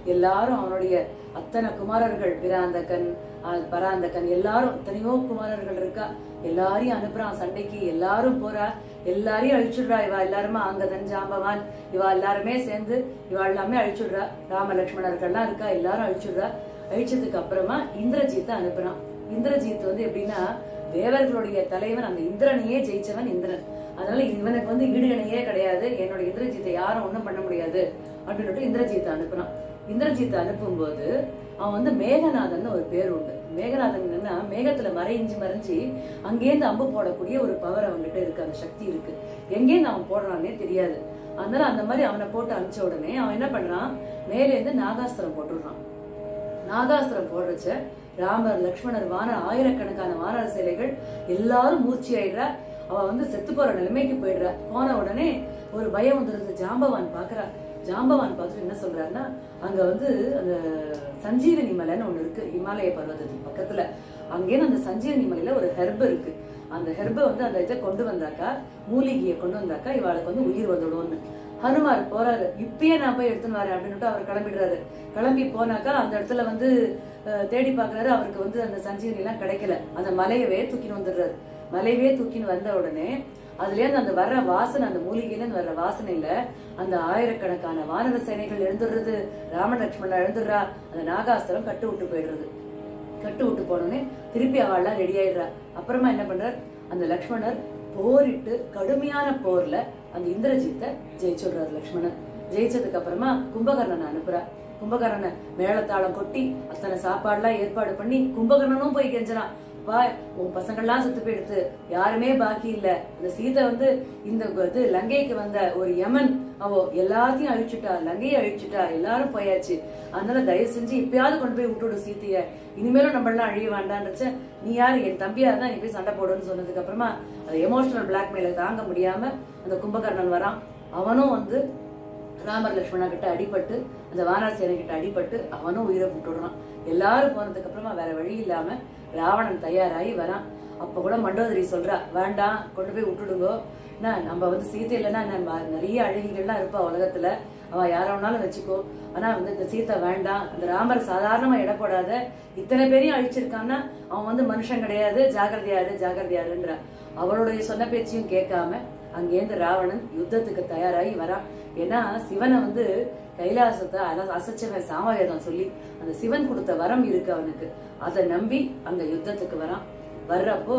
எல்லாரும் அவனுடைய அத்தனை குமாரர்கள் பிராந்தகன் அஹ், பராந்தகன் எல்லாரும் எத்தனையோ குமாரர்கள் இருக்கா எல்லாரையும் அனுப்புறான் சண்டைக்கு எல்லாரும் போறா எல்லாரையும் அழிச்சுடுறா இவ எல்லாருமே ஆங்கதன் ஜாம்பவான் இவ எல்லாருமே சேர்ந்து இவ எல்லாமே அழிச்சுடுறா ராம லட்சுமணர்கள்லாம் இருக்கா எல்லாரும் அழிச்சுடுறா அழிச்சதுக்கு அப்புறமா இந்திரஜித்தை அனுப்புறான் இந்திரஜித் வந்து எப்படின்னா தேவர்களுடைய தலைவன் அந்த இந்திரனையே ஜெயிச்சவன் இந்திரன் அதனால இவனுக்கு வந்து ஈடு இணையே கிடையாது என்னோட இந்திரஜித்தை யாரும் ஒண்ணும் பண்ண முடியாது அப்படின்னு இந்திரஜித்தை அனுப்புறான் இந்திரஜித்தை அனுப்பும்போது அவன் வந்து மேகநாதன் ஒரு பேர் உண்டு மேகநாதன் என்னன்னா மேகத்துல மறைஞ்சு மறைஞ்சு அங்கேருந்து அம்பு போடக்கூடிய ஒரு பவர் அவன்கிட்ட இருக்கு அந்த சக்தி இருக்கு எங்கேருந்து அவன் போடுறானே தெரியாது அதனால அந்த மாதிரி அவனை போட்டு அனுப்பிச்ச உடனே அவன் என்ன பண்றான் மேலேருந்து நாகாஸ்திரம் போட்டுடுறான் நாகாஸ்திரம் போடுறச்ச ராமர் லக்ஷ்மணர் வான ஆயிரக்கணக்கான வானர சிலைகள் எல்லாரும் மூர்ச்சி ஆயிடுறா அவ வந்து செத்து போற நிலைமைக்கு போயிடுறா போன உடனே ஒரு பயம் வந்துருது ஜாம்பவான் பாக்குறா ஜாம்பவான் பார்த்துட்டு என்ன சொல்றாருன்னா அங்க வந்து அந்த சஞ்சீவனி மலைன்னு ஒண்ணு இருக்கு இமாலய பர்வதத்துக்கு பக்கத்துல அங்கேருந்து அந்த சஞ்சீவனி மலையில ஒரு ஹெர்ப் இருக்கு அந்த ஹெர்பை வந்து அந்த இதை கொண்டு வந்தாக்கா மூலிகையை கொண்டு வந்தாக்கா இவாளுக்கு வந்து உயிர் வந்துடும்னு ஹனுமார் போறாரு இப்பயே நான் போய் எடுத்துன்னு வரேன் அப்படின்னுட்டு அவர் கிளம்பிடுறாரு கிளம்பி போனாக்கா அந்த இடத்துல வந்து அஹ், தேடி பாக்குறாரு அவருக்கு வந்து அந்த சஞ்சீவனி எல்லாம் கிடைக்கல அந்த மலையவே தூக்கின்னு வந்துடுறாரு மலையவே தூக்கின்னு வந்த உடனே அதுல இருந்து அந்த வர்ற வாசனை அந்த மூலிகையில இருந்து வர்ற வாசனையில அந்த ஆயிரக்கணக்கான வானர சேனைகள் எழுந்துடுறது ராம லட்சுமணன் எழுந்துடுறா அந்த நாகாஸ்திரம் கட்டு விட்டு போயிடுறது கட்டு விட்டு போனோடனே திருப்பி அவள்லாம் ரெடி ஆயிடுறா அப்புறமா என்ன பண்றார் அந்த லக்ஷ்மணர் போரிட்டு கடுமையான போர்ல அந்த இந்திரஜித்தை ஜெயிச்சுடுறாரு லக்ஷ்மணன் ஜெயிச்சதுக்கு அப்புறமா கும்பகர்ணனை அனுப்புறா கும்பகர்ணனை மேளத்தாளம் கொட்டி அத்தனை சாப்பாடுலாம் ஏற்பாடு பண்ணி கும்பகர்ணனும் போய் கெஞ்சறான் வா உன் பசங்கள்லாம் செத்து போயிடுத்து யாருமே பாக்கி இல்ல இந்த சீதை வந்து இந்த இது லங்கைக்கு வந்த ஒரு யமன் அவ எல்லாத்தையும் அழிச்சுட்டா லங்கையை அழிச்சுட்டா எல்லாரும் போயாச்சு அதனால தயவு செஞ்சு இப்பயாவது கொண்டு போய் விட்டுடு சீத்தைய இனிமேலும் நம்ம எல்லாம் அழிய வேண்டான்றச்ச நீ யாரு என் தம்பியா தான் நீ போய் சண்டை போடுன்னு சொன்னதுக்கு அப்புறமா அந்த எமோஷனல் பிளாக்மெயில தாங்க முடியாம அந்த கும்பகர்ணன் வரான் அவனும் வந்து ராமர் லட்சுமணா கிட்ட அடிபட்டு அந்த வானரசேனை கிட்ட அடிபட்டு அவனும் உயிரை விட்டுடுறான் எல்லாரும் போனதுக்கு அப்புறமா வேற வழி இல்லாம ராவணன் தயாராகி வரான் அப்ப கூட மண்டோதரி சொல்றா வேண்டாம் கொண்டு போய் விட்டுடுங்கோ என்ன நம்ம வந்து சீதை இல்லைன்னா நம்ம நிறைய அழகிகள்லாம் இருப்பா உலகத்துல அவ யார வேணாலும் வச்சுக்கோ ஆனா வந்து இந்த சீதை வேண்டாம் அந்த ராமர் சாதாரணமா எடை போடாத இத்தனை பேரையும் அழிச்சிருக்கான்னா அவன் வந்து மனுஷன் கிடையாது ஜாகிரதையாரு ஜாகிரதையாருன்ற அவளுடைய சொன்ன பேச்சையும் கேட்காம அங்கேருந்து ராவணன் யுத்தத்துக்கு தயாராகி வரான் ஏன்னா சிவனை வந்து கைலாசத்தை அல- அசைச்சவன் சாமவேதம் சொல்லி அந்த சிவன் கொடுத்த வரம் இருக்கு அவனுக்கு அதை நம்பி அங்க யுத்தத்துக்கு வரான் வர்றப்போ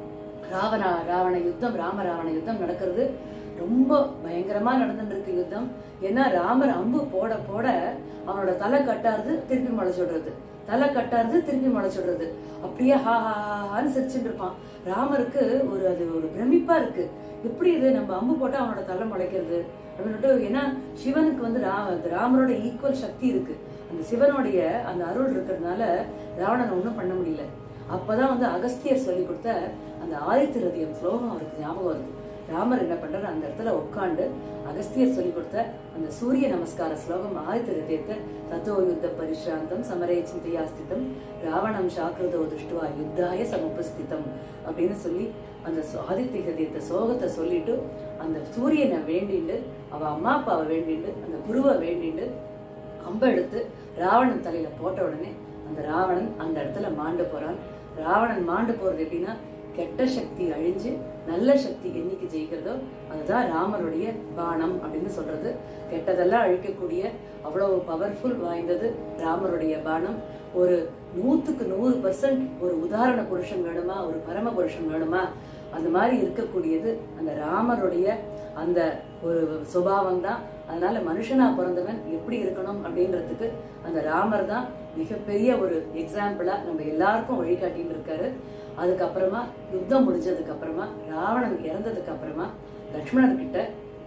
ராவண ராவண யுத்தம் ராம ராவண யுத்தம் நடக்கிறது ரொம்ப பயங்கரமா நடந்துட்டு இருக்கு யுத்தம் ஏன்னா ராமர் அம்பு போட போட அவனோட தலை கட்டாருது திருப்பி முளைச்சுடுறது தலை கட்டாருது திருப்பி முளைச்சுடுறது அப்படியே ஹா ஹா ஹா, ஹான்னு சிரிச்சுட்டு இருப்பான் ராமருக்கு ஒரு அது ஒரு பிரமிப்பா இருக்கு எப்படி இது நம்ம அம்பு போட்டா அவனோட தலை முளைக்கிறது அப்படின்னுட்டு ஏன்னா சிவனுக்கு வந்து ரா- அது ராமரோட ஈக்குவல் சக்தி இருக்கு அந்த சிவனுடைய அந்த அருள் இருக்கிறதுனால ராவணனை ஒண்ணும் பண்ண முடியல அப்பதான் வந்து அகஸ்தியர் சொல்லி கொடுத்த அந்த ஆதித்ய ஹிருதயம் ஸ்லோகம் அவருக்கு ஞாபகம் வருது ராமர் என்ன பண்றாரு அந்த இடத்துல உட்காந்து அகஸ்தியர் சொல்லி கொடுத்த அந்த சூரிய நமஸ்கார ஸ்லோகம் ஆதித்ய ஹிருதயத்தை தத்தோ யுத்த பரிஷ்ராந்தம் சமரே சிந்தையாஸ்திதம் ராவணம் சாக்கிரதோ துஷ்டுவா யுத்தாய சமுபஸ்திதம் அப்படின்னு சொல்லி அந்த சோ- ஆதித்ய ஹிருதயத்தை சோகத்தை சொல்லிட்டு அந்த சூரியனை வேண்டிண்டு அவ அம்மா அப்பாவை வேண்டிண்டு அந்த குருவை வேண்டிண்டு அம்ப எடுத்து ராவணன் தலையில போட்ட உடனே அந்த ராவணன் அந்த இடத்துல மாண்டு போறான் ராவணன் மாண்டு போறது எப்படின்னா கெட்ட சக்தி அழிஞ்சு நல்ல சக்தி என்னைக்கு ஜெயிக்கிறதோ அதுதான் ராமருடைய பானம் அப்படின்னு சொல்றது கெட்டதெல்லாம் அழிக்கக்கூடிய அவ்வளவு பவர்ஃபுல் வாய்ந்தது ராமருடைய பானம் ஒரு நூத்துக்கு நூறு பர்சன்ட் ஒரு உதாரண புருஷன் வேணுமா ஒரு பரம புருஷன் வேணுமா அந்த மாதிரி இருக்கக்கூடியது அந்த ராமருடைய அந்த ஒரு சுபாவம் தான் அதனால மனுஷனா பிறந்தவன் எப்படி இருக்கணும் அப்படின்றதுக்கு அந்த ராமர் தான் மிகப்பெரிய ஒரு எக்ஸாம்பிளா நம்ம எல்லாருக்கும் வழிகாட்டின்னு இருக்காரு அதுக்கப்புறமா யுத்தம் முடிஞ்சதுக்கு அப்புறமா ராவணன் இறந்ததுக்கு அப்புறமா லக்ஷ்மணர் கிட்ட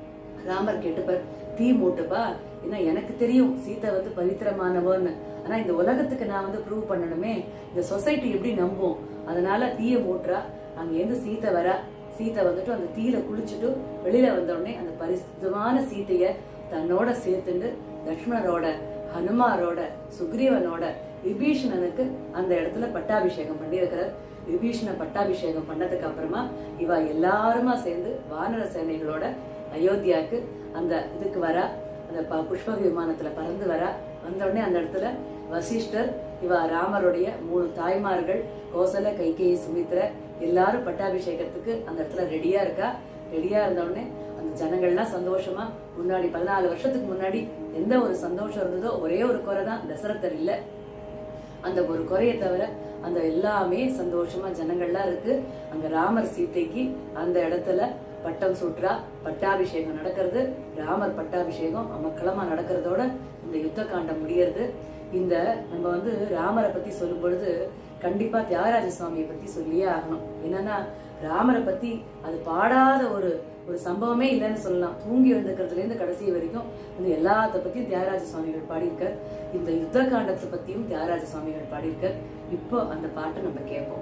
ராமர் கேட்டுப்பார் தீ மூட்டுப்பா ஏன்னா எனக்கு தெரியும் சீதை வந்து பவித்திரமானவன்னு ஆனா இந்த உலகத்துக்கு நான் வந்து ப்ரூவ் பண்ணணுமே இந்த சொசைட்டி எப்படி நம்பும் அதனால தீய மூட்டுறா அங்க இருந்து சீதை வர சீதை வந்துட்டு அந்த தீயில குளிச்சுட்டு வெளியில வந்த உடனே அந்த பரிசுத்தமான சீதைய தன்னோட சேர்த்துண்டு லக்ஷ்மணரோட ஹனுமாரோட சுக்ரீவனோட விபீஷணனுக்கு அந்த இடத்துல பட்டாபிஷேகம் பண்ணியிருக்கிறார் விபீஷண பட்டாபிஷேகம் பண்ணதுக்கு அப்புறமா இவ எல்லாருமா சேர்ந்து வானர சேனைகளோட அயோத்தியாக்கு அந்த இதுக்கு வரா அந்த ப- புஷ்ப விமானத்துல பறந்து வரா வந்த உடனே அந்த இடத்துல வசிஷ்டர் இவ ராமருடைய மூணு தாய்மார்கள் கோசல கைகேயி சுமித்ர எல்லாரும் பட்டாபிஷேகத்துக்கு அந்த இடத்துல ரெடியா இருக்கா ரெடியா இருந்த உடனே அந்த ஜனங்கள்லாம் சந்தோஷமா முன்னாடி பதினாலு வருஷத்துக்கு முன்னாடி எந்த ஒரு சந்தோஷம் இருந்ததோ ஒரே ஒரு குறை தான் தசரதர் இல்ல அந்த ஒரு குறைய தவிர அந்த எல்லாமே சந்தோஷமா ஜனங்கள்லாம் இருக்கு அங்க ராமர் சீதைக்கு அந்த இடத்துல பட்டம் சூட்டுறா பட்டாபிஷேகம் நடக்கிறது ராமர் பட்டாபிஷேகம் அமக்களமா நடக்கிறதோட இந்த யுத்த காண்டம் முடியறது இந்த நம்ம வந்து ராமரை பத்தி சொல்லும் பொழுது கண்டிப்பா தியாகராஜ சுவாமியை பத்தி சொல்லியே ஆகணும் என்னன்னா ராமரை பத்தி அது பாடாத ஒரு ஒரு சம்பவமே இல்லைன்னு சொல்லலாம் தூங்கி எழுந்துக்கிறதுல இருந்து கடைசி வரைக்கும் இந்த எல்லாத்த பத்தியும் தியாகராஜ சுவாமிகள் பாடியிருக்கார் இந்த யுத்த காண்டத்தை பத்தியும் தியாகராஜ சுவாமிகள் பாடியிருக்கார் இப்போ அந்த பாட்டை நம்ம கேட்போம்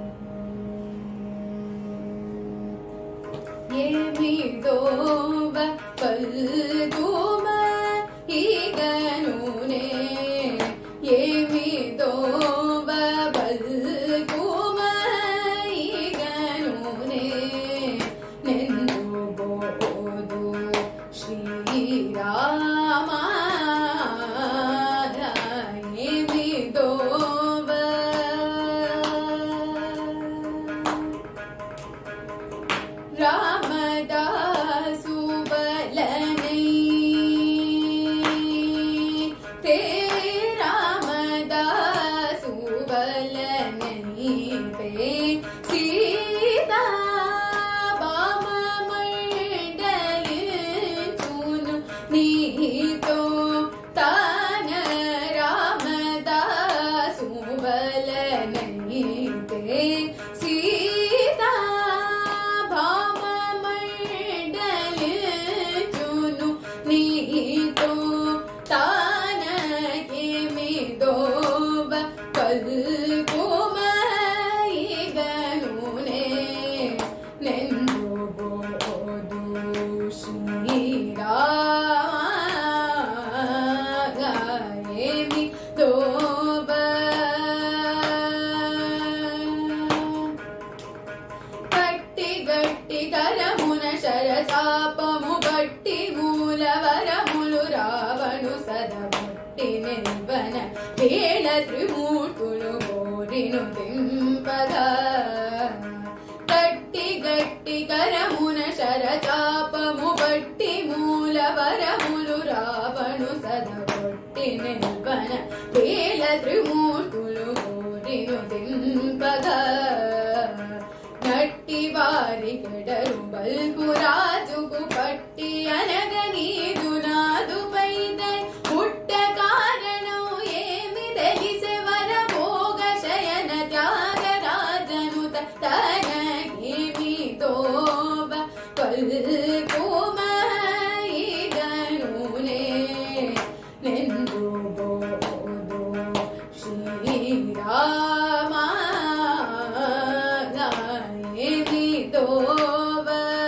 ಏಮಿದೋವ ಪಲ್ಗುಮ ಈಗನೂನೆ ಏಮಿದೋವ ಪಲ್ಗುಮ ಈಗನೂನೆ ನೆಂದು ಬೋದು ಶ್ರೀರಾಮ ಏಮಿದೋವ रामदासु बलनै ते रामदासु बलनै ते सीता बाममण्डलितुनु नीतो तान रामदासु बलनै ते सीता भाममण्डलितुनु नीतो तानकिमिदोव कल्कुमैगनुने ನೆಂದುಬೋದು ಶ್ರೀರಾಮ ದೋಬ గట్టి గట్టి కరమున శరచాపము గట్టి మూలవరములు రావణు సదముట్టి నిల్వన వేళ త్రిమూర్తులు గోరిను దింపగా గట్టి గట్టి కరమున శరచాపము గట్టి మూలవరములు రావణు సదముట్టి నిల్వన వేళ త్రిమూర్తులు గోరిను దింపగా నట్టి వారి కెడరు బల్కు రాజుకు పట్టి అనగ నీదు నాదు పైదై పుట్ట కారణం ఏమి తెలిసే వర భోగ శయన త్యాగరాజను తనకేమి తోవ పల్కుమైగనునే నెందు బోదు శ్రీరామ ఏమి తోవ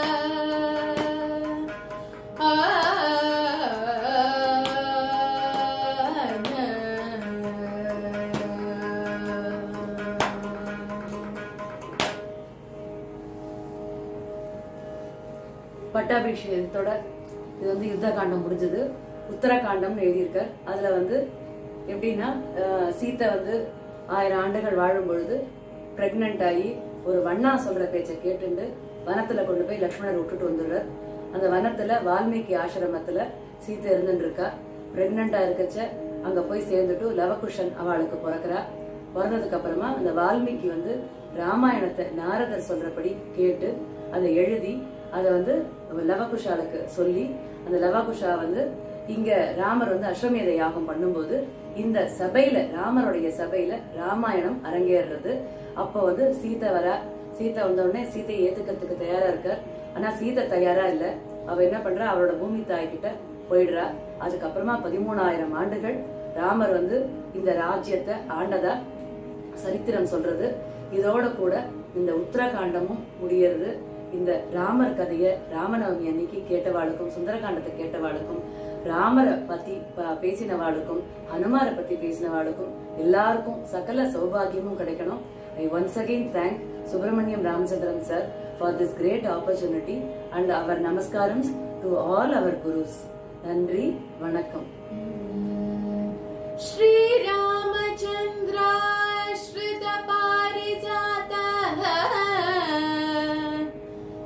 பட்டாபிஷேகத்தோட இது வந்து யுத்த காண்டம் முடிஞ்சது உத்தரகாண்டம்னு எழுதியிருக்கார் அதுல வந்து எப்படின்னா அஹ், சீத்தை வந்து ஆயிரம் ஆண்டுகள் வாழும் பொழுது பிரெக்னென்ட் ஆகி ஒரு வண்ணா சொல்ற பேச்சை கேட்டுண்டு வனத்துல கொண்டு போய் லக்ஷ்மணர் விட்டுட்டு வந்துடுறார் அந்த வனத்துல வால்மீகி ஆசிரமத்துல சீத்தை இருந்துட்டு இருக்கா பிரெக்னெண்டா இருக்கச்ச அங்க போய் சேர்ந்துட்டு லவகுஷன் அவளுக்கு பிறக்கிறா பிறந்ததுக்கு அப்புறமா அந்த வால்மீகி வந்து ராமாயணத்தை நாரதர் சொல்றபடி கேட்டு அதை எழுதி அதை வந்து லவகுஷாலுக்கு சொல்லி அந்த லவகுஷா வந்து இங்க ராமர் வந்து அஸ்வமேத யாகம் பண்ணும்போது இந்த சபையில ராமருடைய சபையில ராமாயணம் அரங்கேறுறது அப்போ வந்து சீதை வர சீதை வந்த உடனே சீதையை ஏத்துக்கிறதுக்கு தயாரா இருக்கார் ஆனா சீதை தயாரா இல்ல அவ என்ன பண்றா அவரோட பூமி தாய் கிட்ட போயிடுறா அதுக்கப்புறமா பதிமூணாயிரம் ஆண்டுகள் ராமர் வந்து இந்த ராஜ்யத்தை ஆண்டதா சரித்திரம் சொல்றது இதோட கூட இந்த உத்தரகாண்டமும் முடியறது இந்த ராமர் கதைய ராமநவமி அன்னைக்கு கேட்டவாளுக்கும் சுந்தரகாண்டத்தை கேட்டவாளுக்கும் ராமரை பத்தி ப- பேசினவாளுக்கும் ஹனுமாரை பத்தி பேசினவாளுக்கும் எல்லாருக்கும் சகல சௌபாகியமும் கிடைக்கணும் I once again thank Subramaniam Ramachandran sir for this great opportunity and our namaskaram to all our குருஸ் நன்றி வணக்கம் Mm. श्रीरामचन्द्राश्रितपारिजातः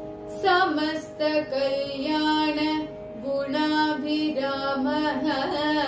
समस्तकल्याण गुणाभिरामः